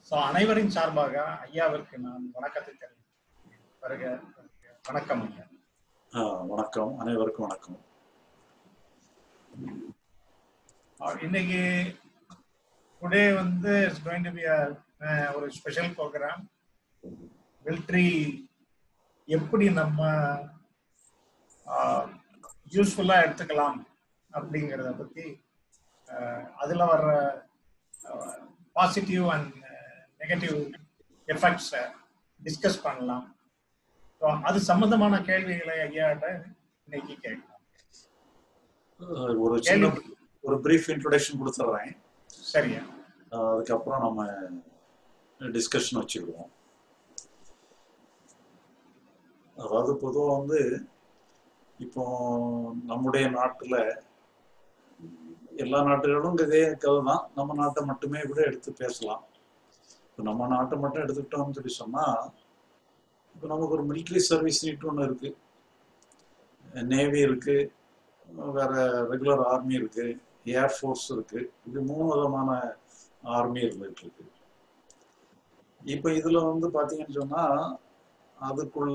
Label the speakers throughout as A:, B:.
A: So அனைவரின் சார்பாக ஐயாவிற்கு நான் வணக்கத்தை தெரிவிக்கிறேன் வருக வணக்கம் ஐயா
B: ஆ, வணக்கம் அனைவருக்கும் வணக்கம்
A: ஆஹ் இன்னைக்கு டுடே வந்து இட்ஸ் கோயிங் டு பி ஒரு ஸ்பெஷல் ப்ரோக்ராம் மிலிட்ரி எப்படி நம்ம யூஸ்ஃபுல்லாக எடுத்துக்கலாம் அப்படிங்கிறத பற்றி அதில் வர்ற பாசிட்டிவ் அண்ட் நெகட்டிவ் எஃபெக்ட்ஸை டிஸ்கஸ் பண்ணலாம் ஸோ அது சம்பந்தமான கேள்விகளை ஐயாட்ட இன்னைக்கு கேட்கலாம்
B: ஆ, ஒரு சின்ன ஒரு பிரீஃப் இன்ட்ரோடக்ஷன் கொடுத்துட்றேன்
A: சரியா
B: அதுக்கப்புறம் நம்ம டிஸ்கஷன் வச்சுக்கிடுவோம் அதாவது பொதுவாக வந்து இப்போ நம்முடைய நாட்டுல எல்லா நாட்டுகளும் இதே கதை தான் நம்ம நாட்டை மட்டுமே கூட எடுத்து பேசலாம் இப்போ நம்ம நாட்டை மட்டும் எடுத்துக்கிட்டோம்னு சொல்லி சொன்னா இப்போ நமக்கு ஒரு மிலிட்ரி சர்வீஸ் நீட் ஒன்று இருக்கு நேவி இருக்கு வேற ரெகுலர் ஆர்மி இருக்கு ஏர்ஃபோர்ஸ் இருக்கு இப்படி மூணு விதமான ஆர்மி இருந்துட்டு இருக்கு இப்போ இதுல வந்து பாத்தீங்கன்னு சொன்னா அதுக்குள்ள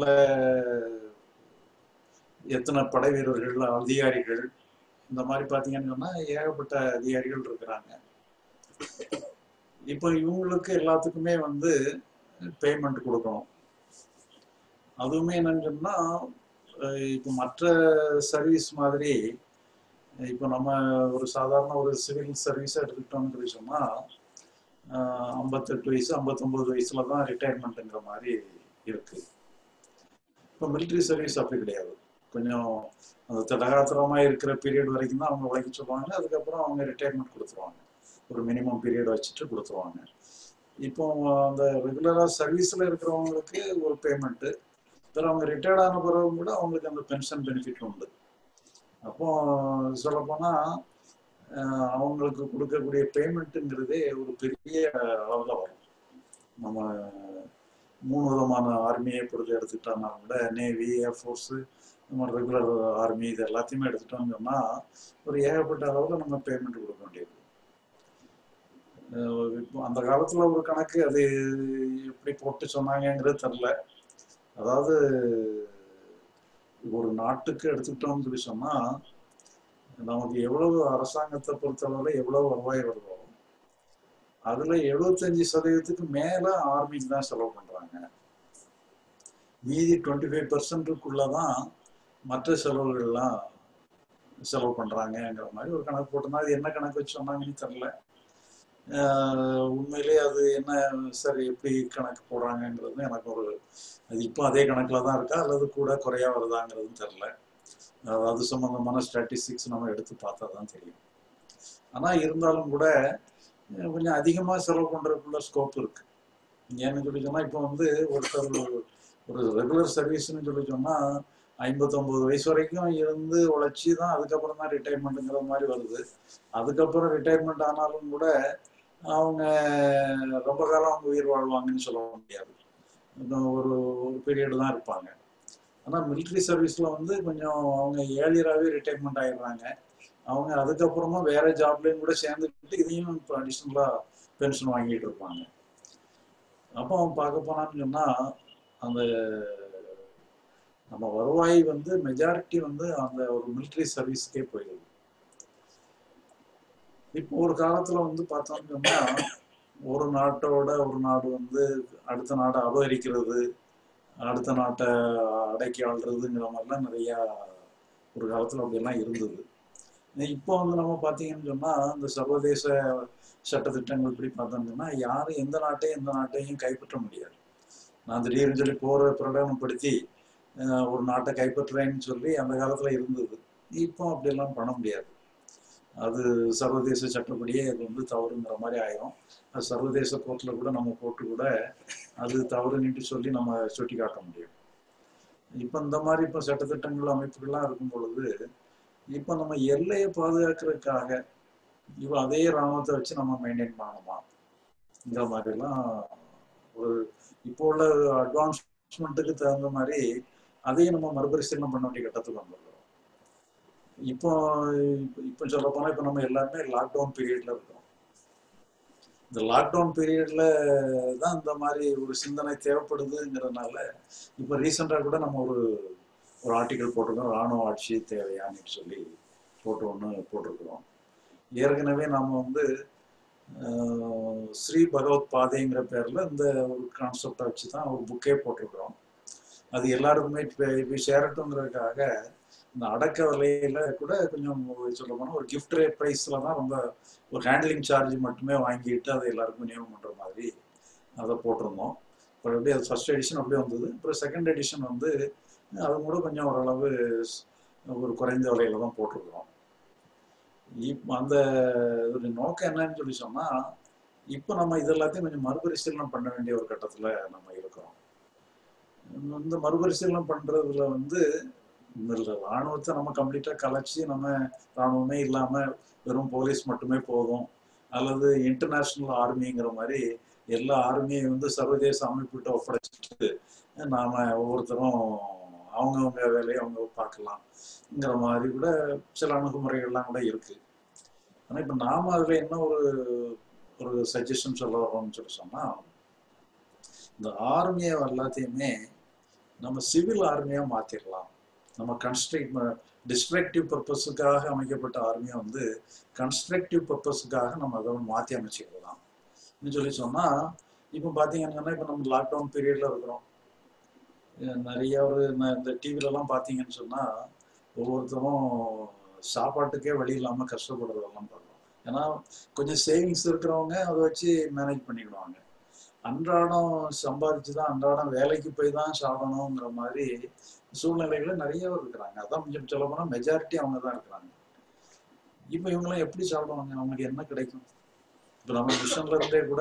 B: எத்தனை படை வீரர்கள் அதிகாரிகள் இந்த மாதிரி பாத்தீங்கன்னு சொன்னா ஏகப்பட்ட அதிகாரிகள் இருக்கிறாங்க இப்போ இவங்களுக்கு எல்லாத்துக்குமே வந்து பேமெண்ட் கொடுக்கணும் அதுவுமே என்னன்னு சொன்னா அஹ் இப்போ மற்ற சர்வீஸ் மாதிரி இப்போ நம்ம ஒரு சாதாரண ஒரு சிவில் சர்வீஸை எடுத்துக்கிட்டோம்னு சொல்லி சொன்னா ஆஹ் ஐம்பத்தெட்டு வயசு ஐம்பத்தொன்பது வயசுல தான் ரிட்டையர்மெண்ட்டுங்கிற மாதிரி இருக்கு இப்போ மிலிட்ரி சர்வீஸ் அப்படி கிடையாது கொஞ்சம் அந்த தடகாத்திரமா இருக்கிற பீரியட் வரைக்கும் தான் அவங்க உழைக்க சொல்லுவாங்க அதுக்கப்புறம் அவங்க ரிட்டையர்மெண்ட் கொடுத்துருவாங்க ஒரு மினிமம் பீரியட் வச்சுட்டு கொடுத்துருவாங்க இப்போ அந்த ரெகுலரா சர்வீஸ்ல இருக்கிறவங்களுக்கு ஒரு பேமெண்ட்டு அப்புறம் அவங்க ரிட்டையர்ட் ஆன பிறகு கூட அவங்களுக்கு அந்த பென்ஷன் பெனிஃபிட் உண்டு அப்போ சொல்லப்போனா ஆஹ் அவங்களுக்கு கொடுக்கக்கூடிய பேமெண்ட்டுங்கிறதே ஒரு பெரிய அளவில் வரும் நம்ம மூணு விதமான ஆர்மியை பொறுத்து எடுத்துக்கிட்டோம்னா கூட நேவி ஏர்ஃபோர்ஸு நம்ம ரெகுலர் ஆர்மி இது எல்லாத்தையுமே எடுத்துட்டோம்னு சொன்னா ஒரு ஏகப்பட்ட அளவில் நம்ம பேமெண்ட் கொடுக்க வேண்டியது ஆஹ் இப்போ அந்த காலத்துல ஒரு கணக்கு அது எப்படி போட்டு சொன்னாங்கங்கிறது தெரில அதாவது ஒரு நாட்டுக்கு எடுத்துக்கிட்டோம்னு சொல்லி சொன்னா நமக்கு எவ்வளவு அரசாங்கத்தை பொறுத்தளவுல எவ்வளவு வருவாய் வருதோ அதுல எழுபத்தஞ்சு சதவீதத்துக்கு மேல ஆர்மிக்கு தான் செலவு பண்றாங்க மீதி டுவெண்ட்டி ஃபைவ் பர்சன்ட்டுக்குள்ளதான் மற்ற செலவுகள்லாம் செலவு பண்றாங்கங்கிற மாதிரி ஒரு கணக்கு போட்டிருந்தா அது என்ன கணக்கு வச்சு சொன்னாங்கன்னு தெரில ஆஹ் உண்மையிலேயே அது என்ன சரி எப்படி கணக்கு போடுறாங்கங்கிறது எனக்கு ஒரு அது இப்போ அதே கணக்குல தான் இருக்கா அல்லது கூட குறையா வருதாங்கிறதும் தெரில அஹ் அது சம்பந்தமான ஸ்டாட்டிஸ்டிக்ஸ் நம்ம எடுத்து பார்த்தா தான் தெரியும் ஆனா இருந்தாலும் கூட அஹ் கொஞ்சம் அதிகமா செலவு பண்றதுக்குள்ள ஸ்கோப் இருக்கு ஏன்னு சொல்லி சொன்னா இப்போ வந்து ஒருத்தர் ஒரு ரெகுலர் சர்வீஸ்னு சொல்லி சொன்னா ஐம்பத்தொன்பது வயசு வரைக்கும் இருந்து உழைச்சி தான் அதுக்கப்புறம் தான் ரிட்டையர்மெண்ட்டுங்கிற மாதிரி வருது அதுக்கப்புறம் ரிட்டையர்மெண்ட் ஆனாலும் கூட அவங்க ரொம்ப காலம் அவங்க உயிர் வாழ்வாங்கன்னு சொல்ல முடியாது இன்னும் ஒரு ஒரு பீரியட் தான் இருப்பாங்க ஆனால் மிலிட்ரி சர்வீஸில் வந்து கொஞ்சம் அவங்க ஏழியராகவே ரிட்டையர்மெண்ட் ஆயிடுறாங்க அவங்க அதுக்கப்புறமா வேற ஜாப்லேயும் கூட சேர்ந்துக்கிட்டு இதையும் இப்போ அடிஷ்னலாக பென்ஷன் வாங்கிட்டு இருப்பாங்க அப்போ அவன் பார்க்க போனான்னு சொன்னால் அந்த நம்ம வருவாய் வந்து மெஜாரிட்டி வந்து அந்த ஒரு மிலிட்ரி சர்வீஸ்க்கே போயிடுது இப்போ ஒரு காலத்துல வந்து பார்த்தோம்னு சொன்னா ஒரு நாட்டோட ஒரு நாடு வந்து அடுத்த நாட்டை அபகரிக்கிறது அடுத்த நாட்டை அடக்கி ஆள்றதுங்கிற மாதிரிலாம் நிறைய ஒரு காலத்துல அப்படியெல்லாம் இருந்தது இப்போ வந்து நம்ம பார்த்தீங்கன்னு சொன்னா இந்த சர்வதேச சட்டத்திட்டங்கள் இப்படி பார்த்தோம்னா யாரும் எந்த நாட்டையும் எந்த நாட்டையும் கைப்பற்ற முடியாது நான் திடீர்னு சொல்லி போரை பிரகடனப்படுத்தி அஹ், ஒரு நாட்டை கைப்பற்றுறேன்னு சொல்லி அந்த காலத்துல இருந்தது இப்போ அப்படியெல்லாம் பண்ண முடியாது அது சர்வதேச சட்டப்படியே அது வந்து தவறுங்கிற மாதிரி ஆயிரும் அது சர்வதேச கோர்ட்ல கூட நம்ம போட்டு கூட அது தவறுன்னுட்டு சொல்லி நம்ம சுட்டி காட்ட முடியும் இப்போ இந்த மாதிரி இப்போ சட்டத்திட்டங்கள் அமைப்புகள்லாம் இருக்கும் பொழுது இப்போ நம்ம எல்லையை பாதுகாக்கிறதுக்காக இப்போ அதே ராணுவத்தை வச்சு நம்ம மெயின்டைன் பண்ணணுமா இந்த மாதிரிலாம் ஒரு இப்போ உள்ள அட்வான்ஸ்மெண்ட்டுக்கு தகுந்த மாதிரி அதையும் நம்ம மறுபரிசீலனை பண்ண வேண்டிய கட்டத்துக்கு வந்துடுறோம் இப்போ இப்போ சொல்ல போனா இப்போ நம்ம எல்லாருமே லாக்டவுன் பீரியட்ல இருக்கோம் இந்த லாக்டவுன் பீரியட்ல தான் இந்த மாதிரி ஒரு சிந்தனை தேவைப்படுதுங்கிறதுனால இப்போ ரீசெண்டாக கூட நம்ம ஒரு ஒரு ஆர்டிக்கல் போட்டிருக்கோம் ராணுவ ஆட்சி தேவையான்னு சொல்லி போட்டு ஒன்று போட்டிருக்கிறோம் ஏற்கனவே நம்ம வந்து ஆஹ், ஸ்ரீ பகவத் பாதைங்கிற பேர்ல இந்த ஒரு கான்செப்டை வச்சு தான் ஒரு புக்கே போட்டிருக்கிறோம் அது எல்லாருக்குமே இப்போ சேரட்டுங்கிறதுக்காக இந்த அடக்க விலையில கூட கொஞ்சம் சொல்ல போனால் ஒரு கிஃப்ட் ரேட் ப்ரைஸில் தான் ரொம்ப ஒரு ஹேண்ட்லிங் சார்ஜ் மட்டுமே வாங்கிட்டு அதை எல்லாருக்கும் விநியோகம் பண்ணுற மாதிரி அதை போட்டிருந்தோம் அப்புறம் எப்படி அது ஃபர்ஸ்ட் எடிஷன் அப்படியே வந்தது அப்புறம் செகண்ட் எடிஷன் வந்து அது கூட கொஞ்சம் ஓரளவு ஒரு குறைந்த விலையில தான் போட்டிருக்கிறோம் இப்போ அந்த ஒரு நோக்கம் என்னன்னு சொல்லி சொன்னால் இப்போ நம்ம இது எல்லாத்தையும் கொஞ்சம் மறுபரிசீலனை பண்ண வேண்டிய ஒரு கட்டத்தில் நம்ம இருக்கிறோம் இந்த மறுபரிசீலனை பண்ணுறதுல வந்து இந்த ராணுவத்தை நம்ம கம்ப்ளீட்டாக கலைச்சி நம்ம ராணுவமே இல்லாமல் வெறும் போலீஸ் மட்டுமே போதும் அல்லது இன்டர்நேஷ்னல் ஆர்மிங்கிற மாதிரி எல்லா ஆர்மியை வந்து சர்வதேச அமைப்புகிட்ட ஒப்படைச்சிட்டு நாம ஒவ்வொருத்தரும் அவங்கவுங்க வேலையை அவங்க பார்க்கலாம்ங்கிற மாதிரி கூட சில அணுகுமுறைகள்லாம் கூட இருக்கு ஆனால் இப்போ நாம அதில் என்ன ஒரு ஒரு சஜஷன் சொல்ல வரோம்னு சொல்லி சொன்னால் இந்த ஆர்மியை எல்லாத்தையுமே நம்ம சிவில் ஆர்மியாக மாற்றிடலாம் நம்ம கன்ஸ்ட்ரக்ட் டிஸ்ட்ரக்டிவ் பர்பஸுக்காக அமைக்கப்பட்ட ஆர்மியை வந்து கன்ஸ்ட்ரக்டிவ் பர்பஸுக்காக நம்ம அதை மாற்றி அமைச்சிக்கலாம் சொல்லி சொன்னால் இப்போ பார்த்தீங்கன்னா இப்போ நம்ம லாக்டவுன் பீரியடில் இருக்கிறோம் நிறைய ஒரு இந்த டிவிலலாம் பார்த்தீங்கன்னு சொன்னால் ஒவ்வொருத்தரும் சாப்பாட்டுக்கே வழி இல்லாமல் கஷ்டப்படுறதெல்லாம் பார்க்குறோம் ஏன்னா கொஞ்சம் சேவிங்ஸ் இருக்கிறவங்க அதை வச்சு மேனேஜ் பண்ணிடுவாங்க அன்றாடம் சம்பாதிச்சு தான் அன்றாடம் வேலைக்கு போய் தான் சாப்பிடணுங்கிற மாதிரி சூழ்நிலைகள் நிறைய இருக்கிறாங்க அதான் கொஞ்சம் சொல்ல போனால் மெஜாரிட்டி அவங்க தான் இருக்கிறாங்க இப்போ இவங்களாம் எப்படி சாப்பிடுவாங்க அவங்களுக்கு என்ன கிடைக்கும் இப்போ நம்ம மிஷன்ல இருந்தே கூட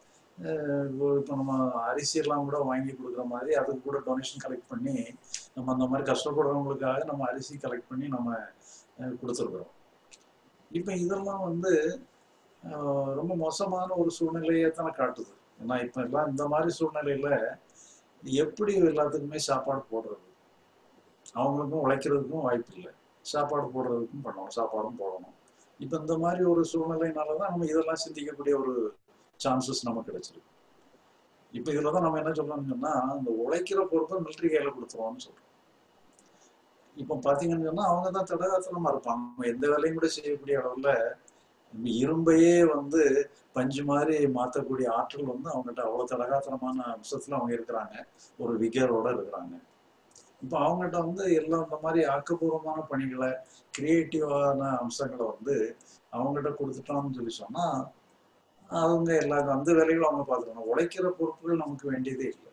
B: இப்போ நம்ம அரிசியெல்லாம் கூட வாங்கி கொடுக்குற மாதிரி அதுக்கு கூட டொனேஷன் கலெக்ட் பண்ணி நம்ம அந்த மாதிரி கஷ்டப்படுறவங்களுக்காக நம்ம அரிசி கலெக்ட் பண்ணி நம்ம கொடுத்துருக்குறோம் இப்போ இதெல்லாம் வந்து ரொம்ப மோசமான ஒரு சூழ்நிலையை தானே காட்டுது ஏன்னா இப்போ எல்லாம் இந்த மாதிரி சூழ்நிலையில எப்படி எல்லாத்துக்குமே சாப்பாடு போடுறது அவங்களுக்கும் உழைக்கிறதுக்கும் வாய்ப்பு இல்லை சாப்பாடு போடுறதுக்கும் பண்ணணும் சாப்பாடும் போடணும் இப்போ இந்த மாதிரி ஒரு சூழ்நிலையினால தான் நம்ம இதெல்லாம் சிந்திக்கக்கூடிய ஒரு சான்சஸ் நமக்கு கிடைச்சிருக்கு இப்போ இதில் தான் நம்ம என்ன சொல்றோம்னு சொன்னால் இந்த உழைக்கிற பொறுப்பை மிலிட்ரி கையில் கொடுத்துருவோம்னு சொல்கிறோம் இப்போ பார்த்தீங்கன்னு சொன்னால் அவங்க தான் தடகாத்திரமாக இருப்பாங்க எந்த வேலையும் கூட செய்யக்கூடிய அளவில் இரும்பையே வந்து பஞ்சு மாதிரி மாற்றக்கூடிய ஆற்றல் வந்து அவங்ககிட்ட அவ்வளோ தடகாத்திரமான அம்சத்தில் அவங்க இருக்கிறாங்க ஒரு விகரோட இருக்கிறாங்க இப்போ அவங்ககிட்ட வந்து எல்லாம் இந்த மாதிரி ஆக்கப்பூர்வமான பணிகளை கிரியேட்டிவான அம்சங்களை வந்து அவங்ககிட்ட கொடுத்துட்டோம்னு சொல்லி சொன்னால் அவங்க எல்லா அந்த வேலைகளும் அவங்க பார்த்துக்கணும் உழைக்கிற பொறுப்புகள் நமக்கு வேண்டியதே இல்லை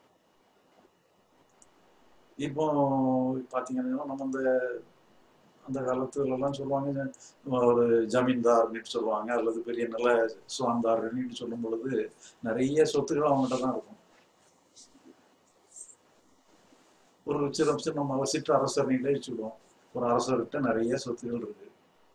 B: இப்போ பார்த்தீங்கன்னா நம்ம அந்த அந்த காலத்துலலாம் சொல்லுவாங்க ஒரு ஜமீன்தார்னு சொல்லுவாங்க அல்லது பெரிய நல்ல சுவாந்தார்னு சொல்லும் பொழுது நிறைய சொத்துக்கள் அவங்ககிட்ட தான் இருக்கும் ஒரு சில நம்ம சிற்று அரசர்னே வச்சுடுவோம் ஒரு அரசர்கிட்ட நிறைய சொத்துக்கள் இருக்கு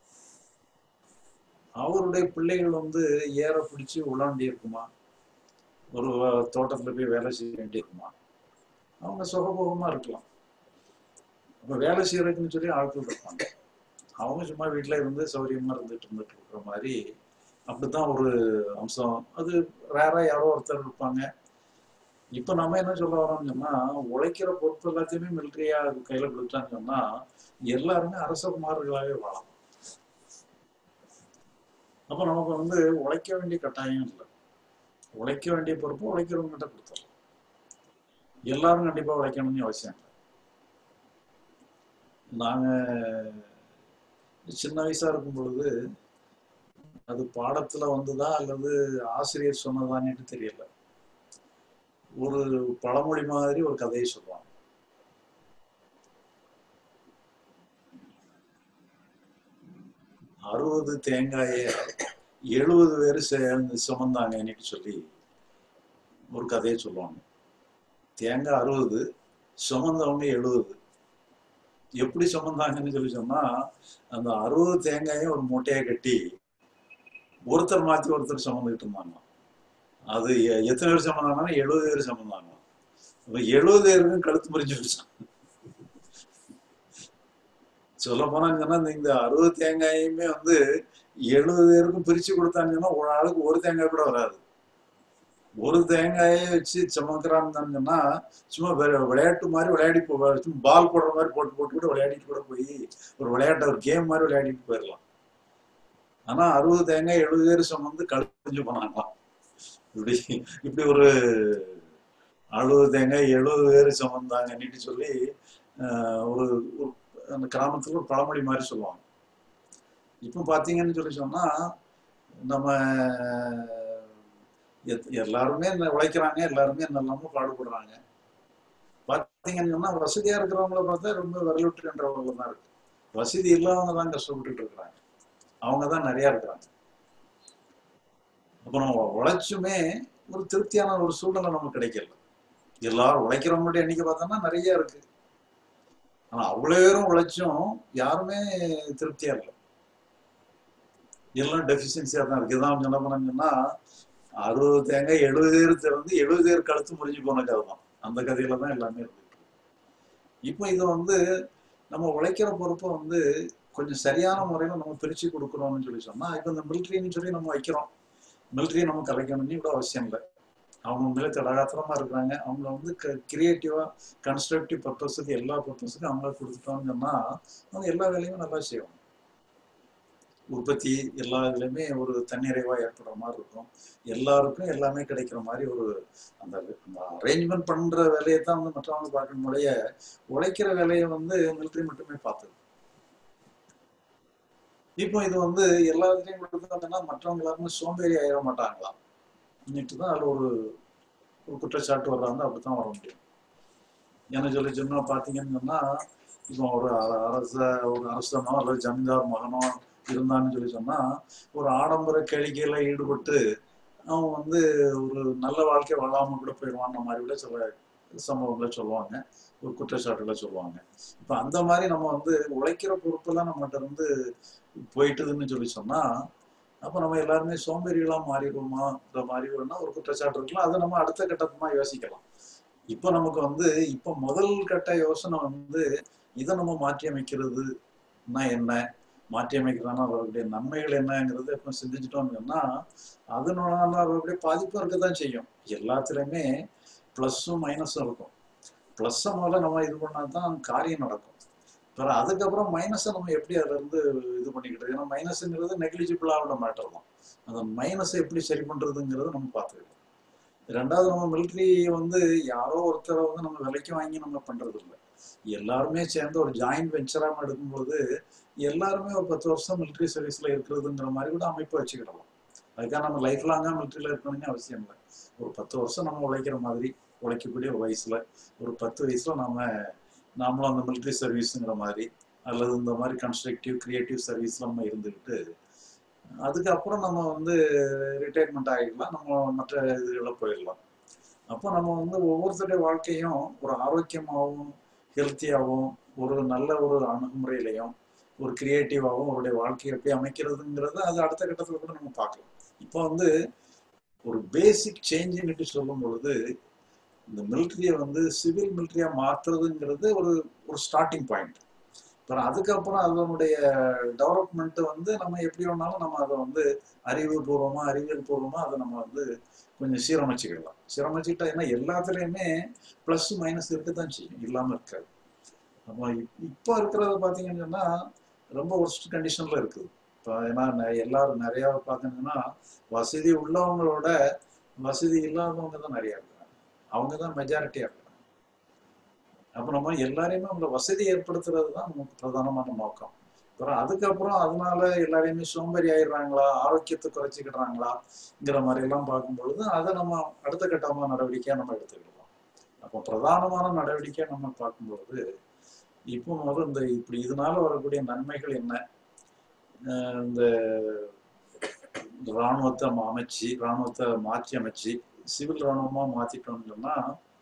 B: அவருடைய பிள்ளைகள் வந்து ஏற பிடிச்சி உலாண்டி இருக்குமா ஒரு தோட்டத்துல போய் வேலை செய்ய வேண்டியிருக்குமா அவங்க சுகபோகமா இருக்கலாம் அப்ப வேலை செய்யறதுக்குன்னு சொல்லி ஆட்கள் இருப்பாங்க அவங்க சும்மா வீட்டுல இருந்து சௌரியமா இருந்துட்டு இருந்துட்டு இருக்கிற மாதிரி அப்படித்தான் ஒரு அம்சம் அது ரேரா யாரோ ஒருத்தர் இருப்பாங்க இப்ப நம்ம என்ன சொல்ல வரோம்னு சொன்னா உழைக்கிற பொறுப்பு எல்லாத்தையுமே மிலிட்ரியா கையில கொடுத்தான்னு சொன்னா எல்லாருமே அரசகுமார்களாகவே வாழலாம் அப்ப நமக்கு வந்து உழைக்க வேண்டிய கட்டாயம் இல்லை உழைக்க வேண்டிய பொறுப்பு உழைக்கிறவங்ககிட்ட கொடுத்துடலாம் எல்லாரும் கண்டிப்பா உழைக்கணும்னு அவசியம் இல்லை நாங்க சின்ன வயசா இருக்கும் பொழுது அது பாடத்துல வந்துதா அல்லது ஆசிரியர் சொன்னதான்னு தெரியல ஒரு பழமொழி மாதிரி ஒரு கதையை சொல்லுவாங்க அறுபது தேங்காய எழுபது பேர் சேர்ந்து சுமந்தாங்கன்னு சொல்லி ஒரு கதையை சொல்லுவாங்க தேங்காய் அறுபது சுமந்தவங்க எழுபது எப்படி சுமந்தாங்கன்னு சொல்லி சொன்னா அந்த அறுபது தேங்காயும் ஒரு மூட்டையை கட்டி ஒருத்தர் மாத்தி ஒருத்தர் சுமந்துக்கிட்டு இருந்தாங்க அது எத்தனை பேர் சம்மந்தாங்கன்னா எழுபது பேர் சம்மந்தாங்க அப்ப எழுபது பேருக்கும் கழுத்து முறிஞ்சு சொல்ல போனா சொன்னா இந்த அறுபது தேங்காயுமே வந்து எழுபது பேருக்கும் பிரிச்சு கொடுத்தாங்கன்னா ஒரு ஆளுக்கு ஒரு தேங்காய் கூட வராது ஒரு தேங்காயை வச்சு சுமக்கிறான்னு சொன்னா சும்மா வெ- விளையாட்டு மாதிரி விளையாடி போ சும்மா பால் போடுற மாதிரி போட்டு போட்டு கூட விளையாடிட்டு கூட போய் ஒரு விளையாட்டு ஒரு கேம் மாதிரி விளையாடிட்டு போயிடலாம் ஆனா அறுபது தேங்காய் எழுபது பேர் சுமந்து கழிஞ்சு போனாங்களாம் இப்படி இப்படி ஒரு அறுபது தேங்காய் எழுபது பேர் சுமந்தாங்கன்னு சொல்லி ஆஹ், ஒரு ஒரு அந்த கிராமத்துல ஒரு பழமொழி மாதிரி சொல்லுவாங்க இப்போ பார்த்தீங்கன்னு சொல்லி சொன்னா நம்ம எத்- எல்லாருமே ந- உழைக்கிறாங்க எல்லாருமே நல்லமா பாடுபடுறாங்க பார்த்தீங்கன்னு சொன்னா வசதியா இருக்கிறவங்கள பார்த்தா ரொம்ப விரலுட்டுன்றவங்க தான் இருக்கு வசதி இல்லாதவங்க தான் கஷ்டப்பட்டுட்டு இருக்கிறாங்க அவங்க தான் நிறைய இருக்கிறாங்க அப்புறம் உழைச்சுமே ஒரு திருப்தியான ஒரு சூழ்நிலை நமக்கு கிடைக்கல எல்லாரும் உழைக்கிறவங்களுடைய எண்ணிக்கை பார்த்தோம்னா நிறைய இருக்கு ஆனா அவ்வளவு பேரும் உழைச்சும் யாருமே திருப்தியா இல்லை எல்லாம் டெஃபிஷியன்சியா தான் இருக்கு இதான் என்ன பண்ணாங்கன்னா அறுபது தேங்காய் எழுபது பேர் திறந்து எழுபது பேர் கழுத்து முறிஞ்சு போன கதை தான் அந்த கதையில தான் எல்லாமே இருந்துட்டு இருக்கு. இப்போ இது வந்து நம்ம உழைக்கிற பொறுப்பை வந்து கொஞ்சம் சரியான முறையில நம்ம பிரிச்சு கொடுக்குறோம்னு சொல்லி சொன்னா இப்போ இந்த மிலிட்ரின்னு சொல்லி நம்ம வைக்கிறோம் மிலிட்ரியை நம்ம கலைக்கணும்னு கூட அவசியம் இல்லை அவங்க உண்மையிலே தடாகாத்திரமா இருக்கிறாங்க அவங்க வந்து கிரியேட்டிவா கன்ஸ்ட்ரக்டிவ் பர்பஸுக்கு எல்லா பர்பஸுக்கும் அவங்க கொடுத்துட்டோம்னு சொன்னா அவங்க எல்லா வேலையும் நல்லா செய்வாங்க உற்பத்தி எல்லா இதுலையுமே ஒரு தன்னிறைவா ஏற்படுற மாதிரி இருக்கும் எல்லாருக்கும் எல்லாமே கிடைக்கிற மாதிரி ஒரு அந்த அரேஞ்ச்மெண்ட் பண்ற வேலையை தான் வந்து மற்றவங்க பார்க்கணுடைய உழைக்கிற வேலையை வந்து மிலிட்ரி மட்டுமே பார்த்தது இப்போ இது வந்து எல்லாத்துலேயும் கொடுத்தாங்கன்னா மற்றவங்க எல்லாருமே சோம்பேறி ஆயிட மாட்டாங்களாம் இன்னிட்டு தான் அதில் ஒரு ஒரு குற்றச்சாட்டு வர்றாங்க அப்படித்தான் வர முடியும் என்ன சொல்லி சொன்னா பார்த்தீங்கன்னு சொன்னா இப்போ ஒரு அ- அரச ஒரு அரசனோ அல்லது ஜமீன்தார் மகனோ இருந்தான்னு சொல்லி சொன்னா ஒரு ஆடம்பர கேளிக்கையில ஈடுபட்டு அவன் வந்து ஒரு நல்ல வாழ்க்கை வாழாம கூட போயிடுவான்ற மாதிரி கூட சில சம்பவங்களை சொல்லுவாங்க ஒரு குற்றச்சாட்டுகளை சொல்லுவாங்க இப்ப அந்த மாதிரி நம்ம வந்து உழைக்கிற பொறுப்பெல்லாம் நம்மகிட்ட இருந்து போயிட்டுதுன்னு சொல்லி சொன்னா அப்ப நம்ம எல்லாருமே சோம்பேறிகளா மாறிடுவோமான்ற மாதிரி வேணா ஒரு குற்றச்சாட்டு இருக்கலாம் அதை நம்ம அடுத்த கட்டமா யோசிக்கலாம் இப்போ நமக்கு வந்து இப்போ முதல் கட்ட யோசனை வந்து இதை நம்ம மாற்றி அமைக்கிறதுனா என்ன மாற்றி அமைக்கிறதுனா அவர்களுடைய நன்மைகள் என்னங்கிறத இப்போ சிந்திச்சிட்டோம்னு சொன்னா அதனால அவர்களுடைய பாதிப்பும் இருக்கத்தான் செய்யும் எல்லாத்துலயுமே ப்ளஸ்ஸும் மைனஸும் இருக்கும் ப்ளஸ்ஸை முதல்ல நம்ம இது பண்ணா தான் காரியம் நடக்கும் பிறகு அதுக்கப்புறம் மைனஸை நம்ம எப்படி அதுல இருந்து இது பண்ணிக்கிட்டு ஏன்னா மைனஸுங்கிறது நெக்லிஜிபிளான மேட்டர் தான் அந்த மைனஸை எப்படி சரி பண்றதுங்கிறத நம்ம பார்த்துக்கலாம் ரெண்டாவது நம்ம மிலிட்ரி வந்து யாரோ ஒருத்தரை வந்து நம்ம விலைக்கு வாங்கி நம்ம பண்றது இல்லை எல்லாருமே சேர்ந்து ஒரு ஜாயிண்ட் வெஞ்சராக எடுக்கும்போது எல்லாருமே ஒரு பத்து வருஷம் மிலிட்ரி சர்வீஸ்ல இருக்கிறதுங்கிற மாதிரி கூட அமைப்பு வச்சுக்கிடலாம் அதுக்காக நம்ம லைஃப் லாங்கா மிலிட்ரியில இருக்கணும்னு அவசியம் இல்லை ஒரு பத்து வருஷம் நம்ம உழைக்கிற மாதிரி உழைக்கக்கூடிய ஒரு வயசுல ஒரு பத்து வயசுல நாம நாமளும் அந்த மிலிட்ரி சர்வீஸுங்கிற மாதிரி அல்லது இந்த மாதிரி கன்ஸ்ட்ரக்டிவ் கிரியேட்டிவ் சர்வீஸ்ல நம்ம இருந்துக்கிட்டு அதுக்கப்புறம் நம்ம வந்து ரிட்டையர்மெண்ட் ஆகிடலாம் நம்ம மற்ற இதுகளில் போயிடலாம் அப்போ நம்ம வந்து ஒவ்வொருத்தருடைய வாழ்க்கையும் ஒரு ஆரோக்கியமாகவும் ஹெல்த்தியாகவும் ஒரு நல்ல ஒரு அணுகுமுறையிலையும் ஒரு கிரியேட்டிவாகவும் அவருடைய வாழ்க்கையை எப்படி அமைக்கிறதுங்கிறத அது அடுத்த கட்டத்தில் கூட நம்ம பார்க்கலாம் இப்போ வந்து ஒரு பேசிக் சேஞ்சுன்னு சொல்லும் பொழுது இந்த மிலிட்ரியை வந்து சிவில் மிலிட்ரியா மாற்றுறதுங்கிறது ஒரு ஒரு ஸ்டார்டிங் பாயிண்ட் அப்புறம் அதுக்கப்புறம் அதனுடைய டெவலப்மெண்ட் வந்து நம்ம எப்படி வேணாலும் நம்ம அதை வந்து அறிவுபூர்வமா அறிவியல் பூர்வமா அதை நம்ம வந்து கொஞ்சம் சீரமைச்சுக்கிடலாம் சீரமைச்சுக்கிட்டா ஏன்னா எல்லாத்துலேயுமே ப்ளஸ் மைனஸ் இருக்கத்தான் செய்யும் இல்லாமல் இருக்காது நம்ம இப்- இப்போ இருக்கிறத பார்த்தீங்கன்னு சொன்னா ரொம்ப ஒர்ஸ்ட் கண்டிஷன்ல இருக்குது இப்போ ஏன்னா நெ- எல்லாரும் நிறையா பார்த்தீங்கன்னா வசதி உள்ளவங்களோட வசதி இல்லாதவங்க தான் நிறையா இருக்காங்க அவங்க தான் மெஜாரிட்டியாக இருக்காங்க அப்போ நம்ம எல்லாரையுமே அவங்க வசதி ஏற்படுத்துறது தான் நமக்கு பிரதானமான நோக்கம் அப்புறம் அதுக்கப்புறம் அதனால எல்லாரையுமே சோம்பேறி ஆயிடுறாங்களா ஆரோக்கியத்தை குறைச்சிக்கிடுறாங்களாங்கிற மாதிரி எல்லாம் பார்க்கும் பொழுது அதை நம்ம அடுத்த கட்டமான நடவடிக்கையா நம்ம எடுத்துக்கிடலாம் அப்போ பிரதானமான நடவடிக்கையா நம்ம பார்க்கும்பொழுது இப்போ முதல்ல இந்த இப்படி இதனால வரக்கூடிய நன்மைகள் என்ன அஹ் இந்த இராணுவத்தை ம- அமைச்சு இராணுவத்தை மாற்றி அமைச்சு சிவில் இராணுவமா மாத்திட்டோம்னு சொன்னா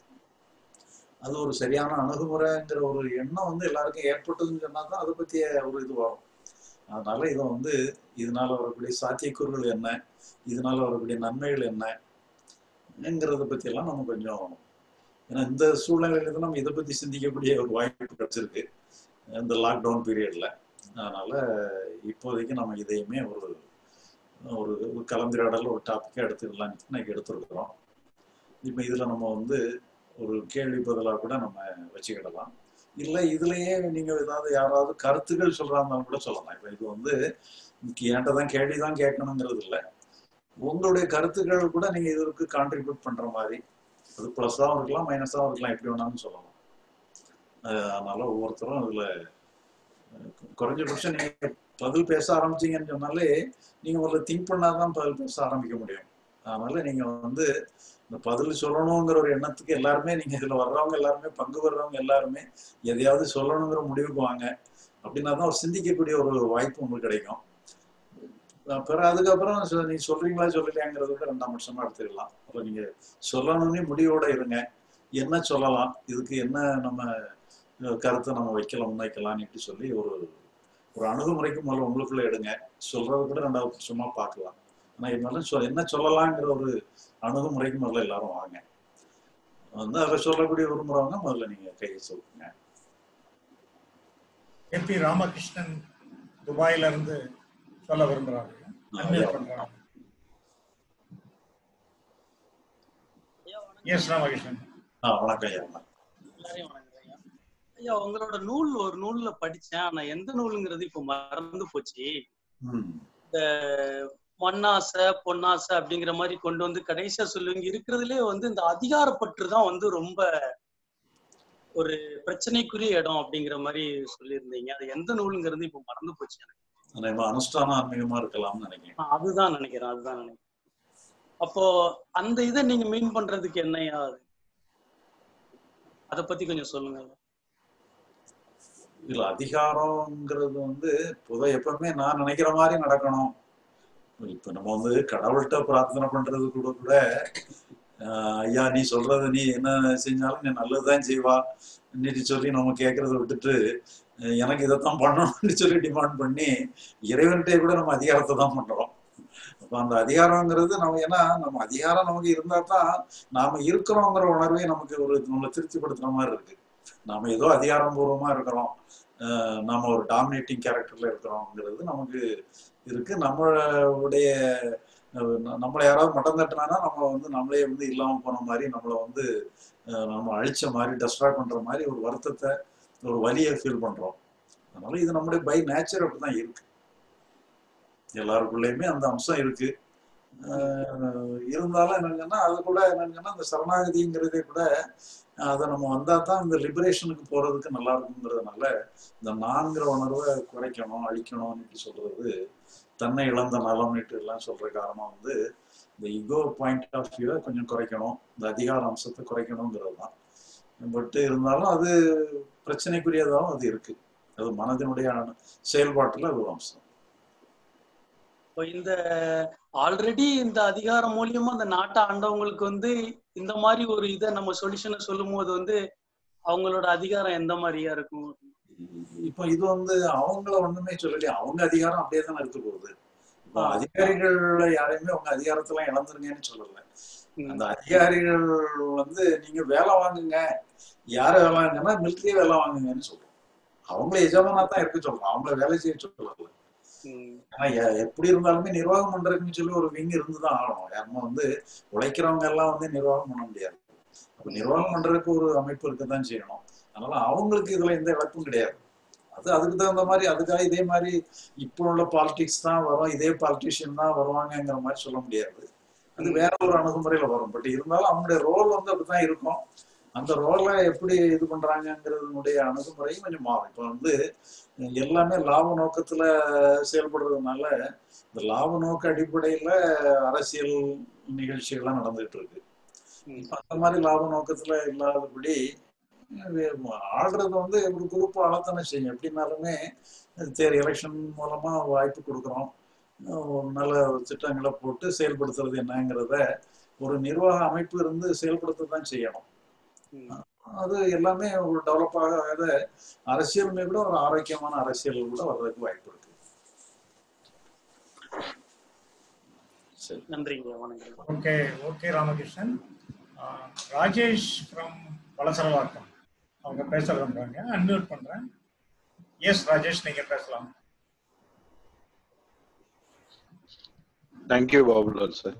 B: அது ஒரு சரியான அணுகுமுறைங்கிற ஒரு எண்ணம் வந்து எல்லாருக்கும் ஏற்பட்டதுன்னு சொன்னா தான் அதை பத்திய ஒரு இது வரும் அதனால இதை வந்து இதனால வரக்கூடிய சாத்தியக்கூறுகள் என்ன இதனால வரக்கூடிய நன்மைகள் என்னங்கிறத பத்தி எல்லாம் நம்ம கொஞ்சம் ஏன்னா இந்த சூழ்நிலையில தான் நம்ம இதை பத்தி சிந்திக்கக்கூடிய ஒரு வாய்ப்பு கிடைச்சிருக்கு இந்த லாக்டவுன் பீரியட்ல அதனால இப்போதைக்கு நம்ம இதையுமே ஒரு கலந்துரையாடல் ஒரு டாப்பிக்கா எடுத்துக்கலாம் இன்னைக்கு எடுத்துருக்குறோம் இப்போ இதுல நம்ம வந்து ஒரு கேள்வி பதிலாக கூட நம்ம வச்சுக்கிடலாம் இல்லை இதுலயே நீங்க ஏதாவது யாராவது கருத்துக்கள் சொல்றாங்கன்னு கூட சொல்லலாம் இப்போ இது வந்து என்கிட்ட தான் கேள்வி தான் கேட்கணுங்கிறது இல்லை உங்களுடைய கருத்துக்கள் கூட நீங்க இதற்கு கான்ட்ரிபியூட் பண்ற மாதிரி அது ப்ளஸ்ஸாகவும் இருக்கலாம் மைனஸாகவும் இருக்கலாம் எப்படி வேணாலும் சொல்லலாம் அஹ் அதனால ஒவ்வொருத்தரும் அதுல அஹ் குறைஞ்சபட்சம் நீங்க பதில் பேச ஆரம்பிச்சீங்கன்னு சொன்னாலே நீங்க முதல்ல திங்க் பண்ணாதான் பதில் பேச ஆரம்பிக்க முடியும் அதனால நீங்க வந்து இந்த பதில் சொல்லணுங்கிற ஒரு எண்ணத்துக்கு எல்லாருமே நீங்க இதுல வர்றவங்க எல்லாருமே பங்கு வர்றவங்க எல்லாருமே எதையாவது சொல்லணுங்கிற முடிவுக்கு வாங்க அப்படின்னா தான் ஒரு சிந்திக்கக்கூடிய ஒரு வாய்ப்பு உங்களுக்கு கிடைக்கும் அப்புறம் அதுக்கப்புறம் சொ- நீ சொல்றீங்களா சொல்லலையாங்கிறத விட ரெண்டாம் வருஷமா எடுத்துக்கலாம் அப்ப நீங்க சொல்லணும்னே முடிவோட இருங்க என்ன சொல்லலாம் இதுக்கு என்ன நம்ம அஹ், கருத்தை நம்ம வைக்கலாம் முன்வைக்கலாம்னு சொல்லி ஒரு ஒரு அணுகுமுறைக்கு முதல்ல உங்களுக்குள்ள எடுங்க சொல்றது கூட ரெண்டாவது வருஷமா பார்க்கலாம் ஆனா இருந்தாலும் சொ- என்ன சொல்லலாங்கிற ஒரு அணுகுமுறைக்கு முதல்ல எல்லாரும் வாங்க வந்து அதை சொல்லக்கூடிய விரும்புறவங்க முதல்ல நீங்க கையை சொல்லுங்க
A: கே பி ராமகிருஷ்ணன் துபாயில இருந்து சொல்ல விரும்புறாங்க அன்மியூட் பண்றாங்க
C: ஐயா வணக்கம்
A: எஸ் ராமகிருஷ்ணன்
B: ஆ வணக்கம் ஐயா
C: எல்லாரையும் வணக்கம் ஐயா ஐயா உங்களோட நூல் ஒரு நூல்ல படிச்சேன் ஆனா எந்த நூலுங்கிறது இப்ப மறந்து போச்சு
B: ம்
C: இந்த மண்ணாசை பொன்னாசை அப்படிங்கிற மாதிரி கொண்டு வந்து கடைசியா சொல்லுவீங்க இருக்கிறதுலே வந்து இந்த அதிகாரப்பற்று தான் வந்து ரொம்ப ஒரு பிரச்சனைக்குரிய இடம் அப்படிங்கிற மாதிரி சொல்லியிருந்தீங்க அது எந்த நூலுங்கிறது இப்ப மறந்து போச்சு எனக்கு
B: நம்ம அனுஷ்டான ஆன்மீகமா இருக்கலாம்னு நினைக்கிறேன்
C: நான் அதுதான் நினைக்கிறேன் அதுதான் நினைக்கிறேன் அப்போ அந்த இதை நீங்க மீன் பண்றதுக்கு என்னையா அது அத பத்தி கொஞ்சம் சொல்லுங்க
B: இல்ல அதிகாரம்ங்கிறது வந்து பொதுவா எப்பவுமே நான் நினைக்கிற மாதிரி நடக்கணும் இப்ப நம்ம வந்து கடவுள்கிட்ட பிரார்த்தனை பண்றது கூட கூட ஆஹ் ஐயா நீ சொல்றது நீ என்ன செஞ்சாலும் நீ நல்லதுதான் செய்வா இன்னைக்கு சொல்லி நம்ம கேட்கறத விட்டுட்டு அஹ் எனக்கு இதைத்தான் பண்ணணும்னு சொல்லி டிமாண்ட் பண்ணி இறைவன்கிட்ட கூட நம்ம அதிகாரத்தை தான் பண்றோம் அப்ப அந்த அதிகாரங்கிறது நம்ம ஏன்னா நம்ம அதிகாரம் நமக்கு இருந்தா தான் நாம இருக்கிறோங்கிற உணர்வே நமக்கு ஒரு நம்மளை திருப்திப்படுத்துற மாதிரி இருக்கு நாம ஏதோ அதிகாரபூர்வமா இருக்கிறோம் அஹ் நாம ஒரு டாமினேட்டிங் கேரக்டர்ல இருக்கிறோங்கிறது நமக்கு இருக்கு நம்மளுடைய அஹ் ந- நம்மளை யாராவது மட்டம் தட்டினானா நம்ம வந்து நம்மளே வந்து இல்லாம போன மாதிரி நம்மளை வந்து அஹ் நம்ம அழிச்ச மாதிரி டெஸ்ட்ராய் பண்ற மாதிரி ஒரு வருத்தத்தை ஒரு வலியை ஃபீல் பண்றோம் அதனால இது நம்முடைய பை நேச்சர் அப்படிதான் இருக்கு எல்லாருக்குள்ளயுமே அந்த அம்சம் இருக்கு அஹ் இருந்தாலும் என்னங்கன்னா அது கூட என்னங்கன்னா இந்த சரணாகதிங்கிறதே கூட அதை நம்ம வந்தா தான் இந்த லிபரேஷனுக்கு போறதுக்கு நல்லா இருக்குங்கிறதுனால இந்த நான்கிற உணர்வை குறைக்கணும் அழிக்கணும்னு சொல்றது தன்னை இழந்த நலம்னுட்டு எல்லாம் சொல்ற காரணம் வந்து இந்த இகோ பாயிண்ட் ஆஃப் வியூவை கொஞ்சம் குறைக்கணும் இந்த அதிகார அம்சத்தை குறைக்கணுங்கிறது தான் பட் இருந்தாலும் அது பிரச்சனைக்குரியதாகவும் அது இருக்கு அது மனதினுடைய அணு- செயல்பாட்டுல அது ஒரு அம்சம்
C: இப்போ இந்த ஆல்ரெடி இந்த அதிகாரம் மூலியமா அந்த நாட்டை ஆண்டவங்களுக்கு வந்து இந்த மாதிரி ஒரு இதை நம்ம சொல்யூஷனை சொல்லும் போது வந்து அவங்களோட அதிகாரம் எந்த மாதிரியா இருக்கும்
B: இப்போ இது வந்து அவங்கள ஒண்ணுமே சொல்லலையே அவங்க அதிகாரம் அப்படியே தானே இருக்க போகுது இப்போ
C: ஆ.
B: அதிகாரிகள் யாரையுமே அவங்க அதிகாரத்தெல்லாம் இழந்துருங்கன்னு சொல்லல
C: ம்.
B: அந்த அதிகாரிகள் வந்து நீங்க வேலை வாங்குங்க யார வேலை வாங்குங்கன்னா மிலிட்டரி வேலை வாங்குங்கன்னு சொல்றோம் அவங்கள எஜமானா தான் இருக்க சொல்றோம் அவங்கள வேலை செய்ய சொல்லல
C: ம்.
B: ஆனா எ- எப்படி இருந்தாலுமே நிர்வாகம் பண்றதுக்குன்னு சொல்லி ஒரு விங் இருந்துதான் ஆகணும் யாருமே வந்து உழைக்கிறவங்க எல்லாம் வந்து நிர்வாகம் பண்ண முடியாது அப்ப நிர்வாகம் பண்றதுக்கு ஒரு அமைப்பு இருக்கத்தான் செய்யணும் அதனால அவங்களுக்கு இதுல எந்த இழப்பும் கிடையாது அது அதுக்கு தகுந்த மாதிரி அதுக்காக இதே மாதிரி இப்போ உள்ள பாலிடிக்ஸ் தான் வரும் இதே பாலிட்டிஷியன் தான் வருவாங்கங்கிற மாதிரி சொல்ல முடியாது அது வேற ஒரு அணுகுமுறையில வரும் பட் இருந்தாலும் அவங்களுடைய ரோல் வந்து அப்படிதான் இருக்கும் அந்த ரோலை எப்படி இது பண்றாங்கங்கிறதுனுடைய அணுகுமுறையும் கொஞ்சம் மாறும் இப்போ வந்து எல்லாமே லாப நோக்கத்துல செயல்படுறதுனால இந்த லாப நோக்க அடிப்படையில அரசியல் நிகழ்ச்சிகள்லாம் நடந்துகிட்டு இருக்கு
C: ம்.
B: இப்ப அந்த மாதிரி லாப நோக்கத்துல இல்லாதபடி அஹ் ஆள்றது வந்து ஒரு குரூப் ஆளத்தானே செய்யும் எப்படின்னாலுமே தேர் எலெக்ஷன் மூலமா வாய்ப்பு கொடுக்குறோம் அஹ் ஒரு நல்ல திட்டங்களை போட்டு செயல்படுத்துறது என்னங்கிறத ஒரு நிர்வாக அமைப்பு இருந்து செயல்படுத்த தான் செய்யணும்
C: ம்.
B: அது எல்லாமே ஒரு டெவலப் ஆகாத அரசியலுமே கூட ஒரு ஆரோக்கியமான அரசியல் கூட வர்றதுக்கு வாய்ப்பு இருக்கு சரி
C: நன்றிங்க வணக்கம்
A: ஓகே ஓகே ராமகிருஷ்ணன் ஆஹ், ராஜேஷ் ஃப்ரம் வளசரவாக்கம் அவங்க பேச விரும்புறாங்க அன்மியூட் பண்றேன் எஸ் ராஜேஷ் நீங்க பேசலாம்
D: தேங்க்யூ பாபுலால் சார்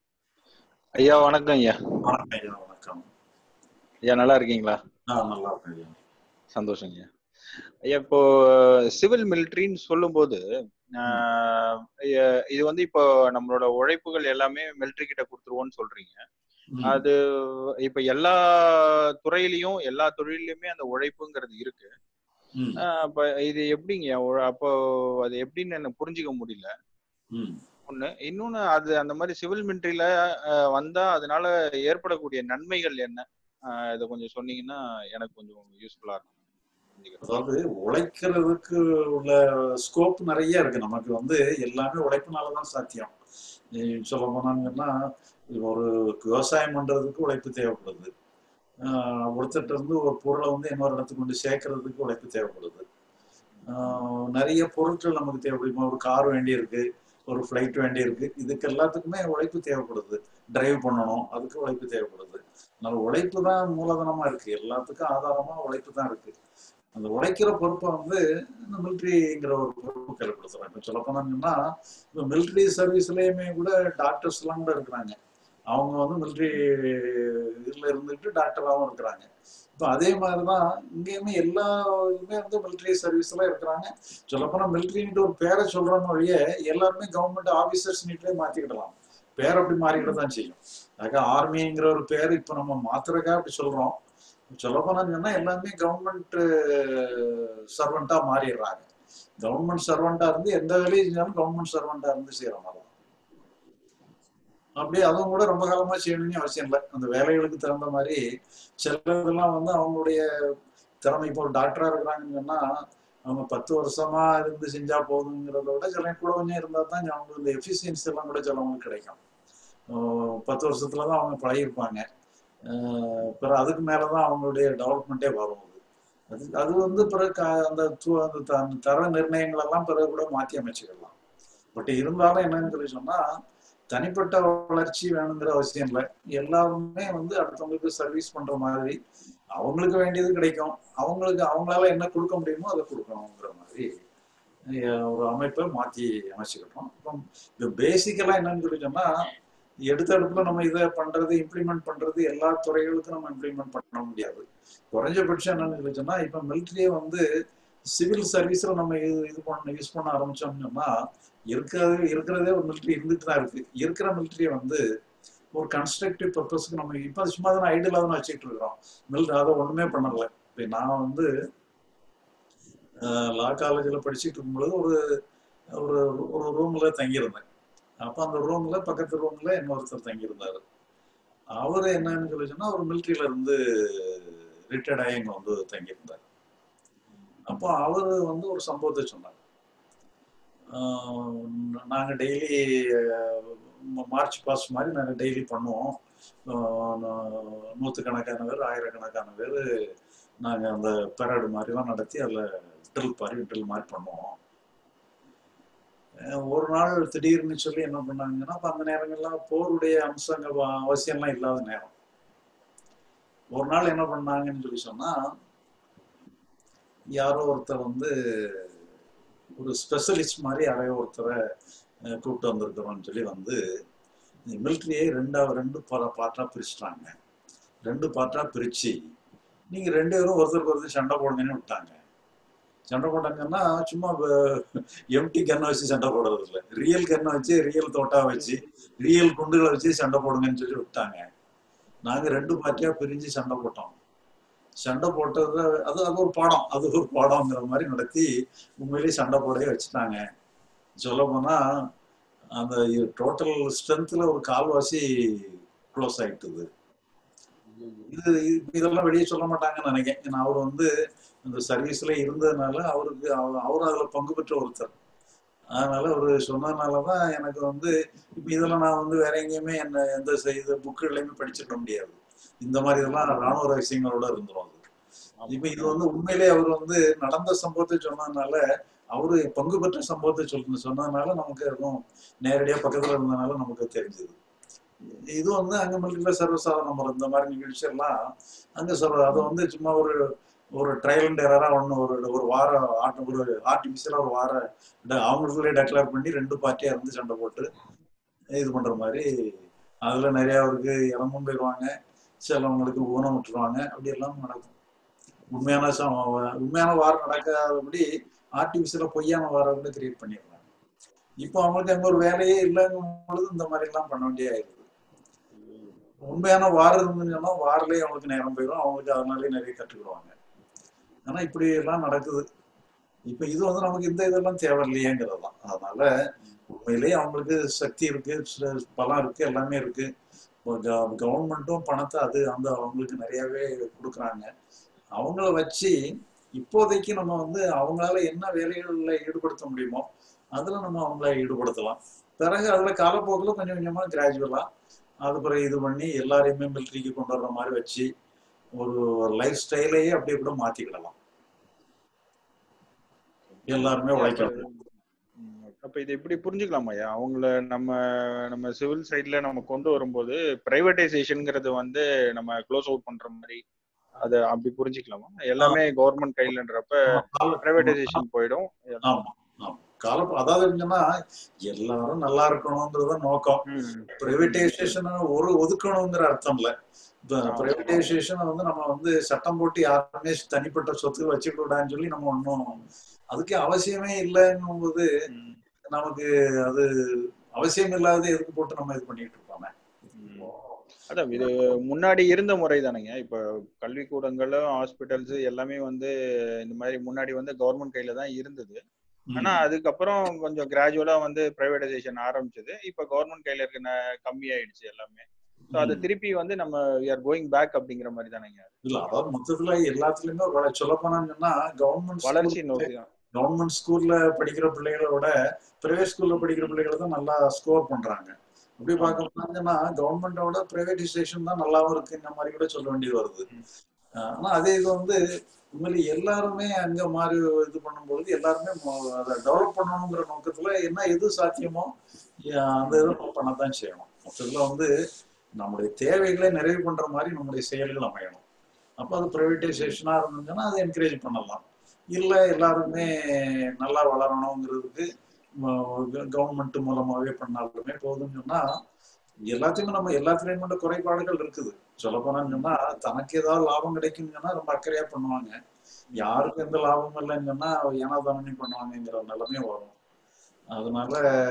D: ஐயா வணக்கம் ஐயா
B: வணக்கம் ஐயா வணக்கம்
D: ஐயா நல்லா இருக்கீங்களா
B: நான் நல்லா இருக்கேன் ஐயா
D: சந்தோஷம் ஐயா ஐயா இப்போ சிவில் மிலிட்ரின்னு சொல்லும்போது ஆஹ், ஐயா, இது வந்து இப்போ நம்மளோட உழைப்புகள் எல்லாமே மிலிட்ரி கிட்ட கொடுத்துருவோம்னு சொல்றீங்க
B: ம்.
D: அது இப்ப எல்லா துறையிலயும் எல்லா தொழிலையுமே அந்த உழைப்புங்கிறது இருக்கு
B: ம்.
D: ஆஹ், அப்ப இது எப்படிங்க உ- அப்போ அது எப்படின்னு எனக்கு புரிஞ்சுக்க முடியல
B: ம்.
D: ஒண்ணு இன்னொன்னு அது அந்த மாதிரி சிவில் மிலிட்ரியில வந்தா அதனால ஏற்படக்கூடிய நன்மைகள் என்ன ஆஹ் இதை கொஞ்சம் சொன்னீங்கன்னா எனக்கு கொஞ்சம் யூஸ்ஃபுல்லா இருக்கும் புரிஞ்சுக்கிறதுக்கு.
B: அதாவது உழைக்கிறதுக்கு உள்ள ஸ்கோப் நிறைய இருக்கு நமக்கு வந்து எல்லாமே உழைப்புனாலதான் சாத்தியம் சொல்ல போனாங்கன்னா ஒரு விவசாயம் பண்றதுக்கு உழைப்பு தேவைப்படுது ஆஹ் ஒருத்தர்ட்ட இருந்து ஒரு பொருளை வந்து இன்னொரு இடத்துக்கு கொண்டு சேர்க்கறதுக்கு உழைப்பு தேவைப்படுது ஆஹ் நிறைய பொருட்கள் நமக்கு தேவைப்படுமா ஒரு கார் வேண்டி இருக்கு ஒரு ஃப்ளைட் வேண்டி இருக்கு இதுக்கு எல்லாத்துக்குமே உழைப்பு தேவைப்படுது டிரைவ் பண்ணணும் அதுக்கு உழைப்பு தேவைப்படுது அதனால உழைப்பு தான் மூலதனமா இருக்கு எல்லாத்துக்கும் ஆதாரமா உழைப்பு தான் இருக்கு அந்த உழைக்கிற பொறுப்பை வந்து இந்த மிலிட்ரிங்கிற ஒரு பொறுப்பு கைப்படுத்துறோம் இப்போ சொல்ல போனாங்கன்னா இப்போ மிலிட்ரி சர்வீஸ்லயுமே கூட டாக்டர்ஸ் எல்லாம் கூட இருக்கிறாங்க அவங்க வந்து மிலிட்ரி இதுல இருந்துட்டு டாக்டராகவும் இருக்கிறாங்க இப்போ அதே மாதிரிதான் இங்கேயுமே எல்லா இதுமே வந்து மிலிட்ரி சர்வீஸ்ல இருக்கிறாங்க சொல்லப்போனா மிலிட்ரின்ட்டு ஒரு பேரை சொல்றோம் வழியே எல்லாருமே கவர்மெண்ட் ஆபீசர்ஸ் நீட்டே மாத்திக்கிடலாம் பேர் அப்படி மாறிக்கிட தான் செய்யும் அதாக ஆர்மிங்கிற ஒரு பேர் இப்போ நம்ம மாத்துறக்கா அப்படி சொல்றோம் சொல்ல சொன்னா எல்லாமே கவர்மெண்ட் சர்வெண்டா மாறிடுறாங்க கவர்மெண்ட் சர்வெண்டா இருந்து எந்த வேலையும் செஞ்சாலும் கவர்மெண்ட் சர்வெண்டா இருந்து செய்யற மாதிரி தான். அப்படியே அதுவும் கூட ரொம்ப காலமா செய்யணும்னு அவசியம் இல்லை அந்த வேலைகளுக்கு தகுந்த மாதிரி சிலதெல்லாம் வந்து அவங்களுடைய திறமை இப்போ ஒரு டாக்டரா இருக்கிறாங்கன்னு சொன்னா அவங்க பத்து வருஷமா இருந்து செஞ்சா போதுங்கிறத விட சில கூட கொஞ்சம் இருந்தா தான் அவங்களுக்கு இந்த எஃபிஷியன்சி எல்லாம் கூட சிலவங்களுக்கு கிடைக்கும் ஆஹ் பத்து வருஷத்துல தான் அவங்க பழகிருப்பாங்க ஆஹ் பிறகு அதுக்கு மேலதான் அவங்களுடைய டெவலப்மெண்ட்டே வரும் அது அது அது வந்து பிறகு க- அந்த து- அந்த த- அந்த தர நிர்ணயங்கள் எல்லாம் பிறகு கூட மாற்றி அமைச்சுக்கலாம் பட் இருந்தாலும் என்னன்னு சொல்லி சொன்னா தனிப்பட்ட வளர்ச்சி வேணுங்கிற அவசியம் இல்லை எல்லாருமே வந்து அடுத்தவங்களுக்கு சர்வீஸ் பண்ற மாதிரி அவங்களுக்கு வேண்டியது கிடைக்கும் அவங்களுக்கு அவங்களால என்ன கொடுக்க முடியுமோ அதை கொடுக்கணுங்கிற மாதிரி அஹ் ஒரு அமைப்பை மாற்றி அமைச்சுக்கிட்டோம் இப்போ இது பேசிக்கலா என்னன்னு சொல்லி சொன்னா எடுத்த இடத்துல நம்ம இதை பண்றது இம்ப்ளிமெண்ட் பண்றது எல்லா துறைகளுக்கும் நம்ம இம்ப்ளிமெண்ட் பண்ண முடியாது குறைஞ்சபட்சம் என்னன்னு சொல்லி சொன்னா இப்ப மிலிட்ரியே வந்து சிவில் சர்வீஸ்ல நம்ம இது இது பண்ண யூஸ் பண்ண ஆரம்பிச்சோம்னா இருக்கிறது இருக்கிறதே ஒரு மிலிட்ரி இருந்துட்டு தான் இருக்கு இருக்கிற மிலிட்ரியை வந்து ஒரு கன்ஸ்ட்ரக்டிவ் பர்பஸ்க்கு நம்ம இப்ப அது சும்மா தான் ஐடியலா தான் வச்சுட்டு இருக்கிறோம் மிலிட்ரி அதை ஒண்ணுமே பண்ணல இப்ப நான் வந்து லா காலேஜில் படிச்சுட்டு இருக்கும்பொழுது ஒரு ஒரு ஒரு ரூம்ல தங்கியிருந்தேன் அப்ப அந்த ரூம்ல பக்கத்து ரூம்ல இன்னொருத்தர் தங்கியிருந்தாரு அவரு என்னன்னு சொல்லி சொன்னா ஒரு மிலிட்ரியில இருந்து ரிட்டையர்ட் ஆகி இங்க வந்து தங்கியிருந்தார் அப்போ அவரு வந்து ஒரு சம்பவத்தை சொன்னார் ஆஹ் நாங்க டெய்லி மார்ச் பாஸ் மாதிரி நாங்க டெய்லி பண்ணுவோம் ஆஹ் நூ- நூத்துக்கணக்கான பேர் ஆயிரக்கணக்கான பேர் நாங்க அந்த பெரடு மாதிரிலாம் நடத்தி அதுல ட்ரில் மாதிரி ட்ரில் மாதிரி பண்ணுவோம் அஹ் ஒரு நாள் திடீர்னு சொல்லி என்ன பண்ணாங்கன்னா அப்ப அந்த நேரங்கள்லாம் போருடைய அம்சங்கள் வ- அவசியம்லாம் இல்லாத நேரம் ஒரு நாள் என்ன பண்ணாங்கன்னு சொல்லி சொன்னா யாரோ ஒருத்தர் வந்து ஒரு ஸ்பெஷலிஸ்ட் மாதிரி யாரையோ ஒருத்தரை அஹ், கூப்பிட்டு வந்திருக்கிறோம்னு சொல்லி வந்து மிலிட்ரியை ரெண்டா ரெண்டு பார்ட்டா பிரிச்சுட்டாங்க ரெண்டு பார்ட்டா பிரிச்சு நீங்க ரெண்டு பேரும் ஒருத்தருக்கு ஒருத்தர் சண்டை போடுங்கன்னு விட்டாங்க சண்டை போட்டாங்கன்னா சும்மா எம்டி கன்னை வச்சு சண்டை போடுறது இல்லை ரியல் கன்னை வச்சு ரியல் தோட்டா வச்சு ரியல் குண்டுகளை வச்சு சண்டை போடுங்கன்னு சொல்லி விட்டாங்க நாங்க ரெண்டு பார்ட்டியா பிரிஞ்சு சண்டை போட்டோம் சண்டை போட்டது அது அது ஒரு பாடம் அது ஒரு பாடம்ங்கிற மாதிரி நடத்தி உண்மையிலேயே சண்டை போடவே வச்சுட்டாங்க சொல்ல போனா அந்த டோட்டல் ஸ்ட்ரென்த்ல ஒரு கால்வாசி க்ளோஸ் ஆயிட்டுது இது இது- இதெல்லாம் வெளியே சொல்ல மாட்டாங்கன்னு நினைக்கிறேன் ஏன்னா அவர் வந்து அந்த சர்வீஸ்ல இருந்ததுனால அவருக்கு அவ- அவரும் அதுல பங்கு பெற்ற ஒருத்தர் அதனால அவரு சொன்னதுனாலதான் எனக்கு வந்து இப்ப இதெல்லாம் நான் வந்து வேற எங்கேயுமே என்ன எந்த செய்த புக்குகளையுமே படிச்சிருக்க முடியாது இந்த மாதிரி இதெல்லாம் ராணுவ ரகசியங்களோட இருந்துரும் அது இப்ப இது வந்து உண்மையிலே அவர் வந்து நடந்த சம்பவத்தை சொன்னதுனால அவரு பங்கு பெற்ற சம்பவத்தை சொல்லு சொன்னதுனால நமக்கு இருக்கும் நேரடியா பக்கத்துல இருந்ததுனால நமக்கு தெரிஞ்சது இது வந்து அங்க மிலிட்டரியில சர்வசாதாரண முறை இந்த மாதிரி நிகழ்ச்சி எல்லாம் அங்க சொல்ற அது வந்து சும்மா ஒரு ஒரு ட்ரையல் அண்ட் எரரா ஒன்று ஒரு ஒரு வார ஆட்டு ஒரு ஆர்டிபிஷியலா ஒரு வார ட- அவங்களுக்குள்ளே டெக்ளேர் பண்ணி ரெண்டு பார்ட்டியா இருந்து சண்டை போட்டு இது பண்ற மாதிரி அதுல நிறைய அவருக்கு இறமும் போயிடுவாங்க சிலவங்களுக்கு ஊனம் விட்டுருவாங்க அப்படி எல்லாம் நடக்கும் உண்மையான ச- உண்மையான வாரம் நடக்காதபடி ஆர்டிபிஷியலா பொய்யான வாரங்களை கிரியேட் பண்ணிடுறாங்க இப்போ அவங்களுக்கு அங்க ஒரு வேலையே இல்லைங்கும் பொழுது இந்த மாதிரி எல்லாம் பண்ண வேண்டிய ஆயிடுது உண்மையான வாரம் இருந்துன்னு சொன்னா வாரிலேயே அவங்களுக்கு நேரம் போயிடும் அவங்களுக்கு அதனாலே நிறைய கற்றுக்கிடுவாங்க ஆனா இப்படி எல்லாம் நடக்குது இப்ப இது வந்து நமக்கு இந்த இதெல்லாம் தேவையில்லையேங்கிறது தான் அதனால உண்மையிலேயே அவங்களுக்கு சக்தி இருக்கு ச- பலம் இருக்கு எல்லாமே இருக்கு கவர்மெண்ட்டும் பணத்தை அது அந்த அவங்களுக்கு நிறையவே கொடுக்குறாங்க அவங்கள வச்சு இப்போதைக்கு நம்ம வந்து அவங்களால என்ன வேலைகள்ல ஈடுபடுத்த முடியுமோ அதுல நம்ம அவங்கள ஈடுபடுத்தலாம் பிறகு அதுல காலப்போக்கில் கொஞ்சம் கொஞ்சமா கிராஜுவலா அது பிறகு இது பண்ணி எல்லாரையுமே மிலிட்ரிக்கு கொண்டு வர்ற மாதிரி வச்சு ஒரு லைஃப் ஸ்டைலையே அப்படியே கூட மாத்திக்கிடலாம் எல்லாருமே உழைக்கணும்
D: ம், அப்ப இது இப்படி புரிஞ்சுக்கலாமா ஐயா அவங்கள நம்ம நம்ம சிவில் சைட்ல நம்ம கொண்டு வரும்போது பிரைவேடைசேஷன்ங்கிறது வந்து நம்ம க்ளோஸ் அவுட் பண்ற மாதிரி அது அப்படி புரிஞ்சுக்கலாமா எல்லாமே கவர்மெண்ட் கையிலன்றப்ப பிரைவேடைசேஷன் போயிடும்
B: ஆமா ஆமா கால அதாவது என்னன்னா எல்லாரும் நல்லா இருக்கணுங்கிறது தான் நோக்கம்
D: ம்,
B: பிரைவேடைசேஷன் ஒரு ஒதுக்கணுங்கிற அர்த்தம் இல்ல பிரைவேடைசேஷன் வந்து நம்ம வந்து சட்டம் போட்டு யாருமே தனிப்பட்ட சொத்து வச்சுக்க கூடாதுன்னு சொல்லி நம்ம ஒன்றும் அதுக்கு அவசியமே இல்லைங்கும் போது
D: ம்,
B: நமக்கு அது அவசியம் இல்லாத எதுக்கு போட்டு நம்ம இது பண்ணிட்டு இருக்கோமே
D: ம். அதான் இது முன்னாடி இருந்த முறை தானேங்க இப்ப கல்விக்கூடங்களும் ஹாஸ்பிட்டல்ஸ் எல்லாமே வந்து இந்த மாதிரி முன்னாடி வந்து கவர்மெண்ட் கையில தான் இருந்தது ஆனா அதுக்கப்புறம் கொஞ்சம் கிராஜுவலா வந்து பிரைவேடைசேஷன் ஆரம்பிச்சது இப்ப கவர்மெண்ட் கையில இருக்க ந- கம்மி ஆயிடுச்சு எல்லாமே ஸோ அது திருப்பி வந்து நம்ம ஆர் கோயிங் பேக் அப்படிங்கிற மாதிரி தானேங்க
B: இல்ல அதாவது மொத்தத்துல எல்லாத்துலயுமே சொல்ல போனாங்கன்னா கவர்மெண்ட்
D: வளர்ச்சி நோக்கி தான்
B: கவர்மெண்ட் ஸ்கூல்ல படிக்கிற பிள்ளைகளை விட பிரைவேட் ஸ்கூல்ல படிக்கிற பிள்ளைகள் தான் நல்லா ஸ்கோர் பண்றாங்க அப்படி பார்க்க போனாங்கன்னா கவர்மெண்டோட பிரைவேடைசேஷன் தான் நல்லாவும் இருக்குங்கிற மாதிரி கூட சொல்ல வேண்டியது வருது அஹ் ஆனா அதே இது வந்து உண்மையிலே எல்லாருமே அங்க மாதிரி இது பண்ணும்பொழுது எல்லாருமே மொ- அதை டெவலப் பண்ணணுங்கிற நோக்கத்துல என்ன எது சாத்தியமோ அஹ் அந்த இதை நம்ம பண்ணத்தான் செய்யணும் மொத்தத்துல வந்து நம்முடைய தேவைகளை நிறைவு பண்ற மாதிரி நம்முடைய செயல்கள் அமையணும் அப்ப அது பிரைவேடைசேஷனா இருந்துச்சுன்னா அதை என்கரேஜ் பண்ணலாம் இல்ல எல்லாருமே நல்லா வளரணுங்கிறதுக்கு கவர்மெண்ட் மூலமாவே பண்ணாலுமே போதும்னு சொன்னா எல்லாத்தையுமே நம்ம எல்லாத்துலயும் கொண்ட குறைபாடுகள் இருக்குது சொல்ல போனான்னு சொன்னா தனக்கு ஏதாவது லாபம் கிடைக்கும்னு சொன்னா ரொம்ப அக்கறையா பண்ணுவாங்க யாருக்கும் எந்த லாபமும் இல்லைன்னு சொன்னா ஏனா தானே பண்ணுவாங்கங்கிற நிலைமை வரும் அதனால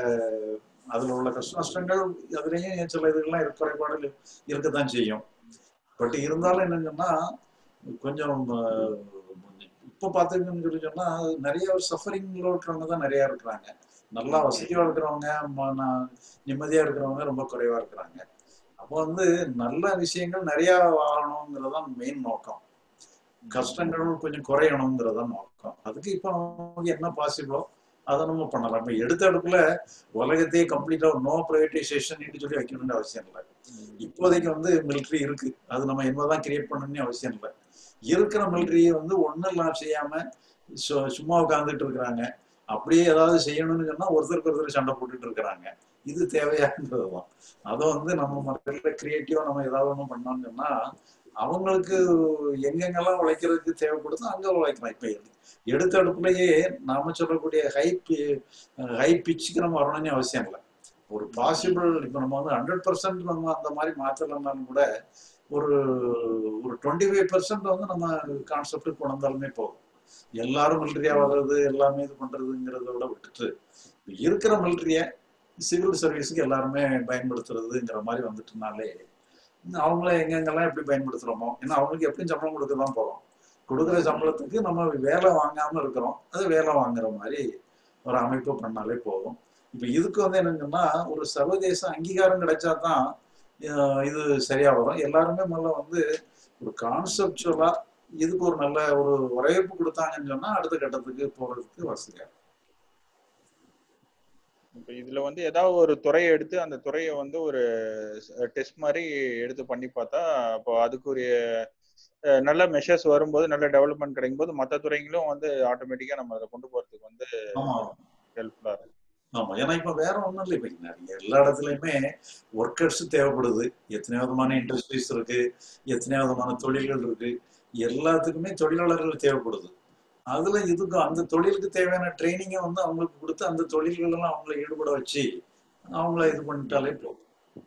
B: அதுல உள்ள கஷ்ட நஷ்டங்கள் அதுலயும் சில இதுகள்லாம் இருக்க குறைபாடுகள் இருக்கத்தான் செய்யும் பட் இருந்தாலும் என்னன்னு சொன்னா கொஞ்சம் அஹ், இப்ப பாத்துக்கணும்னு சொல்லி சொன்னா நிறைய சஃபரிங்ல இருக்கிறவங்க தான் நிறைய இருக்கிறாங்க நல்லா வசதியா இருக்கிறவங்க ம- ந- நிம்மதியா இருக்கிறவங்க ரொம்ப குறைவா இருக்கிறாங்க அப்போ வந்து நல்ல விஷயங்கள் நிறைய ஆகணுங்கிறதான் மெயின் நோக்கம் கஷ்டங்கள் கொஞ்சம் குறையணுங்கிறதான் நோக்கம் அதுக்கு இப்போ நமக்கு என்ன பாசிபிளோ அதை நம்ம பண்ணலாம் இப்ப எடுத்த அடுப்புல உலகத்தையே கம்ப்ளீட்டா நோ பிரைவேடைசேஷன் சொல்லி வைக்கணும்னு அவசியம் இல்லை இப்போதைக்கு வந்து மிலிட்ரி இருக்கு அது நம்ம என்னதான் கிரியேட் பண்ணணும்னு அவசியம் இல்லை இருக்கிற மிலிட்ரியை வந்து ஒண்ணும் இல்லாம செய்யாம சு- சும்மா உட்கார்ந்துட்டு இருக்கிறாங்க அப்படியே ஏதாவது செய்யணும்னு சொன்னா ஒருத்தருக்கு ஒருத்தர் சண்டை போட்டுட்டு இருக்கிறாங்க இது தேவையானதுதான் அதை வந்து நம்ம மக்கள்ல கிரியேட்டிவா நம்ம ஏதாவது ஒண்ணு பண்ணோம்னு சொன்னா அவங்களுக்கு எங்கெங்கெல்லாம் உழைக்கிறதுக்கு தேவைப்படுதோ அங்க உழைக்கலாம் இப்ப எடுத்த அடுப்புலயே நாம சொல்லக்கூடிய ஹை ஹை பிச்சுக்கு நம்ம வரணும்னு அவசியம் இல்லை ஒரு பாசிபிள் இப்ப நம்ம வந்து ஹண்ட்ரட் பர்சன்ட் நம்ம அந்த மாதிரி மாத்தலைன்னாலும் கூட ஒரு ஒரு டுவெண்ட்டி ஃபைவ் பர்சன்ட் வந்து நம்ம கான்செப்ட் கொண்டு வந்தாலுமே போதும் எல்லாரும் மிலிட்ரியா வர்றது எல்லாமே இது பண்றதுங்கிறத விட விட்டுட்டு இருக்கிற மிலிட்ரிய சிவில் சர்வீஸுக்கு எல்லாருமே பயன்படுத்துறதுங்கிற மாதிரி வந்துட்டுனாலே அவங்கள எங்கெங்கெல்லாம் எப்படி பயன்படுத்துறோமோ ஏன்னா அவங்களுக்கு எப்படியும் சம்பளம் கொடுக்க தான் போறோம் கொடுக்குற சம்பளத்துக்கு நம்ம வேலை வாங்காம இருக்கிறோம் அது வேலை வாங்குற மாதிரி ஒரு அமைப்பு பண்ணாலே போதும் இப்ப இதுக்கு வந்து என்னங்கன்னா ஒரு சர்வதேச அங்கீகாரம் கிடைச்சா தான் அஹ் இது சரியா வரும் எல்லாருமே முதல்ல வந்து ஒரு கான்செப்டுவலா இதுக்கு ஒரு நல்ல ஒரு வரவேற்பு கொடுத்தாங்கன்னு சொன்னா அடுத்த கட்டத்துக்கு போறதுக்கு வசதியா இருக்கும்.
D: இப்ப இதுல வந்து ஏதாவது ஒரு துறையை எடுத்து அந்த துறையை வந்து ஒரு டெஸ்ட் மாதிரி எடுத்து பண்ணி பார்த்தா அப்போ அதுக்குரிய அஹ், நல்ல மெஷர்ஸ் வரும்போது நல்ல டெவலப்மெண்ட் கிடைக்கும் போது மற்ற துறைகளும் வந்து ஆட்டோமேட்டிக்கா நம்ம அதை கொண்டு போறதுக்கு வந்து
B: ஆமா
D: ஹெல்ப்ஃபுல்லா இருக்கும்
B: ஆமா ஏன்னா இப்ப வேற ஒண்ணும் இல்லை இப்ப நிறைய எல்லா இடத்துலயுமே ஒர்க்கர்ஸ் தேவைப்படுது எத்தனை விதமான இண்டஸ்ட்ரீஸ் இருக்கு எத்தனை விதமான தொழில்கள் இருக்கு எல்லாத்துக்குமே தொழிலாளர்கள் தேவைப்படுது அதுல இதுக்கு அந்த தொழிலுக்கு தேவையான ட்ரைனிங்கை வந்து அவங்களுக்கு கொடுத்து அந்த தொழில்கள் எல்லாம் அவங்களை ஈடுபட வச்சு அவங்கள இது பண்ணிட்டாலே போதும்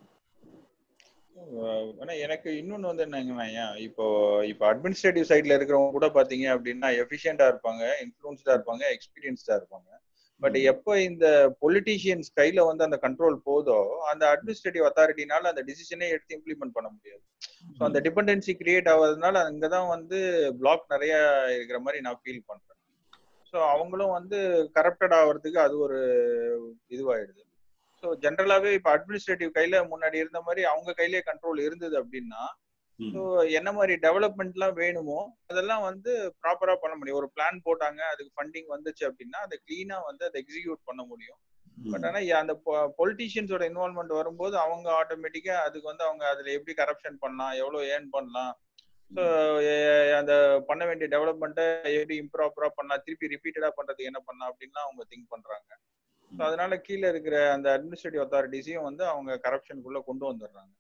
D: அஹ் ஆனா எனக்கு இன்னொன்னு வந்து என்னங்கன்னா ஏன் இப்போ இப்போ அட்மினிஸ்ட்ரேட்டிவ் சைட்ல இருக்கிறவங்க கூட பாத்தீங்க அப்படின்னா எஃபிஷியண்டா இருப்பாங்க இன்ஃபுளுன்ஸ்டா இருப்பாங்க எக்ஸ்பீரியன்ஸ்டா இருப்பாங்க பட் எப்போ இந்த பொலிட்டீஷியன்ஸ் கையில வந்து அந்த கண்ட்ரோல் போதோ அந்த அட்மினிஸ்ட்ரேட்டிவ் அத்தாரிட்டினால அந்த டிசிஷனே எடுத்து இம்ப்ளிமெண்ட் பண்ண முடியாது ஸோ அந்த டிபெண்டன்சி கிரியேட் ஆகுறதுனால அங்கதான் வந்து பிளாக் நிறைய இருக்கிற மாதிரி நான் ஃபீல் பண்றேன் ஸோ அவங்களும் வந்து கரப்டட் ஆகிறதுக்கு அது ஒரு இதுவாயிடுது ஸோ ஜென்ரலாவே இப்போ அட்மினிஸ்ட்ரேட்டிவ் கையில முன்னாடி இருந்த மாதிரி அவங்க கையிலே கண்ட்ரோல் இருந்தது அப்படின்னா
B: ம்.
D: ஸோ என்ன மாதிரி டெவலப்மெண்ட்லாம் வேணுமோ அதெல்லாம் வந்து ப்ராப்பரா பண்ண முடியும் ஒரு பிளான் போட்டாங்க அதுக்கு ஃபண்டிங் வந்துச்சு அப்படின்னா அதை கிளீனா வந்து அதை எக்ஸிக்யூட் பண்ண முடியும் பட் ஆனா யா- அந்த பொலிட்டீஷியன்ஸோட இன்வால்மெண்ட் வரும்போது அவங்க ஆட்டோமேட்டிக்கா அதுக்கு வந்து அவங்க அதுல எப்படி கரப்ஷன் பண்ணலாம் எவ்வளவு ஏர்ன் பண்ணலாம் ஸோ அந்த பண்ண வேண்டிய டெவலப்மெண்ட்டை எப்படி இம்ப்ராப்பரா பண்ணலாம் திருப்பி ரிப்பீட்டடா பண்றதுக்கு என்ன பண்ணலாம் அப்படின்லாம் அவங்க திங்க் பண்றாங்க ஸோ அதனால கீழே இருக்கிற அந்த அட்மினிஸ்ட்ரேட்டிவ் அத்தாரிட்டிஸையும் வந்து அவங்க கரப்ஷனுக்குள்ள கொண்டு வந்துடுறாங்க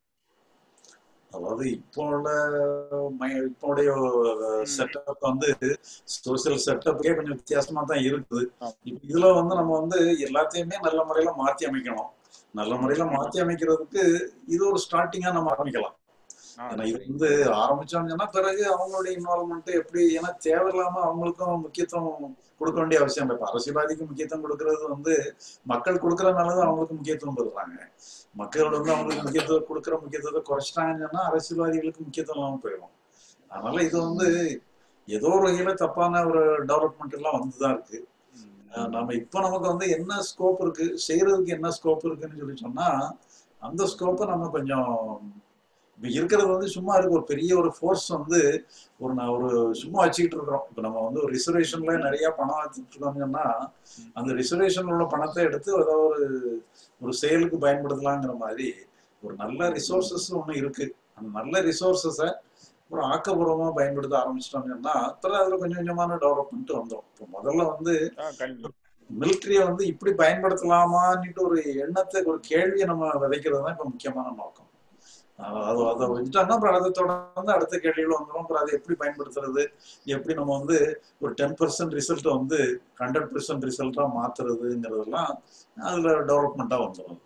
B: அதாவது இப்போ உள்ள ம- இப்போ உடைய செட்டப் வந்து சோசியல் செட்டப்புக்கே கொஞ்சம் வித்தியாசமா தான் இருக்குது
D: ஆமா.
B: இப்ப இதுல வந்து நம்ம வந்து எல்லாத்தையுமே நல்ல முறையில மாத்தி அமைக்கணும் நல்ல முறையில மாத்தி அமைக்கிறதுக்கு இது ஒரு ஸ்டார்டிங்கா நம்ம ஆரம்பிக்கலாம்
D: ஆ,
B: ஏன்னா இது
D: சரிங்க.
B: வந்து ஆரம்பிச்சோம்னு சொன்னா பிறகு அவங்களுடைய இன்வால்மெண்ட் எப்படி ஏன்னா தேவையில்லாம அவங்களுக்கும் முக்கியத்துவம் கொடுக்க வேண்டிய அவசியம் இல்லை இப்ப அரசியல்வாதிக்கு முக்கியத்துவம் கொடுக்கறது வந்து மக்கள் கொடுக்கறதுனாலதான் அவங்களுக்கு முக்கியத்துவம் கொடுக்குறாங்க மக்கள் வந்து அவங்களுக்கு முக்கியத்துவம் கொடுக்குற முக்கியத்துவத்தை குறைச்சிட்டாங்கன்னு சொன்னா அரசியல்வாதிகளுக்கு முக்கியத்துவம் இல்லாம போயிடும் அதனால இது வந்து ஏதோ ஒரு வகையில தப்பான ஒரு டெவலப்மெண்ட் எல்லாம் வந்துதான் இருக்கு
D: ம்.
B: அஹ் நம்ம இப்ப நமக்கு வந்து என்ன ஸ்கோப் இருக்கு செய்யறதுக்கு என்ன ஸ்கோப் இருக்குன்னு சொல்லி சொன்னா அந்த ஸ்கோப்பை நம்ம கொஞ்சம் இப்ப இருக்கிறது வந்து சும்மா இருக்கு ஒரு பெரிய ஒரு ஃபோர்ஸ் வந்து ஒரு நான் ஒரு சும்மா வச்சுக்கிட்டு இருக்கிறோம் இப்ப நம்ம வந்து ஒரு ரிசர்வேஷன்ல நிறைய பணம் வச்சுட்டு இருக்கோம்னு சொன்னா அந்த ரிசர்வேஷன்ல உள்ள பணத்தை எடுத்து ஏதோ ஒரு ஒரு செயலுக்கு பயன்படுத்தலாங்கிற மாதிரி ஒரு நல்ல ரிசோர்சஸ் ஒண்ணு இருக்கு அந்த நல்ல ரிசோர்சஸை ஒரு ஆக்கப்பூர்வமா பயன்படுத்த ஆரம்பிச்சிட்டோம்னா அப்புறம் அதுல கொஞ்சம் கொஞ்சமான டெவலப்மெண்ட் வந்துடும் இப்போ முதல்ல வந்து
D: ஆ, கண்டிப்பா
B: மிலிட்ரியை வந்து இப்படி பயன்படுத்தலாமான்னுட்டு ஒரு எண்ணத்தை ஒரு கேள்வியை நம்ம விதைக்கிறது தான் இப்ப முக்கியமான நோக்கம் அஹ் அது அதை வச்சுட்டோம்னா அப்புறம் அதை தொடர்ந்து அடுத்த கேள்விகள் வந்துடும் அப்புறம் அதை எப்படி பயன்படுத்துறது எப்படி நம்ம வந்து ஒரு டென் பர்சன்ட் ரிசல்ட் வந்து ஹண்ட்ரட் பர்சன்ட் ரிசல்ட்டா மாத்துறதுங்கிறதெல்லாம் அதுல டெவலப்மெண்ட்டா வந்துடும்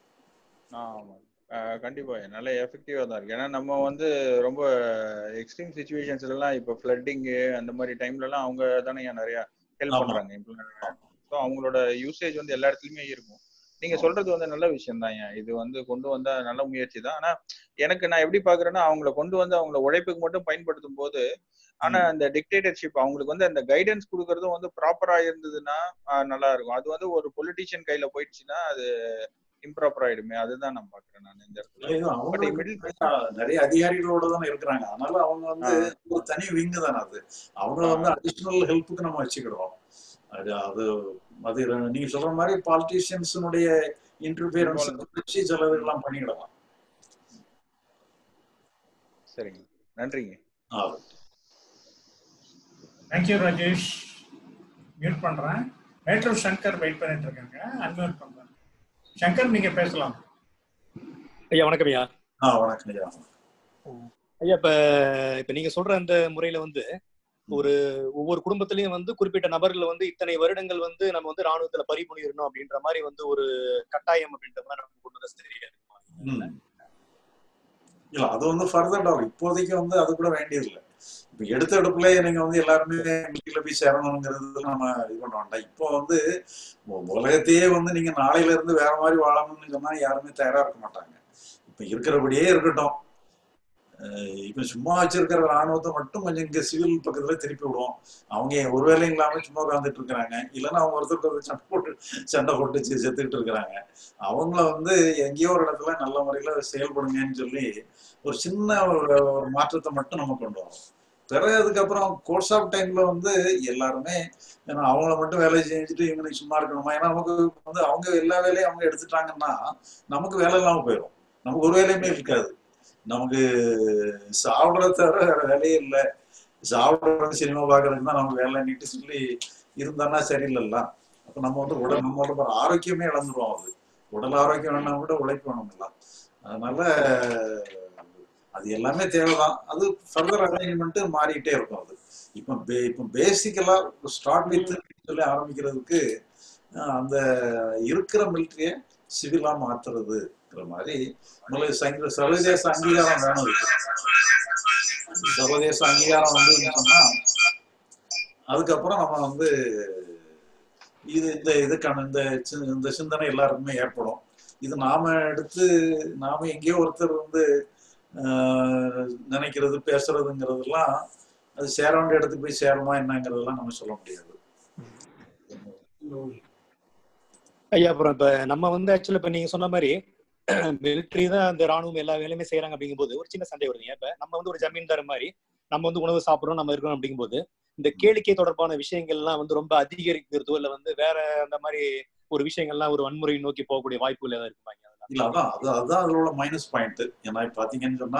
D: ஆமா ஆஹ் கண்டிப்பா நல்ல எஃபெக்டிவா தான் இருக்கு ஏன்னா நம்ம வந்து ரொம்ப எக்ஸ்ட்ரீம் சுச்சுவேஷன்ஸ்ல எல்லாம் இப்போ ஃபிளட்டிங் அந்த மாதிரி டைம்ல எல்லாம் அவங்க தானே நிறைய ஹெல்ப்
B: ஆமா.
D: பண்றாங்க இம்ப்ளிமெண்ட் ஸோ அவங்களோட யூசேஜ் வந்து எல்லா இடத்துலயுமே இருக்கும் நீங்க சொல்றது வந்து நல்ல விஷயம் தான் இது வந்து கொண்டு வந்தா நல்ல முயற்சி தான் ஆனா எனக்கு நான் எப்படி பாக்குறேன்னா அவங்கள கொண்டு வந்து அவங்கள உழைப்புக்கு மட்டும் பயன்படுத்தும் போது ஆனா அந்த டிக்டேட்டர்ஷிப் அவங்களுக்கு வந்து அந்த கைடன்ஸ் கொடுக்கறதும் வந்து ப்ராப்பரா இருந்ததுன்னா ஆஹ் நல்லா இருக்கும் அது வந்து ஒரு பொலிட்டிஷியன் கையில போயிடுச்சுன்னா அது இம்ப்ராப்பர் ஆயிடுமே அதுதான் நான் பாக்குறேன் நான் இந்த இடத்துல
B: இது அவங்களுக்கு
D: middle-
B: நிறைய- நிறைய அதிகாரிகளோட தானே இருக்கிறாங்க அதனால அவங்க வந்து ஒரு தனி விங்கு தானே அது அவங்க வந்து அடிஷனல் ஹெல்ப்புக்கு நம்ம வச்சுக்கிடுவோம் அது அது அது நீங்க சொல்ற மாதிரி பாலிட்டிஷியன்ஸினுடைய இன்டர்பியரன்ஸ் வச்சு சிலதெல்லாம் பண்ணிக்கிடலாம்
D: சரிங்க நன்றிங்க
B: ஆ,
A: தேங்க்யூ ராஜேஷ் மியூட் பண்றேன் மேட்டூர் சங்கர் வெயிட் பண்ணிட்டு இருக்காங்க அன்மியூட் பண்றேன் சங்கர் நீங்க பேசலாம்
E: ஐயா வணக்கம் ஐயா
B: ஆ வணக்கம் ஐயா
E: ஐயா இப்ப இப்ப நீங்க சொல்ற அந்த முறையில வந்து ஒரு ஒவ்வொரு குடும்பத்திலயும் வந்து குறிப்பிட்ட நபர்கள் வந்து இத்தனை வருடங்கள் வந்து நம்ம வந்து ராணுவத்துல பறிபுணிரணும் அப்படின்ற மாதிரி வந்து ஒரு கட்டாயம் அப்படின்ற மாதிரி நம்ம கொண்டு வந்தா சரியா இருக்குமா
B: ம். இல்ல அது வந்து ஃபர்தர் டெவலப் இப்போதைக்கு வந்து அது கூட வேண்டியது இல்லை இப்ப எடுத்த எடுப்புல நீங்க வந்து எல்லாருமே மிலிட்டரியில போய் சேரணுங்கிறது நம்ம இது பண்ண வேண்டாம் இப்போ வந்து உ- உலகத்தையே வந்து நீங்க நாளையில இருந்து வேற மாதிரி வாழணும்னு சொன்னா யாருமே தயாரா இருக்க மாட்டாங்க இப்ப இருக்கிறபடியே இருக்கட்டும் அஹ் இப்ப சும்மா வச்சிருக்கிற ராணுவத்தை மட்டும் கொஞ்சம் இங்க சிவில் பக்கத்துல திருப்பி விடுவோம் அவங்க ஒரு வேலையும் இல்லாம சும்மா உட்காந்துட்டு இருக்கிறாங்க இல்லைன்னா அவங்க ஒருத்தருக்கு ஒருத்தர் சண்டை போட்டு சண்டை போட்டு செ- செத்துக்கிட்டு இருக்கிறாங்க அவங்கள வந்து எங்கேயோ ஒரு இடத்துல நல்ல முறையில செயல்படுங்கன்னு சொல்லி ஒரு சின்ன ஒரு ஒரு மாற்றத்தை மட்டும் நம்ம கொண்டு வரோம் பிறகு அதுக்கப்புறம் கோர்ஸ் ஆஃப் டைம்ல வந்து எல்லாருமே ஏன்னா அவங்கள மட்டும் வேலை செஞ்சுட்டு இவங்களுக்கு சும்மா இருக்கணுமா ஏன்னா நமக்கு வந்து அவங்க எல்லா வேலையும் அவங்க எடுத்துட்டாங்கன்னா நமக்கு வேலை இல்லாம போயிடும் நமக்கு ஒரு வேலையுமே இருக்காது நமக்கு சாப்பிட்றத தவிர வேற வேலையே இல்லை சாப்பிட்றது சினிமா பார்க்கறதுக்கு தான் நமக்கு வேலை நீட்டு சொல்லி இருந்தான்னா சரியில்லைல்ல அப்ப நம்ம வந்து உடல் நம்ம உடம்பு ஆரோக்கியமே இழந்துருவோம் அது உடல் ஆரோக்கியம் வேணா கூட உழைப்பு வேணும்ல அதனால அது எல்லாமே தேவைதான் அது ஃபர்தர் அரேஞ்ச்மெண்ட் மாறிக்கிட்டே இருக்கும் அது இப்போ பே- இப்போ பேசிக்கலா ஸ்டார்ட் வித் சொல்லி ஆரம்பிக்கிறதுக்கு அஹ், அந்த இருக்கிற மிலிட்டரியை சிவிலா மாத்துறதுங்கிற மாதிரி முதல்ல சங்க சர்வதேச அங்கீகாரம் வேணும் இதுக்கு. சர்வதேச அங்கீகாரம் வந்து சொன்னா அதுக்கப்புறம் நம்ம வந்து இது இந்த இதுக்கான இந்த சி- இந்த சிந்தனை எல்லாருக்குமே ஏற்படும் இது நாம எடுத்து நாம எங்கேயோ ஒருத்தர் வந்து ஆஹ், நினைக்கிறது பேசுறதுங்கிறதெல்லாம் அது சேர வேண்டிய இடத்துக்கு போய் சேருமா என்னங்கிறதெல்லாம் நம்ம சொல்ல முடியாது
E: ஐயா அப்புறம் இப்ப நம்ம வந்து ஆக்சுவலா இப்ப நீங்க சொன்ன மாதிரி மிலிட்ரி தான் அந்த ராணுவம் எல்லா வேலையுமே செய்யறாங்க அப்படிங்கும்போது ஒரு சின்ன சண்டை வருதுங்க இப்ப நம்ம வந்து ஒரு ஜமீன்தார் மாதிரி நம்ம வந்து உணவு சாப்பிடுறோம் நம்ம இருக்கோம் அப்படிங்கும்போது இந்த கேளிக்கை தொடர்பான விஷயங்கள்லாம் வந்து ரொம்ப அதிகரிக்கிறதோ இல்ல வந்து வேற அந்த மாதிரி ஒரு விஷயங்கள்லாம் ஒரு வன்முறை நோக்கி போகக்கூடிய வாய்ப்புகள் ஏதாவது இருக்குமாங்க அதெல்லாம்?
B: இல்ல அதான் அது அதுதான் அதுல உள்ள மைனஸ் பாயிண்ட் ஏன்னா இப்ப பாத்தீங்கன்னு சொன்னா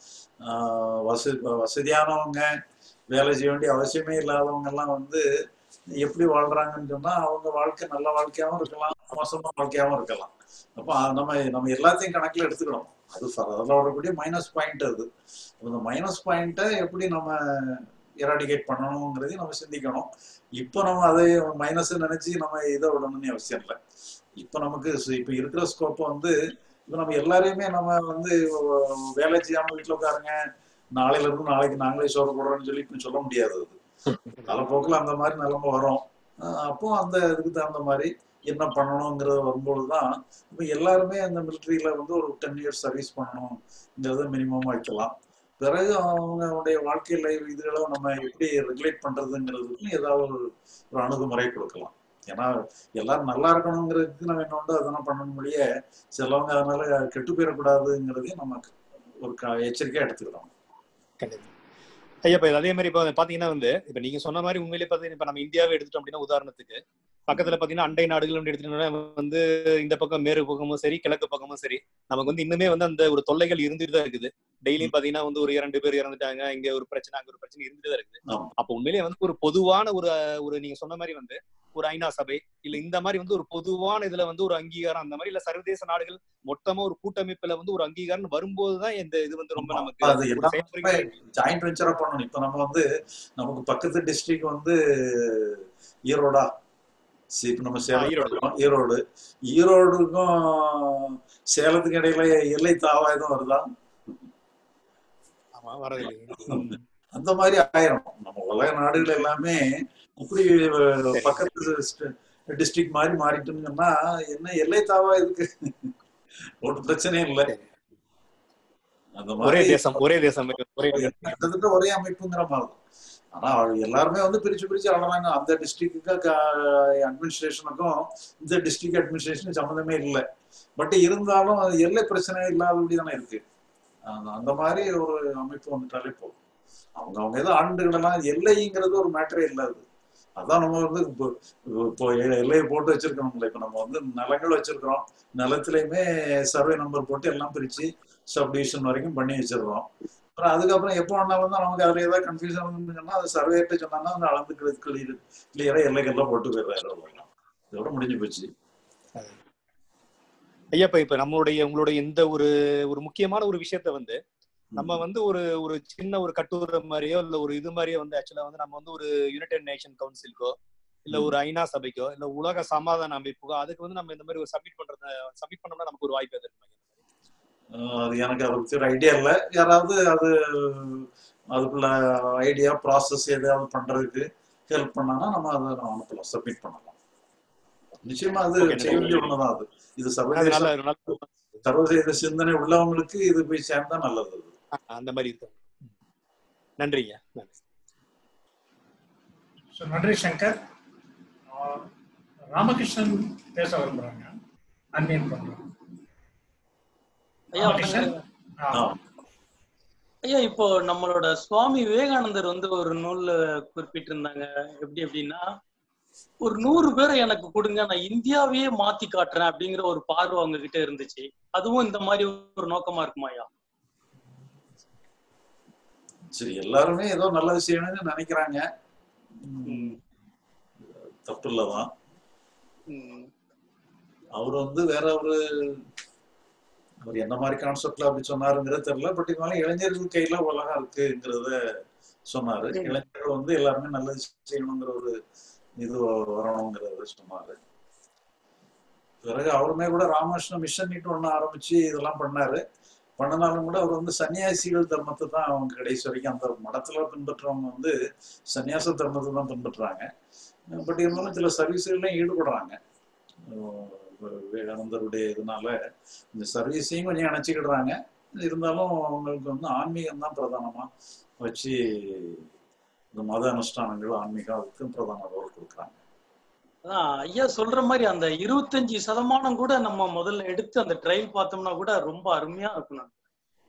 B: ஆஹ் வசதி வசதியானவங்க வேலை செய்ய வேண்டிய அவசியமே இல்லாதவங்க எல்லாம் வந்து எப்படி வாழ்றாங்கன்னு சொன்னா அவங்க வாழ்க்கை நல்ல வாழ்க்கையாவும் இருக்கலாம் மோசமான வாழ்க்கையாவும் இருக்கலாம் அப்ப அது நம்ம நம்ம எல்லாத்தையும் கணக்குல எடுத்துக்கணும் அது ஃப- அதுல வரக்கூடிய மைனஸ் பாயிண்ட் அது அந்த மைனஸ் பாயிண்ட்டை எப்படி நம்ம எராடிகேட் பண்ணணுங்கிறதையும் நம்ம சிந்திக்கணும் இப்போ நம்ம அதை மைனஸ் நினைச்சு நம்ம இதை விடணும்னு அவசியம் இல்லை இப்போ நமக்கு சு- இப்போ இருக்கிற ஸ்கோப்பை வந்து இப்போ நம்ம எல்லாரையுமே நம்ம வந்து அஹ், வேலை செய்யாம வீட்டில் உட்காருங்க நாளையில இருந்து நாளைக்கு நாங்களே சோறு போடுறோம்னு சொல்லி இப்ப சொல்ல முடியாது அது காலப்போக்கில் அந்த மாதிரி நிலைமை வரும் அஹ், அப்போ அந்த இதுக்கு தகுந்த மாதிரி என்ன பண்ணணுங்கிறது வரும்பொழுது தான் இப்போ எல்லாருமே அந்த மிலிட்ரியில வந்து ஒரு டென் இயர்ஸ் சர்வீஸ் பண்ணணுங்கிறத மினிமம் வைக்கலாம் பிறகு அவங்களுடைய வாழ்க்கை லைஃப் இதுகளை நம்ம எப்படி ரெகுலேட் பண்றதுங்கிறதுக்கும் ஏதாவது ஒரு ஒரு அணுகுமுறை கொடுக்கலாம் ஏன்னா எல்லாரும் நல்லா இருக்கணுங்கிறதுக்கு நம்ம என்ன உண்டோ அதெல்லாம் பண்ண முடிய சிலவங்க அதனால கெட்டு போயிடக்கூடாதுங்கிறதையும் நமக்கு ஒரு க- எச்சரிக்கையா எடுத்துக்கிறோம்
E: கண்டிப்பா ஐயா இப்ப அதே மாதிரி இப்ப பாத்தீங்கன்னா வந்து இப்ப நீங்க சொன்ன மாதிரி உண்மையிலேயே பாத்தீங்கன்னா இப்ப நம்ம இந்தியாவை எடுத்துட்டோம் அப்படின்னா உதாரணத்துக்கு பக்கத்துல பாத்தீங்கன்னா அண்டை நாடுகள் எடுத்துட்டோம்னா வந்து இந்த பக்கம் மேற்கு பக்கமும் சரி கிழக்கு பக்கமும் சரி நமக்கு வந்து இன்னுமே வந்து அந்த ஒரு தொல்லைகள் இருந்துட்டு தான் இருக்குது டெய்லியும் பாத்தீங்கன்னா வந்து ஒரு இரண்டு பேர் இறந்துட்டாங்க இங்க ஒரு பிரச்சனை அங்க ஒரு பிரச்சனை இருந்துட்டு தான் இருக்குது
B: ஆமா.
E: அப்ப உண்மையிலேயே வந்து ஒரு பொதுவான ஒரு ஒரு நீங்க சொன்ன மாதிரி வந்து ஒரு ஐநா சபை இல்ல இந்த மாதிரி வந்து ஒரு பொதுவான இதுல வந்து ஒரு அங்கீகாரம் அந்த மாதிரி இல்ல சர்வதேச நாடுகள் மொத்தமா ஒரு கூட்டமைப்புல வந்து ஒரு அங்கீகாரம் வரும்போதுதான் இந்த இது வந்து ரொம்ப
B: ஆமா.
E: நமக்கு
B: அது
E: ஒரு
B: எல்லாமே
E: செயல்முறைகள்
B: ஜாயிண்ட் வெஞ்சரா பண்ணணும் இப்ப நம்ம வந்து நமக்கு பக்கத்து டிஸ்ட்ரிக்ட் வந்து ஈரோடா சி- இப்ப நம்ம சேலம்
E: ஈரோடு.
B: இருக்கோம், ஈரோடு ஈரோடுக்கும் சேலத்துக்கு இடையில எல்லை தாவா எதுவும் வருதா
E: ஆமா வரதில்லைங்க
B: அந்த மாதிரி ஆயிரும் நம்ம உலக நாடுகள் எல்லாமே இப்படி பக்கத்து டிஸ்ட்ரிக்ட் மாதிரி மாறிட்டோம்னு சொன்னா என்ன எல்லை தாவா இதுக்கு ஒரு பிரச்சனையும் இல்லை அந்த
E: ஒரே
B: மாதிரி
E: தேசம் ஒரே தேசம் ஒரே தேசம்.
B: கிட்டத்தட்ட ஒரே அமைப்புங்கிற மாதிரி தான். ஆனா எல்லாருமே வந்து பிரிச்சு பிரிச்சு ஆடுறாங்க அந்த டிஸ்ட்ரிக்ட்டுக்கு அட்மினிஸ்ட்ரேஷனுக்கும் இந்த டிஸ்ட்ரிக்ட் அட்மினிஸ்ட்ரேஷனுக்கும் சம்மந்தமே இல்லை பட் இருந்தாலும் அது எல்லை பிரச்சனை இல்லாதபடி தானே இருக்கு அந்த- அந்த மாதிரி ஒரு அமைப்பு வந்துட்டாலே போதும் அவங்க அவங்க ஏதோ ஆண்டுகளெல்லாம் எல்லைங்கிறது ஒரு மேட்டரே இல்லாது அதான் நம்ம வந்து இப்போ இப்போ எல்லையை போட்டு வச்சிருக்கோம்ல இப்போ நம்ம வந்து நிலங்கள் வச்சிருக்கிறோம் நிலத்திலையுமே சர்வே நம்பர் போட்டு எல்லாம் பிரிச்சு சப்டிவிஷன் வரைக்கும் பண்ணி வச்சிருக்கோம் அப்புறம் அதுக்கப்புறம் எப்போ வேணாலும் தான் நமக்கு அதுல ஏதாவது கன்ஃபியூஷன் இருந்துச்சுன்னா அது சர்வேட்ட சொன்னாங்கன்னா அந்த அளந்து கிளியர் கிளியரா எல்லைகள்லாம் போட்டு போயிடுறாரு அவ்வளவுதான். இதோட முடிஞ்சு போச்சு
E: ஐயா இப்ப இப்ப நம்மளுடைய உங்களுடைய இந்த ஒரு ஒரு முக்கியமான ஒரு விஷயத்த வந்து நம்ம வந்து ஒரு ஒரு சின்ன ஒரு கட்டுரை மாதிரியோ இல்ல ஒரு இது மாதிரியோ வந்து ஆக்சுவலா வந்து நம்ம வந்து ஒரு யுனைடெட் நேஷன் கவுன்சிலுக்கோ இல்ல ஒரு ஐநா சபைக்கோ இல்ல உலக சமாதான அமைப்புக்கோ அதுக்கு வந்து நம்ம இந்த மாதிரி ஒரு சப்மிட் பண்றத சப்மிட் பண்ணோம்னா நமக்கு ஒரு வாய்ப்பு எது இருக்குமா?
B: ஆஹ் அது எனக்கு அதை பத்தி ஒரு ஐடியா இல்லை யாராவது அது அதுக்குள்ள ஐடியா ப்ராசஸ் எதாவது பண்றதுக்கு ஹெல்ப் பண்ணாங்கன்னா நம்ம அதை நம்ம அனுப்பலாம் சப்மிட் பண்ணலாம் நிச்சயமா அது
E: Okay,
B: செய்ய வேண்டிய ஒண்ணுதான் அது இது
E: அது
B: சர்வதேச
E: நல்ல நல்ல
B: சர்வதேச சிந்தனை உள்ளவங்களுக்கு இது போய் சேர்ந்தா நல்லது அது
E: அந்த மாதிரி இருக்கு நன்றிங்க நன்றி
A: ஸோ நன்றி சங்கர் ஆஹ் ராமகிருஷ்ணன் பேச விரும்புறாங்க அன்மியன் பண்றோம்
C: ஐயா
A: ராமகிருஷ்ணன்
C: வணக்கம்.
A: ஆ,
B: ஆஹ்
C: ஐயா இப்போ நம்மளோட சுவாமி விவேகானந்தர் வந்து ஒரு நூல்ல குறிப்பிட்டிருந்தாங்க எப்படி அப்படின்னா ஒரு நூறு பேரை எனக்கு கொடுங்க நான் இந்தியாவையே மாத்தி காட்டுறேன் அப்படிங்கிற ஒரு பார்வை அவங்க கிட்ட இருந்துச்சு அதுவும் இந்த மாதிரி ஒரு நோக்கமா இருக்குமா ஐயா
B: சரி எல்லாருமே ஏதோ நல்லது செய்யணும்னு நினைக்கிறாங்க
C: ம்.
B: தப்பு இல்லதான்
C: ம்.
B: அவர் வந்து வேற ஒரு அவர் என்ன மாதிரி கான்செப்ட்ல அப்படி சொன்னாருங்கிறது தெரியல பட் இருந்தாலும் இளைஞர்கள் கையில உலகம் இருக்குங்கிறத சொன்னாரு
C: ம்.
B: இளைஞர்கள் வந்து எல்லாருமே நல்லது செய்யணுங்கிற ஒரு இது வரணுங்கிறத சொன்னாரு பிறகு அவருமே கூட ராமகிருஷ்ண மிஷன் ஒண்ணு ஆரம்பிச்சு இதெல்லாம் பண்ணாரு பண்ணனாலும் கூட அவர் வந்து சன்னியாசிகள் தர்மத்தை தான் அவங்க கடைசி வரைக்கும் அந்த மடத்துல பின்பற்றவங்க வந்து சன்னியாச தர்மத்தை தான் பின்பற்றுறாங்க பட் இருந்தாலும் சில சர்வீஸ்கள்லையும் ஈடுபடுறாங்க அஹ் விவேகானந்தருடைய இதனால இந்த சர்வீஸையும் கொஞ்சம் இணைச்சிக்கிடுறாங்க இருந்தாலும் அவங்களுக்கு வந்து ஆன்மீகம் தான் பிரதானமா வச்சு இந்த மத அனுஷ்டானங்கள் ஆன்மீகத்துக்கும் பிரதான ரோல் கொடுக்குறாங்க
C: அதான் ஐயா சொல்ற மாதிரி அந்த இருபத்தஞ்சு சதமானம் கூட நம்ம முதல்ல எடுத்து அந்த ட்ரையல் பார்த்தோம்னா கூட ரொம்ப அருமையா இருக்கும் அந்த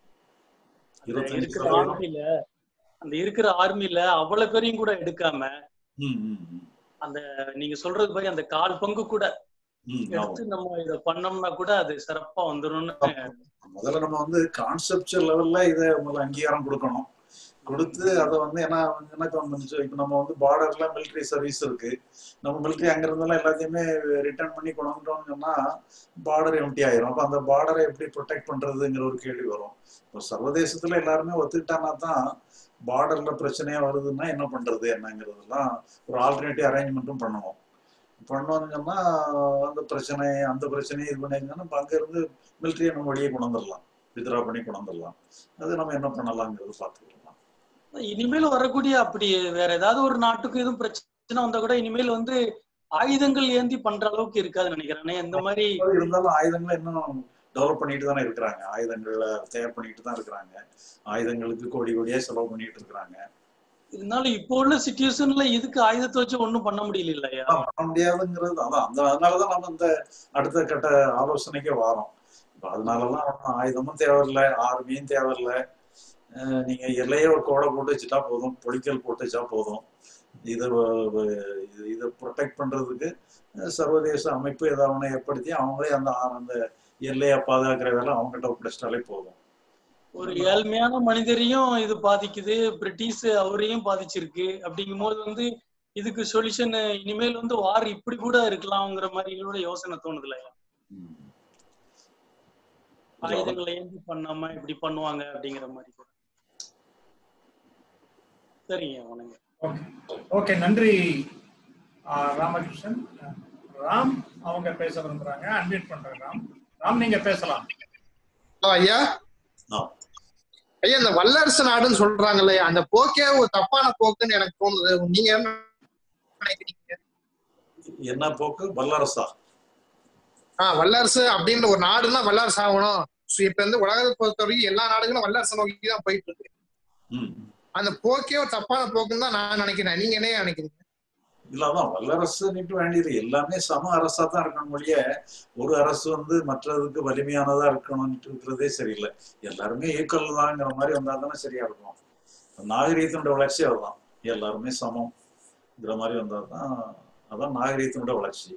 B: இருபத்தஞ்சு
C: இருக்கிற
B: சதவீதம்
C: ஆர்மில அந்த இருக்கிற ஆர்மில அவ்வளவு பேரையும் கூட எடுக்காம
B: ம், ம், ம்.
C: அந்த நீங்க சொல்றது மாதிரி அந்த கால் பங்கு கூட
B: ம், ஆமா.
C: எடுத்து நம்ம இத பண்ணோம்னா கூட அது சிறப்பா வந்துரும்னு
B: முதல்ல நம்ம வந்து கான்செப்டுவல் லெவல்ல இதை முதல்ல அங்கீகாரம் கொடுக்கணும் கொடுத்து அதை வந்து ஏன்னா எனக்கு வந்துச்சு இப்போ நம்ம வந்து பார்டர்ல மிலிட்ரி சர்வீஸ் இருக்கு நம்ம மிலிட்ரி அங்க இருந்தெல்லாம் எல்லாத்தையுமே ரிட்டர்ன் பண்ணி கொண்டு வந்துட்டோம்னு சொன்னா பார்டர் எம்டி ஆயிரும் அப்போ அந்த பார்டரை எப்படி ப்ரொடெக்ட் பண்றதுங்கிற ஒரு கேள்வி வரும் இப்போ சர்வதேசத்துல எல்லாருமே ஒத்துக்கிட்டானா தான் பார்டர்ல பிரச்சனையா வருதுன்னா என்ன பண்றது என்னங்கிறதெல்லாம் ஒரு ஆல்டர்னேட்டிவ் அரேஞ்ச்மெண்ட்டும் பண்ணணும் பண்ணோம்னு சொன்னா அந்த பிரச்சனை அந்த பிரச்சனையை இது பண்ணிங்கன்னா இப்ப அங்க இருந்து மிலிட்ரியை நம்ம வெளியே கொண்டு வந்துடலாம் வித்ரா பண்ணி கொண்டு வந்துடலாம் அது நம்ம என்ன பண்ணலாங்கிறது பார்த்துக்கலாம்
C: இனிமேல் வரக்கூடிய அப்படி வேற ஏதாவது ஒரு நாட்டுக்கு எதுவும் பிரச்சனை வந்தா கூட இனிமேல் வந்து ஆயுதங்கள் ஏந்தி பண்ற அளவுக்கு இருக்காதுன்னு நினைக்கிறேன் இந்த மாதிரி
B: இருந்தாலும் ஆயுதங்களை இன்னும் டெவலப் பண்ணிட்டு தானே இருக்கிறாங்க ஆயுதங்களை தயார் பண்ணிட்டு தான் இருக்கிறாங்க ஆயுதங்களுக்கு கோடி கோடியா செலவு பண்ணிட்டு இருக்கிறாங்க
C: இருந்தாலும் இப்போ உள்ள சுச்சுவேஷன்ல இதுக்கு ஆயுதத்தை வச்சு ஒண்ணும் பண்ண முடியல இல்லையா
B: அதான் பண்ண முடியாதுங்கிறது அதான் அந்த அதனாலதான் நம்ம இந்த அடுத்த கட்ட ஆலோசனைக்கே வாரோம் இப்ப அதனாலலாம் ஒண்ணும் ஆயுதமும் தேவையில்லை ஆர்மியும் தேவையில்லை அஹ் நீங்க எல்லையே ஒரு கோடை போட்டு வச்சுட்டா போதும் பொலிக்கல் போட்டு வச்சா போதும் இதை வ- வ- இது- இதை ப்ரொடெக்ட் பண்றதுக்கு அஹ் சர்வதேச அமைப்பு ஏதாவது ஒண்ணு ஏற்படுத்தி அவங்களே அந்த ஆ- அந்த எல்லையை பாதுகாக்கிற வேலை அவங்ககிட்ட ஒப்படைச்சிட்டாலே போதும்
C: ஒரு ஏழ்மையான மனிதரையும் இது பாதிக்குது பிரிட்டிஷ் அவரையும் பாதிச்சிருக்கு அப்படிங்கும் போது வந்து இதுக்கு சொல்யூஷன் இனிமேல் வந்து வார் இப்படி கூட இருக்கலாம்ங்கிற மாதிரி கூட யோசனை தோணுது இல்லையா
B: ம்.
C: ஆயுதங்களை ஏந்தி பண்ணாம இப்படி பண்ணுவாங்க அப்படிங்கிற மாதிரி கூட சரிங்க வணங்க
A: ஓகே ஓகே நன்றி ஆ, ராமகிருஷ்ணன் ராம் அவங்க பேச விரும்புறாங்க அன்மியூட் பண்றேன் ராம் ராம் நீங்க பேசலாம்
F: ஹலோ ஐயா
B: ஆ.
F: ஐயா இந்த வல்லரசு நாடுன்னு சொல்றாங்க இல்லையா அந்த போக்கே ஒரு தப்பான போக்குன்னு எனக்கு தோணுது நீங்க என்ன நினைக்கிறீங்க
B: என்ன போக்கு வல்லரசா
F: ஆஹ் வல்லரசு அப்படின்ற ஒரு நாடுன்னா வல்லரசு ஆகணும் So, இப்ப வந்து உலகத்தை பொறுத்த வரைக்கும் எல்லா நாடுகளும் வல்லரசு நோக்கி தான் போயிட்டு இருக்கு
B: ம்
F: அந்த போக்கே ஒரு தப்பான போக்குன்னு தான் நான் நினைக்கிறேன் நீங்க என்ன நினைக்கிறீங்க
B: இல்ல அதான் வல்லரசு நீட்டு வேண்டியது எல்லாமே சம அரசா தான் இருக்கணும் ஒழிய ஒரு அரசு வந்து மற்றதுக்கு வலிமையானதா இருக்கணும்னு இருக்கிறதே சரியில்லை எல்லாருமே ஈக்குவல் தாங்கிற மாதிரி வந்தா தானே சரியா இருக்கும் நாகரீகத்தினுடைய வளர்ச்சி அதுதான் எல்லாருமே சமம்ங்கிற மாதிரி வந்தா தான் அதான் நாகரீகத்தினுடைய வளர்ச்சி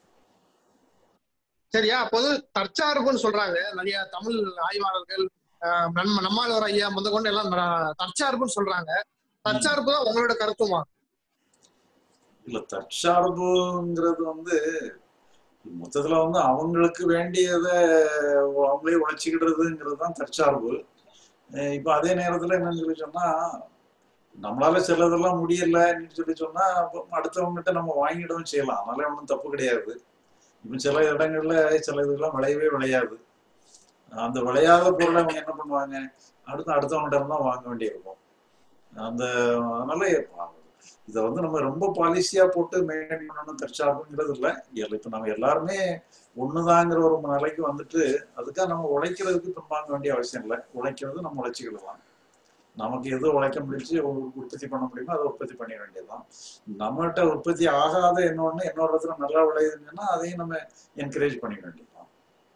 F: சரியா அப்போது தற்சார்புன்னு சொல்றாங்க நிறைய தமிழ் ஆய்வாளர்கள் ஆஹ் நம்ம நம்மாழ்வார் ஐயா முத கொண்டு எல்லாம் ந- தற்சார்புன்னு சொல்றாங்க தற்சார்பு தான் உங்களோட கருத்துமா
B: இல்ல தற்சார்புங்கிறது வந்து மொத்தத்துல வந்து அவங்களுக்கு வேண்டியதை அவங்களே உழைச்சிக்கிடுறதுங்கிறது தான் தற்சார்பு அஹ் இப்ப அதே நேரத்துல என்னன்னு சொல்லி சொன்னா நம்மளால சிலதெல்லாம் முடியலன்னு சொல்லி சொன்னா அப்ப அடுத்தவங்ககிட்ட நம்ம வாங்கிடவும் செய்யலாம் அதனால ஒன்றும் தப்பு கிடையாது இப்ப சில இடங்கள்ல சில இதெல்லாம் விளையவே விளையாது அந்த விளையாத பொருளை அவங்க என்ன பண்ணுவாங்க அடுத்து அடுத்தவங்ககிட்ட இருந்தா வாங்க வேண்டியிருக்கும் அந்த அதனால இதை வந்து நம்ம ரொம்ப பாலிசியா போட்டு மெயின்டைன் பண்ணணும் தற்சார்புங்கிறது இல்லை இப்ப நம்ம எல்லாருமே ஒண்ணுதாங்கிற ஒரு நிலைக்கு வந்துட்டு அதுக்காக நம்ம உழைக்கிறதுக்கு பின்வாங்க வேண்டிய அவசியம் இல்லை உழைக்கிறது நம்ம உழைச்சிக்கிடலாம் நமக்கு எது உழைக்க முடிச்சு உற்பத்தி பண்ண முடியுமோ அதை உற்பத்தி பண்ணிட வேண்டியதுதான் நம்மகிட்ட உற்பத்தி ஆகாத இன்னொன்னு இன்னொரு இடத்துல நல்லா விளையுதுன்னா அதையும் நம்ம என்கரேஜ் பண்ணிட வேண்டியதுதான்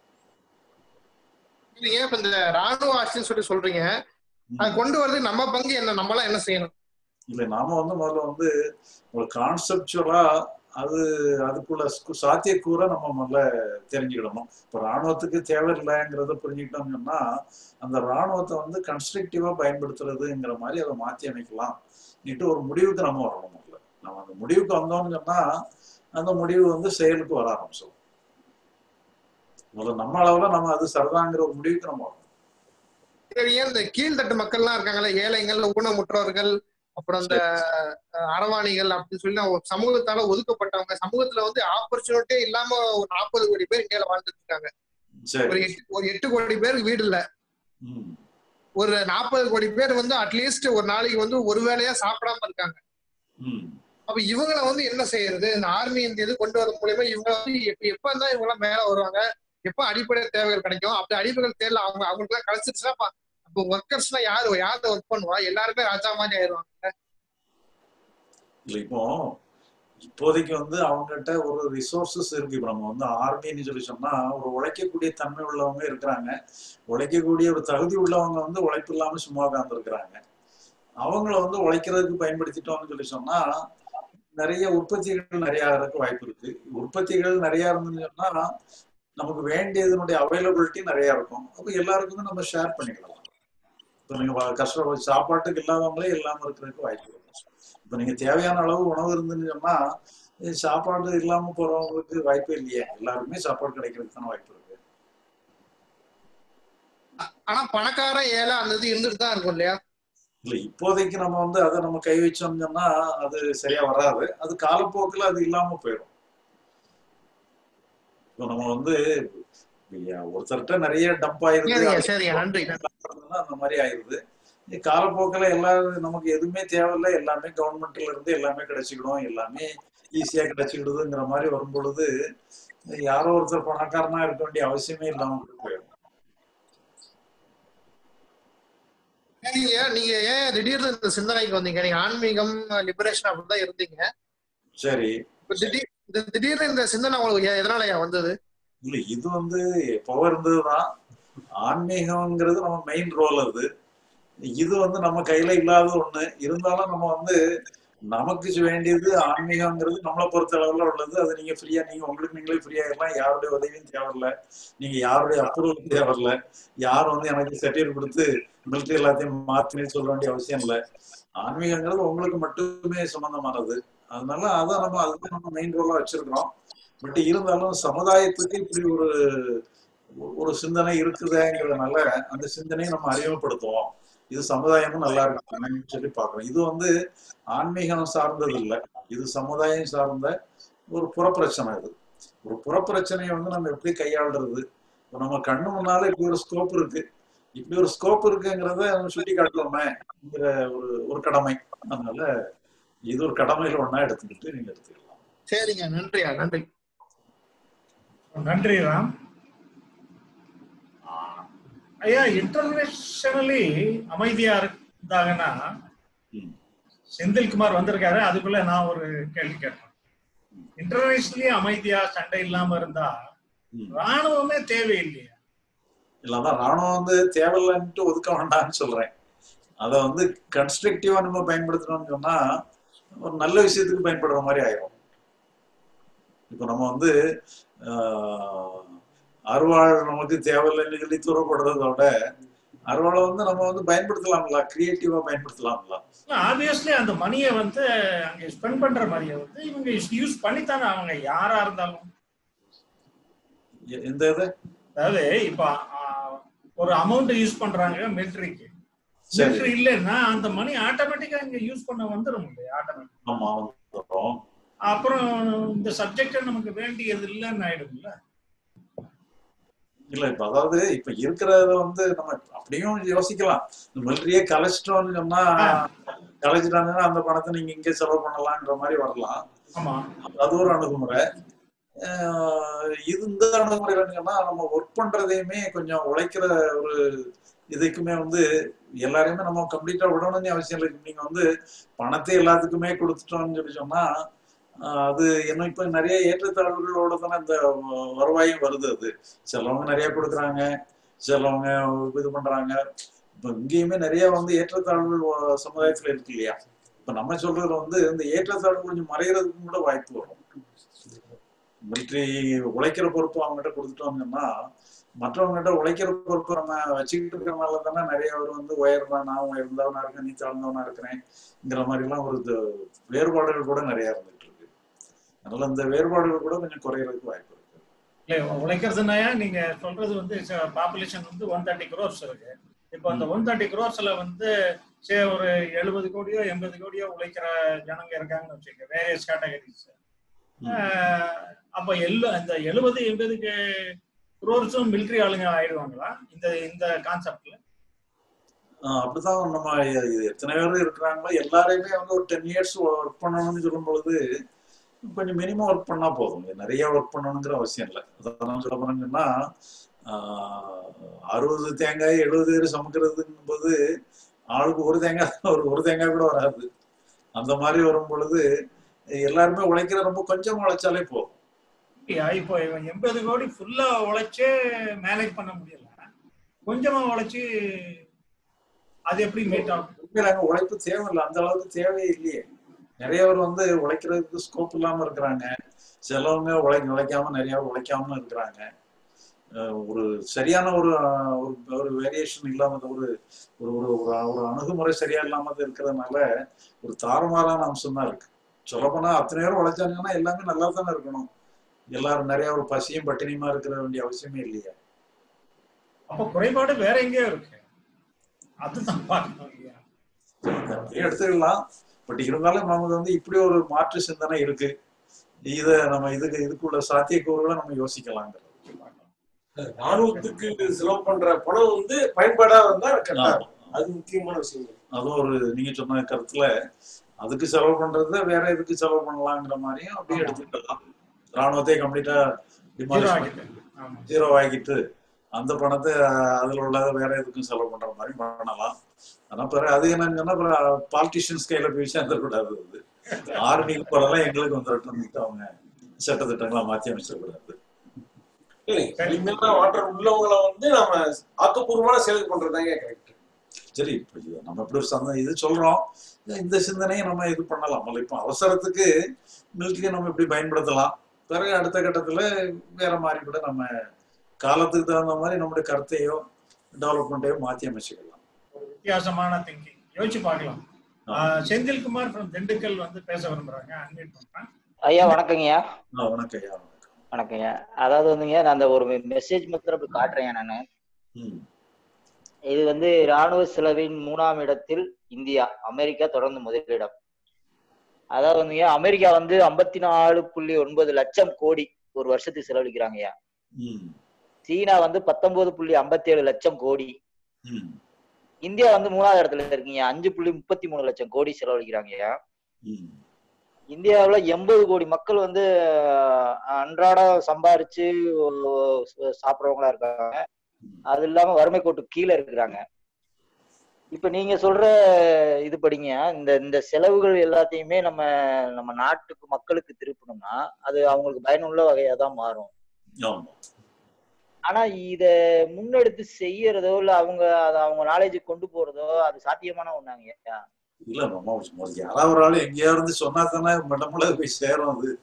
F: நீங்க இப்ப இந்த ராணுவ ஆட்சின்னு சொல்லி சொல்றீங்க அது கொண்டு வரது நம்ம பங்கு என்ன நம்மளாம் என்ன செய்யணும்
B: இல்லை நாம வந்து முதல்ல வந்து ஒரு கான்செப்டுவலா அது அதுக்குள்ள ஸ்கு- சாத்தியக்கூற நம்ம முதல்ல தெரிஞ்சுக்கிடணும் இப்போ ராணுவத்துக்கு தேவையில்லைங்கிறத புரிஞ்சுக்கிட்டோம்னு சொன்னா அந்த ராணுவத்தை வந்து கன்ஸ்ட்ரக்டிவா பயன்படுத்துறதுங்கிற மாதிரி அதை மாத்தி அமைக்கலாம் நீட்டு ஒரு முடிவுக்கு நம்ம வரணும் முதல்ல நம்ம அந்த முடிவுக்கு வந்தோம்னு சொன்னா அந்த முடிவு வந்து செயலுக்கு வர ஆரம்பிச்சிடும் முதல்ல நம்ம அளவுல நம்ம அது சரிதாங்கிற ஒரு முடிவுக்கு நம்ம வரணும்
F: சரி ஏன் இந்த கீழ்த்தட்டு மக்கள்லாம் இருக்காங்கல்ல ஏழைகள் ஊனமுற்றவர்கள் அப்புறம் இந்த அஹ், அரவாணிகள் அப்படின்னு சொல்லி ஒரு சமூகத்தால ஒதுக்கப்பட்டவங்க சமூகத்துல வந்து ஆப்பர்ச்சுனிட்டியே இல்லாம ஒரு நாற்பது கோடி பேர் இந்தியால வாழ்ந்துட்டு இருக்காங்க ஒரு
B: சரி
F: எட்டு ஒரு எட்டு கோடி பேருக்கு வீடு இல்ல
B: ம்,
F: ஒரு நாற்பது கோடி பேர் வந்து அட்லீஸ்ட் ஒரு நாளைக்கு வந்து ஒரு வேளையா சாப்பிடாம இருக்காங்க
B: ம்.
F: அப்ப இவங்களை வந்து என்ன செய்யறது இந்த ஆர்மி இந்த இது கொண்டு வர மூலியமா இவங்க வந்து எப்ப எப்ப இருந்தா இவங்க எல்லாம் மேல வருவாங்க எப்ப அடிப்படை தேவைகள் கிடைக்கும் அப்படி அடிப்படை தேவையில்ல அவங்க அவங்களுக்கு எல்லாம் கிடைச்சிருச்சுன்னா அப்ப- அப்போ ஒர்க்கர்ஸ்னா யாரு யார்த ஒர்க் பண்ணுவா எல்லாருமே ராஜா மாதிரி ஆயிடுவாங்க
B: இல்ல இப்போ இப்போதைக்கு வந்து அவங்ககிட்ட ஒரு ரிசோர்சஸ் இருக்கு இப்ப நம்ம வந்து ஆர்மின்னு சொல்லி சொன்னா ஒரு உழைக்கக்கூடிய தன்மை உள்ளவங்க இருக்கிறாங்க உழைக்கக்கூடிய ஒரு தகுதி உள்ளவங்க வந்து உழைப்பு இல்லாம சும்மா உட்கார்ந்து இருக்கிறாங்க அவங்கள வந்து உழைக்கிறதுக்கு பயன்படுத்திட்டோம்னு சொல்லி சொன்னா நிறைய உற்பத்திகள் நிறைய ஆகிறதுக்கு வாய்ப்பு இருக்கு உற்பத்திகள் நிறைய இருந்துன்னு சொன்னா நமக்கு வேண்டியதனுடைய அவைலபிலிட்டி நிறைய இருக்கும் அப்ப எல்லாருக்குமே நம்ம ஷேர் பண்ணிக்கலாம் இப்ப நீங்க வ- கஷ்ட சாப்பாட்டுக்கு இல்லாதவங்களே இல்லாம இருக்கிறதுக்கு வாய்ப்பு இருக்கு இப்ப நீங்க தேவையான அளவு உணவு இருந்துன்னு சொன்னா இது சாப்பாடு இல்லாம போறவங்களுக்கு வாய்ப்பே இல்லையே எல்லாருக்குமே சாப்பாடு கிடைக்கிறதுக்கு தானே வாய்ப்பு இருக்கு
F: ஆனா பணக்கார ஏழை அந்த இது இருந்துட்டு தான் இருக்கும் இல்லையா
B: இல்ல இப்போதைக்கு நம்ம வந்து அதை நம்ம கை வச்சோம்னு சொன்னா அது சரியா வராது அது காலப்போக்குல அது இல்லாம போயிடும் இப்போ நம்ம வந்து ஒருத்தர்கிட்ட நிறைய டம்ப் ஆயிருது
F: சரிங்க
B: அது
F: சரிங்க நன்றி நன்றி.
B: அந்த மாதிரி ஆயிருது இது காலப்போக்கில் எல்லாரும் நமக்கு எதுவுமே தேவையில்லை எல்லாமே கவர்மெண்ட்ல இருந்து எல்லாமே கிடைச்சிக்கிடும் எல்லாமே ஈஸியா கிடைச்சிக்கிடுதுங்கிற மாதிரி வரும் பொழுது யாரோ ஒருத்தர் பணக்காரனா இருக்க வேண்டிய அவசியமே இல்லாம போயிடும்
F: நீங்க நீங்க ஏன் திடீர்னு இந்த சிந்தனைக்கு வந்தீங்க நீங்க ஆன்மீகம் லிபரேஷன் அப்படிதான் இருந்தீங்க
B: சரி
F: இப்ப திடீர் இந்த திடீர்னு இந்த சிந்தனை உங்களுக்கு எ- எதனால ஏன் வந்தது
B: இல்ல இது வந்து எப்பவோ இருந்ததுதான் ஆன்மீகம்ங்கிறது நம்ம மெயின் ரோல் அது இது வந்து நம்ம கையில இல்லாத ஒண்ணு இருந்தாலும் நம்ம வந்து நமக்கு வேண்டியது ஆன்மீகம்ங்கிறது நம்மளை பொறுத்த அளவுல உள்ளது அது நீங்க ஃப்ரீயா நீங்க உங்களுக்கு நீங்களே ஃப்ரீயா இருக்கலாம் யாருடைய உதவியும் தேவையில்ல நீங்க யாருடைய அப்ரூவல் தேவையில்ல யாரும் வந்து எனக்கு சர்டிஃபிகேட் கொடுத்து மிலிட்டரி எல்லாத்தையும் மாத்தினு சொல்ல வேண்டிய அவசியம் இல்லை ஆன்மீகங்கிறது உங்களுக்கு மட்டுமே சம்பந்தமானது அதனால அதான் நம்ம அதுதான் நம்ம மெயின் ரோலா வச்சிருக்கிறோம் பட் இருந்தாலும் சமுதாயத்துக்கு இப்படி ஒரு ஒரு சிந்தனை இருக்குதுங்கிறதுனால அந்த சிந்தனையை நம்ம அறிமுகப்படுத்துவோம் இது சமுதாயமும் நல்லா இருக்கணும்னு சொல்லி பார்க்கிறோம் இது வந்து ஆன்மீகம் சார்ந்தது இல்லை இது சமுதாயம் சார்ந்த ஒரு புறப்பிரச்சனை இது ஒரு புறப்பிரச்சனையை வந்து நம்ம எப்படி கையாளுறது இப்ப நம்ம கண்ணு முன்னால இப்படி ஒரு ஸ்கோப் இருக்கு இப்படி ஒரு ஸ்கோப் இருக்குங்கிறத நம்ம சுட்டி காட்டலாமேங்கிற ஒரு ஒரு கடமை அதனால இது ஒரு கடமையில ஒண்ணா எடுத்துக்கிட்டு நீங்க எடுத்துக்கலாம்
F: சரிங்க நன்றியா நன்றி
A: நன்றி ராம் ஐயா இன்டர்நேஷனலி அமைதியா இருந்தாங்கன்னா
B: ம்.
A: செந்தில்குமார் வந்திருக்காரு அதுக்குள்ள நான் ஒரு கேள்வி கேட்டேன் இன்டர்நேஷனலி அமைதியா சண்டை இல்லாம இருந்தா
B: ம்.
A: ராணுவமே தேவையில்லையா
B: இல்லாம ராணுவம் வந்து தேவையில்லைன்ட்டு ஒதுக்க வேண்டாம்னு சொல்றேன் அதை வந்து கன்ஸ்ட்ரக்டிவா நம்ம பயன்படுத்தணும்னு சொன்னா ஒரு நல்ல விஷயத்துக்கு பயன்படுற மாதிரி ஆயிரும் இப்போ நம்ம வந்து ஆஹ், அருவாள் நமக்கு தேவையில்லைன்னு சொல்லி தூரப்படுறதோட அருவாளை வந்து நம்ம வந்து பயன்படுத்தலாம்ல கிரியேட்டிவா பயன்படுத்தலாம்ல
A: ஆப்வியஸ்லி அந்த மணியை வந்து அங்க ஸ்பெண்ட் பண்ற மணியை வந்து இவங்க யூஸ் பண்ணித்தானே அவங்க யாரா இருந்தாலும்
B: எ- எந்த இது
A: அதாவது இப்ப ஆ, ஒரு அமௌண்ட் யூஸ் பண்றாங்க மிலிட்டரிக்கு
B: சரி
A: மிலிட்டரி இல்லைன்னா அந்த மணி ஆட்டோமேட்டிக்கா இங்க யூஸ் பண்ண வந்துடும் இல்லையா ஆட்டோமேட்டிக்
B: ஆமா வந்துடும்
A: அப்புறம் இந்த சப்ஜெக்ட் நமக்கு வேண்டியது இல்லைன்னு ஆயிடும்ல
B: இல்ல இப்ப அதாவது இப்ப இருக்கிறத வந்து நம்ம அப்படியும் யோசிக்கலாம் மிலிட்டரியே கலைச்சிட்டோம்னு சொன்னா கலைச்சிட்டாங்கன்னா அந்த பணத்தை நீங்க இங்கே செலவு பண்ணலாம்ன்ற மாதிரி வரலாம்
A: ஆமா
B: அது ஒரு அணுகுமுறை ஆஹ் இது இந்த அணுகுமுறை சொன்னா நம்ம ஒர்க் பண்றதையுமே கொஞ்சம் உழைக்கிற ஒரு இதுக்குமே வந்து எல்லாரையுமே நம்ம கம்ப்ளீட்டா விடணும்னு அவசியம் இல்லை நீங்க வந்து பணத்தை எல்லாத்துக்குமே கொடுத்துட்டோம்னு சொல்லி சொன்னா ஆஹ் அது என்ன இப்ப நிறைய ஏற்றத்தாழ்வுகளோட தானே இந்த வருவாயும் வருது அது சிலவங்க நிறைய கொடுக்குறாங்க சிலவங்க இது பண்றாங்க இப்ப இங்கேயுமே நிறைய வந்து ஏற்றத்தாழ்வுகள் வ- சமுதாயத்துல இருக்கு இல்லையா இப்ப நம்ம சொல்றது வந்து இந்த ஏற்றத்தாழ்வு கொஞ்சம் மறைகிறதுக்கும் கூட வாய்ப்பு வரும் மிலிட்ரி உழைக்கிற பொறுப்பு அவங்ககிட்ட கொடுத்துட்டோம்னா மற்றவங்ககிட்ட உழைக்கிற பொறுப்பு நம்ம வச்சுக்கிட்டு இருக்கிறனால தானே நிறைய பேர் வந்து உயர்றான் நான் உயர்ந்தவனா இருக்கேன் நீ தாழ்ந்தவனா இருக்கிறேன்ங்கிற மாதிரி எல்லாம் ஒரு இது வேறுபாடுகள் கூட நிறைய இருந்துட்டு இருக்கு அதனால இந்த வேறுபாடுகள் கூட கொஞ்சம் குறையறதுக்கு வாய்ப்பு இருக்கு
A: இல்ல உழைக்கிறதுனாயா நீங்க சொல்றது வந்து பாப்புலேஷன் வந்து ஒன் தேர்ட்டி க்ரோர்ஸ் இருக்கு இப்போ அந்த ஒன் தேர்ட்டி குரோர்ஸ்ல வந்து சே ஒரு எழுபது கோடியோ எண்பது கோடியோ உழைக்கிற ஜனங்க இருக்காங்கன்னு வச்சுக்க வேரியஸ் கேட்டகரிஸ் அப்ப எல்லா இந்த எழுபது எண்பது குரோர்ஸும் மிலிட்ரி ஆளுங்க ஆயிடுவாங்களா இந்த இந்த கான்செப்ட்ல
B: ஆஹ் அப்படிதான் நம்ம இது எத்தனை பேர் இருக்கிறாங்களோ எல்லாரையுமே வந்து ஒரு டென் இயர்ஸ் ஒர்க் பண்ணணும்னு சொல்லும் பொழுது கொஞ்சம் மினிமம் ஒர்க் பண்ணா போதும் நிறைய ஒர்க் பண்ணணுங்கிற அவசியம் இல்லை அதான் சொல்ல போனாங்கன்னா அறுபது தேங்காய் எழுபது பேர் சமைக்கிறதுங்கும் போது ஆளுக்கு ஒரு தேங்காய் ஒரு ஒரு தேங்காய் கூட வராது அந்த மாதிரி வரும் பொழுது எல்லாருமே உழைக்கிற ரொம்ப கொஞ்சம் உழைச்சாலே போதும்
A: அப்படியா இப்போ இவன் எண்பது கோடி ஃபுல்லா உழைச்சே மேனேஜ் பண்ண முடியல கொஞ்சமா உழைச்சு அது எப்படி மீட் ஆகும்
B: உண்மையில அங்க உழைப்பு தேவையில்லை அந்த அளவுக்கு தேவையே இல்லையே நிறைய பேர் வந்து உழைக்கிறதுக்கு ஸ்கோப் இல்லாம இருக்கிறாங்க சிலவங்க உழை உழைக்காம நிறைய பேர் உழைக்காம இருக்கிறாங்க அஹ் ஒரு சரியான ஒரு அஹ், ஒரு ஒரு வேரியேஷன் இல்லாம ஒரு ஒரு ஒரு ஒரு ஒரு அணுகுமுறை சரியா இல்லாம இருக்கிறதுனால ஒரு தாறுமாறான அம்சம் தான் இருக்கு சொல்லப்போனா அத்தனை பேரும் உழைச்சாங்கன்னா எல்லாமே நல்லா தானே இருக்கணும் எல்லாரும் நிறைய ஒரு பசியும் பட்டினியுமா இருக்கிற வேண்டிய அவசியமே இல்லையா
A: அப்ப குறைபாடு வேற எங்கேயோ இருக்கு அதுதான் பார்க்கணும் இல்லையா
B: அப்படியே எடுத்துக்கலாம் பட் இருந்தாலும் நமக்கு வந்து இப்படி ஒரு மாற்று சிந்தனை இருக்கு இத நம்ம இதுக்கு இதுக்குள்ள சாத்தியக்கூறுகளை நம்ம யோசிக்கலாங்கிறது
G: ராணுவத்துக்கு செலவு பண்ற பணம் வந்து பயன்பாடா வந்தா கரெக்டா
B: ஆமா.
G: இருக்கும். அது முக்கியமான விஷயம்
B: அதுவும் ஒரு நீங்க சொன்ன கருத்துல அதுக்கு செலவு பண்றத வேற எதுக்கு செலவு பண்ணலாங்கிற மாதிரியும் அப்படியே எடுத்துக்கலாம் ராணுவத்தை கம்ப்ளீட்டா
A: ஜீரோ
B: டிமாலிஷ்
A: ஆகிட்டு ஆமா
B: ஜீரோ ஆக்கிட்டு அந்த பணத்தை அஹ், அதுல உள்ளத வேற எதுக்கும் செலவு பண்ற மாதிரி பண்ணலாம் ஆனா பிறகு அது என்னங்கன்னா பாலிட்டிஷியன்ஸ் கையில போய் சேர்ந்துடக்கூடாது அது ஆர்மிக்கு போறதெல்லாம் எங்களுக்கு வந்துட்டு அவங்க சட்டத்திட்டங்களா மாத்தி அமைச்சிடக்கூடாது
G: இல்லை களிமண்ணா வாட்டர் உள்ளவங்களை வந்து நம்ம ஆக்கப்பூர்வமான செயலுக்கு பண்றதாங்க கரெக்ட்
B: சரி இப்போ இது நம்ம இப்படி ஒரு சந்த இது சொல்றோம் இந்த சிந்தனையை நம்ம இது பண்ணலாம் முதல்ல இப்போ அவசரத்துக்கு மிலிட்டரியை நம்ம இப்படி பயன்படுத்தலாம் பிறகு அடுத்த கட்டத்துல வேற மாதிரி கூட நம்ம காலத்துக்கு தகுந்த மாதிரி நம்மளுடைய கருத்தையோ டெவலப்மெண்ட்டையோ மாத்தி அமைச்சுக்கலாம்
A: ஒரு வித்தியாசமான திங்கிங் யோசிச்சு பார்க்கலாம் ஆஹ் செந்தில்குமார் ஃப்ரம் திண்டுக்கல் வந்து பேச விரும்புறாங்க அன்மியூட் பண்றேன்
H: ஐயா வணக்கங்கய்யா
B: ஆ, வணக்கம் ஐயா வணக்கம்
H: வணக்கங்கய்யா அதாவது வந்துங்க நான் அந்த ஒரு மெசேஜ் மாத்திரம் அப்படி காட்டுறேன் நான்
B: ம்
H: இது வந்து ராணுவ செலவின் மூணாம் இடத்தில் இந்தியா அமெரிக்கா தொடர்ந்து முதலிடம் அதாவது வந்துங்க அமெரிக்கா வந்து ஐம்பத்தி நாலு புள்ளி ஒன்பது லட்சம் கோடி ஒரு வருஷத்துக்கு செலவழிக்கிறாங்கய்யா
B: ம்
H: சீனா வந்து பத்தொன்பது புள்ளி ஐம்பத்தி ஏழு லட்சம் கோடி
B: ம்
H: இந்தியா வந்து மூணாவது இடத்துல இருக்கீங்க அஞ்சு புள்ளி முப்பத்தி மூணு லட்சம் கோடி செலவழிக்கிறாங்கய்யா
B: ம்
H: இந்தியாவுல எண்பது கோடி மக்கள் வந்து அஹ், அன்றாடம் சம்பாரிச்சு அஹ், சாப்பிடுறவங்களா இருக்காங்க அது இல்லாம வறுமை கோட்டு கீழே இருக்கிறாங்க இப்ப நீங்க சொல்ற இது படிங்க இந்த இந்த செலவுகள் எல்லாத்தையுமே நம்ம நம்ம நாட்டுக்கு மக்களுக்கு திருப்பணும்னா அது அவங்களுக்கு பயனுள்ள வகையா தான் மாறும்
B: ஆமா
H: ஆனா இத முன்னெடுத்து செய்யறதோ இல்ல அவங்க அதை அவங்க நாலேஜ் கொண்டு போறதோ அது சாத்தியமான ஒண்ணாங்க
B: இல்ல நம்ம ஒரு யாராவது ஒரு ஆள் எங்கேயா இருந்து சொன்னா தானே நம்மள போய் சேரும் அது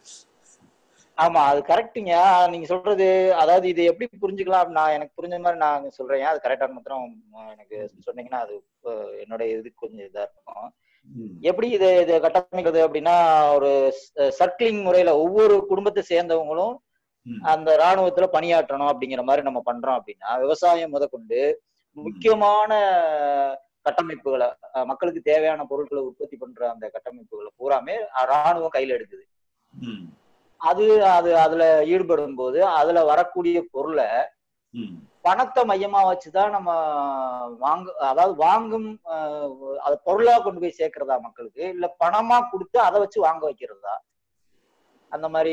H: ஆமா அது கரெக்டுங்க நீங்க சொல்றது அதாவது இது எப்படி புரிஞ்சுக்கலாம் அப்படின்னு நான் எனக்கு புரிஞ்ச மாதிரி நான் சொல்றேன் அது கரெக்டான மாத்திரம் அஹ், எனக்கு சொன்னீங்கன்னா அது அஹ், என்னோட இதுக்கு கொஞ்சம் இதா இருக்கும்
B: ம்
H: எப்படி இது இது கட்டமைக்கிறது அப்படின்னா ஒரு சர்க்கிளிங் முறையில ஒவ்வொரு குடும்பத்தை சேர்ந்தவங்களும்
B: ம்.
H: அந்த ராணுவத்துல பணியாற்றணும் அப்படிங்கிற மாதிரி நம்ம பண்றோம் அப்படின்னா விவசாயம் முதற்கொண்டு முக்கியமான கட்டமைப்புகளை அஹ், மக்களுக்கு தேவையான பொருட்களை உற்பத்தி பண்ற அந்த கட்டமைப்புகளை பூராமே அஹ், ராணுவம் கையில எடுக்குது
B: ம்
H: அது அது அதுல ஈடுபடும் போது அதுல வரக்கூடிய பொருளை
B: ம்
H: பணத்தை மையமா வச்சுதான் நம்ம வாங்க அதாவது வாங்கும் அஹ், அதை பொருளா கொண்டு போய் சேர்க்கிறதா மக்களுக்கு இல்ல பணமா கொடுத்து அதை வச்சு வாங்க வைக்கிறதா அந்த மாதிரி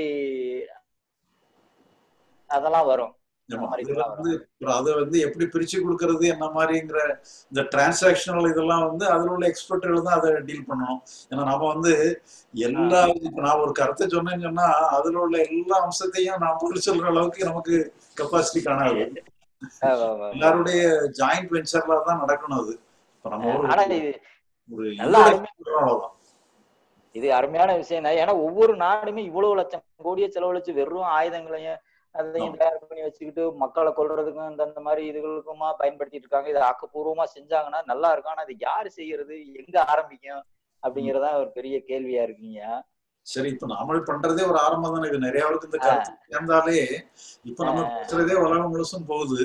H: அதெல்லாம் வரும் அந்த
B: ஆமா,
H: மாதிரி
B: அதுல
H: இதெல்லாம்
B: வந்து
H: வரும்
B: அப்புறம் அதை வந்து எப்படி பிரிச்சு கொடுக்கறது என்ன மாதிரிங்கிற இந்த டிரான்சாக்ஷனல் இதெல்லாம் வந்து அதுல உள்ள எக்ஸ்பர்ட்டுகள் தான் அதை டீல் பண்ணணும் ஏன்னா நம்ம வந்து எல்லா இப்ப நான் ஒரு கருத்தை சொன்னேன்னு சொன்னா அதுல உள்ள எல்லா அம்சத்தையும் நான் பதில் சொல்ற அளவுக்கு நமக்கு கெப்பாசிட்டி காணாது
H: அஹ் வ- வ-
B: எல்லாருடைய ஜாயிண்ட் வெஞ்சர்ல தான் நடக்கணும் அது இப்ப நம்ம ஒரு
H: ஆனா இது
B: ஒரு
H: நல்லா
B: இதுல
H: அருமையா
B: சொல்றோம் அவ்வளவுதான்
H: இது அருமையான விஷயம் தான் ஏன்னா ஒவ்வொரு நாடுமே இவ்வளவு லட்சம் கோடியை செலவழிச்சு வெறும் ஆயுதங்களையும் அதையும்
B: ஆமா.
H: தயார் பண்ணி வச்சுக்கிட்டு மக்களை கொல்றதுக்கும் இந்த இந்த மாதிரி இதுகளுக்குமா பயன்படுத்திட்டு இருக்காங்க இதை ஆக்கப்பூர்வமா செஞ்சாங்கன்னா நல்லா இருக்கும் ஆனா இது யாரு செய்யறது எங்க ஆரம்பிக்கும் அப்படிங்கறதா ஒரு பெரிய கேள்வியா இருக்கீங்க
B: சரி இப்ப நாம பண்றதே ஒரு ஆரம்பம் தானே இது நிறைய பேருக்கு இந்த கருத்து சேர்ந்தாலே இப்ப நம்ம பேசுறதே உலகம் முழுசும் போகுது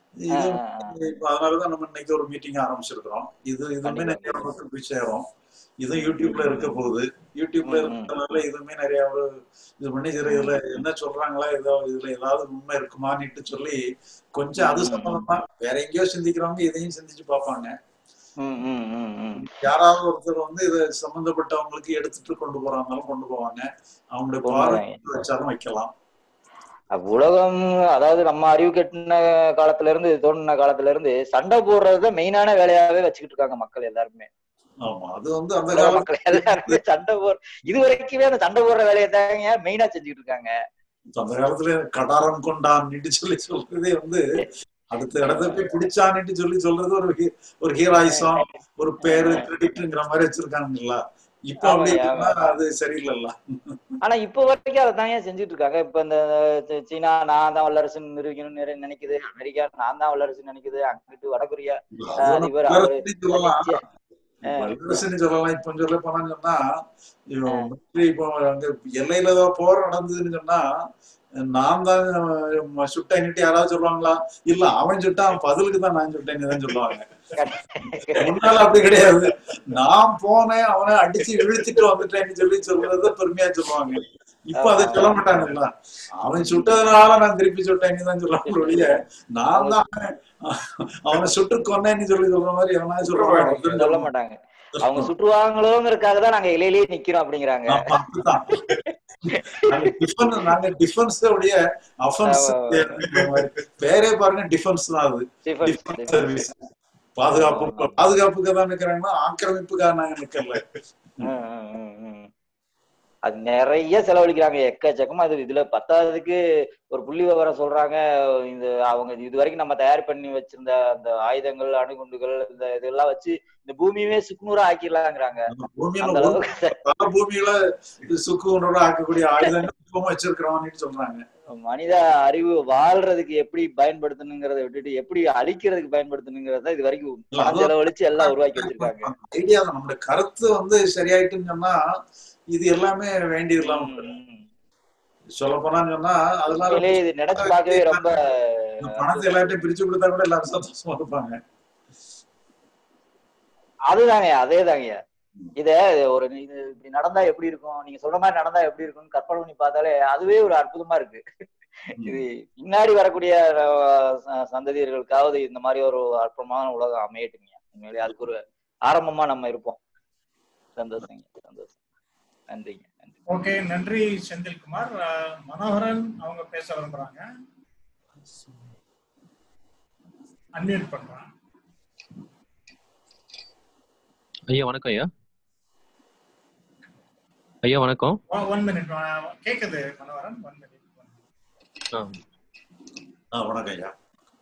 B: இது
H: ஆஹ் ஆஹ் ஆஹ்
B: இப்ப அதனாலதான் நம்ம இன்னைக்கு ஒரு மீட்டிங் ஆரம்பிச்சிருக்கிறோம் இது இதுவுமே
H: கண்டிப்பா
B: நிறைய
H: கண்டிப்பா
B: மக்கள் போய் சேரும் இதுவும்
H: ம்
B: யூடியூப்ல
H: ம்
B: இருக்க
H: ம்
B: போகுது யூடியூப்ல
H: ம் ம்
B: இருக்கிறதுனால இதுவுமே நிறைய ஒரு இது பண்ணி இதுல இதுல
H: ம்
B: என்ன சொல்றாங்களா ஏதோ இதுல ஏதாவது உண்மை இருக்குமான்னுட்டு சொல்லி கொஞ்சம்
H: ம்
B: அது
H: ம் ம்
B: சம்பந்தமா வேற எங்கேயோ சிந்திக்கிறவங்க இதையும் சிந்திச்சு பார்ப்பாங்க
H: ம் ம் ம் ம்
B: யாராவது ஒருத்தர் வந்து இது சம்பந்தப்பட்டவங்களுக்கு எடுத்துட்டு கொண்டு போறாங்களும் கொண்டு போவாங்க அவங்களுடைய பார்வை
H: உண்மைதாங்க
B: வச்சாலும் வைக்கலாம்
H: அப்ப உலகம் அதாவது நம்ம அறிவு கட்டின காலத்துல இருந்து தோணுன காலத்துல இருந்து சண்டை போடுறதுதான் மெயினான வேலையாவே வச்சுக்கிட்டு இருக்காங்க மக்கள் எல்லாருமே
B: ஆமா அது வந்து அந்த
H: உலக
B: காலத்துல
H: மக்கள் எல்லாருமே சண்டை போடுற இது வரைக்குமே அந்த சண்டை போடுற வேலையை தாங்க மெயினா செஞ்சுக்கிட்டு இருக்காங்க
B: அந்த காலத்துல கடாரம் கொண்டான்னுட்டு சொல்லி சொல்றதே வந்து அடுத்த இடத்த போய் பிடிச்சான்னுட்டு சொல்லி சொல்றது ஒரு ஹீ- ஒரு ஹீராயிசம் ஒரு பேரு கிரெடிட்ங்கிற மாதிரி வச்சிருக்காங்கல்ல இப்ப அப்படி
H: ஆமாய்யா,
B: இருக்குன்னா
H: ஆமா.
B: அது சரியில்லைல்ல
H: ஆனா இப்ப வரைக்கும் அதை தாங்க செஞ்சுட்டு இருக்காங்க இப்ப இந்த சீ- சீனா நான் தான் வல்லரசுன்னு நிரூபிக்கணும்னு நினை- நினைக்குது அமெரிக்கா நான் தான் வல்லரசுன்னு நினைக்குது அங்கிட்டு வடகொரியா
B: அது
H: அஹ்
B: ஒண்ணும்
H: அதிபர் அவரு
B: வல்லரசுன்னு சொல்லலாம்
H: வலிச்சு அஹ்
B: வல்லரசுன்னு சொல்லலாம் இப்ப சொல்ல போனான்னு சொன்னா இவன்
H: அஹ்
B: military இப்போ அங்க எல்லையில ஏதோ போர் நடந்ததுன்னு சொன்னா நான் தான் அஹ், சுட்டேன்னுட்டு யாராவது சொல்லுவாங்களா இல்ல அவன் சுட்டான் பதிலுக்கு தான் நான் சுட்டேன்னு தான் சொல்லுவாங்க முன்னால அப்படி கிடையாது நான் போனேன் அவனை அடிச்சு இழுத்துட்டு வந்துட்டேன்னு சொல்லி சொல்றத பெருமையா சொல்லுவாங்க இப்ப அதை
H: ஆமா
B: சொல்ல
H: ஆமா
B: மாட்டாங்கல்ல அவன் சுட்டதுனால நான் திருப்பி சுட்டேன்னு தான் சொல்லுவாங்க ஒழிய நான்
H: அவங்க
B: தான் அவனை அவனை சுட்டு கொன்னேன்னு சொல்லி சொல்ற மாதிரி எவனா சொல்றாங்க ஒருத்தரும்
H: சொல்ல
B: சொல்ல
H: மாட்டாங்க அவங்க சுற்றுவாங்களோங்கிறதுக்காக தான் நாங்க இலையிலேயே நிக்கிறோம் அப்படிங்கிறாங்க
B: ஆமா, அதுதான். நாங்க டிஃபன் நாங்க டிஃபென்ஸ் உடைய அஃபென்ஸ் பேரே பாருங்க டிஃபென்ஸ் தான் அது
H: டிஃபென்ஸ்
B: டிஃபென்ஸ்
H: டிஃபென்ஸ்
B: சர்வீஸ் பாதுகாப்பு பாதுகாப்புக்கு தான் நிக்கிறாங்கன்னா ஆக்கிரமிப்புக்காக நாங்க நிக்கல
H: ம், ம், ம், ம். அது நிறைய செலவழிக்கிறாங்க எக்கச்சக்கமா அது இதுல பத்தாவதுக்கு ஒரு புள்ளி விவரம் சொல்றாங்க இந்த அவங்க இது வரைக்கும் நம்ம தயார் பண்ணி வச்சிருந்த அந்த ஆயுதங்கள் அணுகுண்டுகள் இந்த இதெல்லாம் வச்சு இந்த பூமியவே சுக்குநூறா ஆக்கிடலாங்கிறாங்க
B: பூமியில
H: அந்த
B: ஒரு
H: அளவுக்கு
B: பல பூமியில சுக்கு உணர்வு ஆக்கக்கூடிய ஆயுதங்கள் இப்பவும் வச்சிருக்கிறோம்னு சொல்றாங்க
H: மனித அறிவு வாழ்றதுக்கு எப்படி பயன்படுத்தணுங்கிறத விட்டுட்டு எப்படி அழிக்கிறதுக்கு பயன்படுத்தணுங்கிறத இது வரைக்கும்
B: இல்ல,
H: பணம்
B: அதுவும்
H: செலவழிச்சு எல்லாம் உருவாக்கி வச்சிருக்காங்க
B: ஐடியா தான் நம்மளுடைய கருத்து வந்து சரியாயிட்டுன்னு சொன்னா இது எல்லாமே வேண்டியதெல்லாம்
H: ம், ம்.
B: சொல்ல போனான்னு சொன்னா அதனால
H: உண்மையிலேயே இது நினைச்சு பார்க்கவே ரொம்ப
B: இந்த பணத்தை எல்லார்ட்டையும் பிரிச்சு கொடுத்தா கூட எல்லாரும் சந்தோஷமா இருப்பாங்க
H: அதுதாங்க அதேதாங்க இத ஒரு இது இப்படி நடந்தா எப்படி இருக்கும் நீங்க சொல்ற மாதிரி நடந்தா எப்படி இருக்கும்னு கற்பனை பண்ணி பார்த்தாலே அதுவே ஒரு அற்புதமா இருக்கு இது பின்னாடி வரக்கூடிய அஹ், ச- சந்ததியர்களுக்காவது இந்த மாதிரி ஒரு அற்புதமான உலகம் அமையட்டுங்க உண்மையிலேயே அதுக்கு ஒரு ஆரம்பமா நம்ம இருப்போம் சந்தோஷங்க சந்தோஷம் நன்றிங்க நன்றி
A: ஓகே நன்றி செந்தில்குமார் அஹ், மனோகரன் அவங்க பேச விரும்புறாங்க அன்மியூட் பண்றேன்
I: ஐயா வணக்கம் ஐயா ஐயா வணக்கம்
A: ஒன் மினிட் கேக்குது மனோகரன் ஒன் மினிட்
I: ஆ,
B: ஆ வணக்கம் ஐயா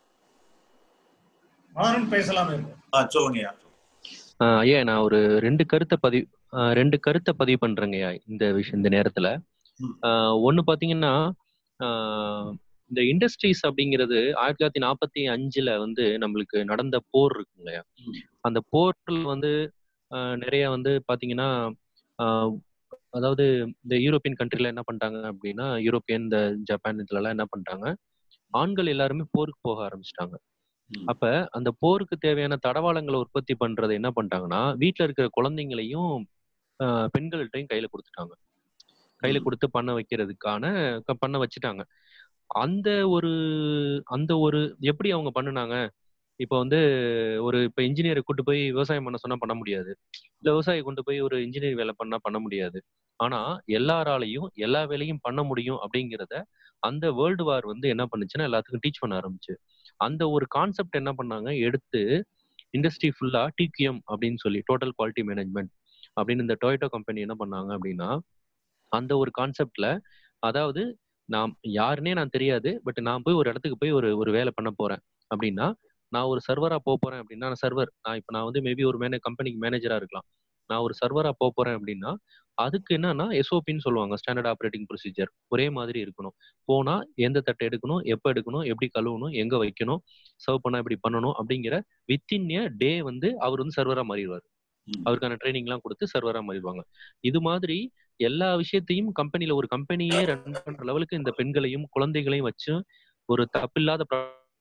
A: மனோகரன் பேசலாம் இப்போ
B: ஆ சொல்லுங்க ஐயா
I: ஆ, ஐயா நான் ஒரு ரெண்டு கருத்தை பதிவு ஆ, ரெண்டு கருத்தை பதிவு பண்றேங்க ஐயா இந்த விஷயம் இந்த நேரத்துல
B: ம்.
I: ஆ, ஒண்ணு பாத்தீங்கன்னா ஆ, இந்த இண்டஸ்ட்ரீஸ் அப்படிங்கிறது ஆயிரத்தி தொள்ளாயிரத்தி நாற்பத்தி அஞ்சுல வந்து நம்மளுக்கு நடந்த போர் இருக்குங்க ஐயா
B: ம்.
I: அந்த போர்ல வந்து ஆ, நிறைய வந்து பாத்தீங்கன்னா ஆ, அதாவது இந்த யூரோப்பியன் கண்ட்ரில என்ன பண்ணிட்டாங்க அப்படின்னா யூரோப்பியன் இந்த ஜப்பான் இதுல எல்லாம் என்ன பண்ணிட்டாங்க ஆண்கள் எல்லாருமே போருக்கு போக ஆரம்பிச்சிட்டாங்க
B: ம்.
I: அப்ப அந்த போருக்கு தேவையான தடவாளங்களை உற்பத்தி பண்றது என்ன பண்ணிட்டாங்கன்னா வீட்ல இருக்கிற குழந்தைங்களையும் ஆஹ், பெண்கள்கிட்டயும் கையில கொடுத்துட்டாங்க கையில
B: ம்.
I: கொடுத்து பண்ண வைக்கிறதுக்கான க- பண்ண வச்சுட்டாங்க அந்த ஒரு அந்த ஒரு எப்படி அவங்க பண்ணுனாங்க இப்போ வந்து ஒரு இப்போ இன்ஜினியரை கூட்டு போய் விவசாயம் பண்ண சொன்னா பண்ண முடியாது இல்ல விவசாயி கொண்டு போய் ஒரு இன்ஜினியர் வேலை பண்ணா பண்ண முடியாது ஆனா எல்லாராலையும் எல்லா வேலையும் பண்ண முடியும் அப்படிங்கிறத அந்த வேர்ல்டு வார் வந்து என்ன பண்ணுச்சுன்னா எல்லாத்துக்கும் டீச் பண்ண ஆரம்பிச்சு அந்த ஒரு கான்செப்ட் என்ன பண்ணாங்க எடுத்து இண்டஸ்ட்ரி ஃபுல்லா டிகிஎம் அப்படின்னு சொல்லி டோட்டல் குவாலிட்டி மேனேஜ்மெண்ட் அப்படின்னு இந்த டொயோட்டோ கம்பெனி என்ன பண்ணாங்க அப்படின்னா அந்த ஒரு கான்செப்ட்ல அதாவது நான் யாருன்னே நான் தெரியாது பட் நான் போய் ஒரு இடத்துக்கு போய் ஒரு ஒரு வேலை பண்ண போறேன் அப்படின்னா நான் ஒரு சர்வரா போக போறேன் அப்படின்னா நான் சர்வர் நான் இப்போ நான் வந்து மேபி ஒரு மேனே கம்பெனிக்கு மேனேஜரா இருக்கலாம் நான் ஒரு சர்வரா போக போறேன் அப்படின்னா அதுக்கு என்னன்னா எஸ்ஓபின்னு சொல்லுவாங்க ஸ்டாண்டர்ட் ஆப்ரேட்டிங் ப்ரொசீஜர் ஒரே மாதிரி இருக்கணும் போனா எந்த தட்டை எடுக்கணும் எப்போ எடுக்கணும் எப்படி கழுவணும் எங்க வைக்கணும் சர்வ் பண்ணா எப்படி பண்ணணும் அப்படிங்கிற வித்தின் ஏ டே வந்து அவர் வந்து சர்வரா மாறிடுவார்
B: ம்.
I: அவருக்கான ட்ரைனிங்லாம் கொடுத்து சர்வரா மாறிடுவாங்க இது மாதிரி எல்லா விஷயத்தையும் கம்பெனில ஒரு கம்பெனியே ரன் பண்ற லெவலுக்கு இந்த பெண்களையும் குழந்தைகளையும் வச்சு ஒரு தப்பில்லாத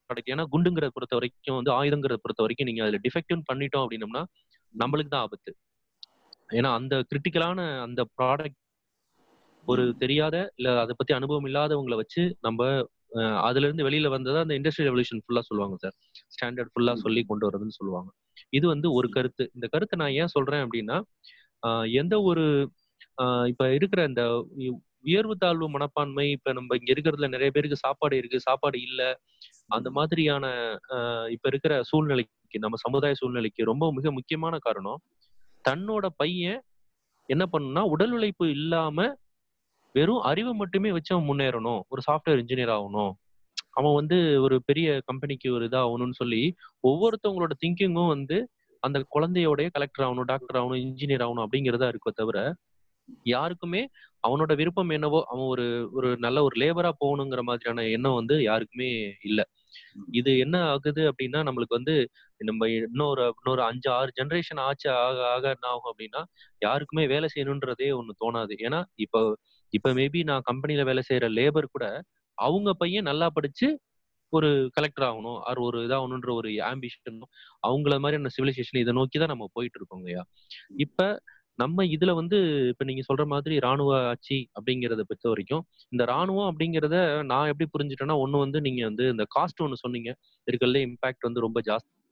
I: ப்ராடக்ட் ஏன்னா குண்டுங்கிறத பொறுத்த வரைக்கும் வந்து ஆயுதங்கிறத பொறுத்த வரைக்கும் நீங்க அதுல டிஃபெக்டிவ் பண்ணிட்டோம் அப்படின்னம்னா நம்மளுக்கு தான் ஆபத்து ஏன்னா அந்த கிரிட்டிக்கலான அந்த ப்ராடக்ட் ஒரு தெரியாத இல்ல அதை பத்தி அனுபவம் இல்லாதவங்களை வச்சு நம்ம அஹ், அதுல இருந்து வெளியில வந்ததா அந்த இண்டஸ்ட்ரியல் ரெவல்யூஷன் ஃபுல்லா சொல்லுவாங்க சார் ஸ்டாண்டர்ட் ஃபுல்லா சொல்லி கொண்டு வரதுன்னு சொல்லுவாங்க இது வந்து ஒரு கருத்து இந்த கருத்தை நான் ஏன் சொல்றேன் அப்படின்னா ஆஹ், எந்த ஒரு ஆஹ், இப்ப இருக்கிற இந்த உ- உயர்வு தாழ்வு மனப்பான்மை இப்ப நம்ம இங்க இருக்கிறதுல நிறைய பேருக்கு சாப்பாடு இருக்கு சாப்பாடு இல்ல அந்த மாதிரியான ஆஹ், இப்ப இருக்கிற சூழ்நிலைக்கு நம்ம சமுதாய சூழ்நிலைக்கு ரொம்ப மிக முக்கியமான காரணம் தன்னோட பையன் என்ன பண்ணுனா உடல் உழைப்பு இல்லாம வெறும் அறிவை மட்டுமே வச்சு அவன் முன்னேறணும் ஒரு சாஃப்ட்வேர் இன்ஜினியர் ஆகணும் அவன் வந்து ஒரு பெரிய கம்பெனிக்கு ஒரு இதாகணும்னு சொல்லி ஒவ்வொருத்தவங்களோட திங்கிங்கும் வந்து அந்த குழந்தையோடைய கலெக்டர் ஆகணும் டாக்டர் ஆகணும் இன்ஜினியர் ஆகணும் அப்படிங்கிறதா இருக்கோ தவிர யாருக்குமே அவனோட விருப்பம் என்னவோ அவன் ஒரு ஒரு நல்ல ஒரு லேபரா போகணுங்கிற மாதிரியான எண்ணம் வந்து யாருக்குமே இல்ல இது என்ன ஆகுது அப்படின்னா நம்மளுக்கு வந்து நம்ம இன்னொரு இன்னொரு அஞ்சு ஆறு ஜெனரேஷன் ஆச்சு ஆக ஆக என்ன ஆகும் அப்படின்னா யாருக்குமே வேலை செய்யணுன்றதே ஒண்ணு தோணாது ஏன்னா இப்போ இப்ப மேபி நான் கம்பெனில வேலை செய்யற லேபர் கூட அவங்க பையன் நல்லா படிச்சு ஒரு கலெக்டர் ஆகணும் ஆர் ஒரு இதாகணுன்ற ஒரு ஆம்பிஷன் அவங்கள மாதிரியான சிவிலைசேஷன் இதை நோக்கி தான் நம்ம போயிட்டு இருக்கோங்கய்யா இப்ப நம்ம இதுல வந்து இப்ப நீங்க சொல்ற மாதிரி ராணுவ ஆட்சி அப்படிங்கறத பொறுத்த வரைக்கும் இந்த ராணுவம் அப்படிங்கறத நான் எப்படி புரிஞ்சுட்டேன்னா ஒண்ணு வந்து நீங்க வந்து இந்த காஸ்ட் ஒண்ணு சொன்னீங்க இருக்கிறதுல இம்பாக்ட் வந்து ரொம்ப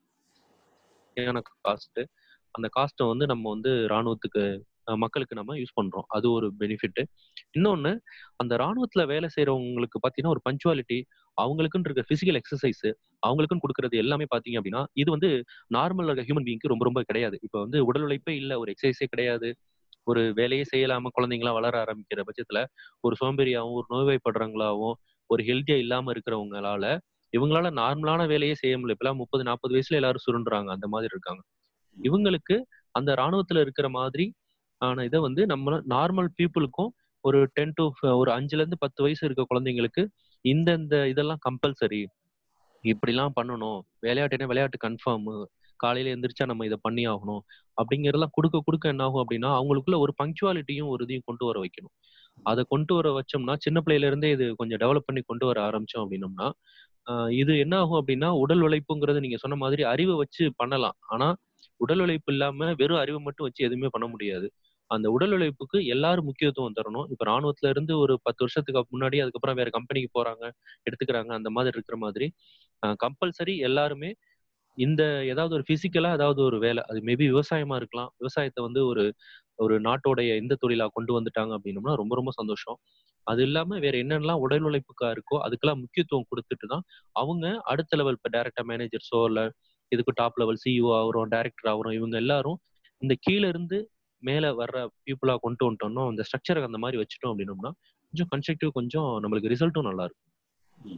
I: ஜாஸ்தியான காஸ்ட் அந்த காஸ்ட்டை வந்து நம்ம வந்து ராணுவத்துக்கு அஹ், மக்களுக்கு நம்ம யூஸ் பண்றோம் அது ஒரு பெனிஃபிட் இன்னொன்னு அந்த ராணுவத்துல வேலை செய்யறவங்களுக்கு பாத்தீங்கன்னா ஒரு பஞ்சுவாலிட்டி அவங்களுக்குன்னு இருக்க பிசிக்கல் எக்ஸசைஸ் அவங்களுக்குன்னு கொடுக்கறது எல்லாமே பாத்தீங்க அப்படின்னா இது வந்து நார்மல் இருக்க ஹியூமன் பீங்க்கு ரொம்ப ரொம்ப கிடையாது இப்போ வந்து உடல் உழைப்பே இல்ல ஒரு எக்ஸசைஸே கிடையாது ஒரு வேலையே செய்யலாம குழந்தைங்களா வளர ஆரம்பிக்கிற பட்சத்துல ஒரு சோம்பேறியாவும் ஒரு நோய்வாய்ப்படுறவங்களாவும் ஒரு ஹெல்த்தியா இல்லாம இருக்கிறவங்களால இவங்களால நார்மலான வேலையே செய்ய முடியல இப்பெல்லாம் முப்பது நாற்பது வயசுல எல்லாரும் சுருண்டுறாங்க அந்த மாதிரி இருக்காங்க இவங்களுக்கு அந்த ராணுவத்துல இருக்கிற மாதிரி ஆன இதை வந்து நம்ம நார்மல் பீப்புளுக்கும் ஒரு டென் டு ஒரு அஞ்சுல இருந்து பத்து வயசு இருக்க குழந்தைங்களுக்கு இந்தந்த இதெல்லாம் கம்பல்சரி இப்படிலாம் பண்ணணும் விளையாட்டுனா விளையாட்டு கன்ஃபார்ம் காலையில எந்திரிச்சா நம்ம இதை பண்ணி ஆகணும் அப்படிங்கறதெல்லாம் கொடுக்க கொடுக்க என்ன ஆகும் அப்படின்னா அவங்களுக்குள்ள ஒரு பங்க்சுவாலிட்டியும் ஒரு இதையும் கொண்டு வர வைக்கணும் அதை கொண்டு வர வச்சோம்னா சின்ன பிள்ளையில இருந்தே இது கொஞ்சம் டெவலப் பண்ணி கொண்டு வர ஆரம்பிச்சோம் அப்படின்னோம்னா ஆஹ் இது என்ன ஆகும் அப்படின்னா உடல் உழைப்புங்கிறது நீங்க சொன்ன மாதிரி அறிவை வச்சு பண்ணலாம் ஆனா உடல் உழைப்பு இல்லாம வெறும் அறிவை மட்டும் வச்சு எதுவுமே பண்ண முடியாது அந்த உடல் உழைப்புக்கு எல்லாரும் முக்கியத்துவம் தரணும் இப்ப ராணுவத்துல இருந்து ஒரு பத்து வருஷத்துக்கு முன்னாடி அதுக்கப்புறம் வேற கம்பெனிக்கு போறாங்க எடுத்துக்கிறாங்க அந்த மாதிரி இருக்கிற மாதிரி கம்பல்சரி எல்லாருமே இந்த ஏதாவது ஒரு பிசிக்கலா ஏதாவது ஒரு வேலை அது மேபி விவசாயமா இருக்கலாம் விவசாயத்தை வந்து ஒரு ஒரு நாட்டோடைய எந்த தொழிலா கொண்டு வந்துட்டாங்க அப்படின்னோம்னா ரொம்ப ரொம்ப சந்தோஷம் அது இல்லாம வேற என்னென்னலாம் உடல் உழைப்புக்கா இருக்கோ அதுக்கெல்லாம் முக்கியத்துவம் கொடுத்துட்டு தான் அவங்க அடுத்த லெவல் இப்போ டைரக்டா மேனேஜர்ஸோ இல்ல இதுக்கு டாப் லெவல் சிஇஓ ஆகிறோம் டைரக்டர் ஆகிறோம் இவங்க எல்லாரும் இந்த கீழ இருந்து மேல வர்ற பீப்புளா கொண்டு வந்துட்டோம்னா அந்த ஸ்ட்ரக்சரை அந்த மாதிரி வச்சுட்டோம் அப்படின்னோம்னா கொஞ்சம் கன்ஸ்ட்ரக்டிவ் கொஞ்சம் நம்மளுக்கு ரிசல்ட்டும் நல்லா இருக்கும்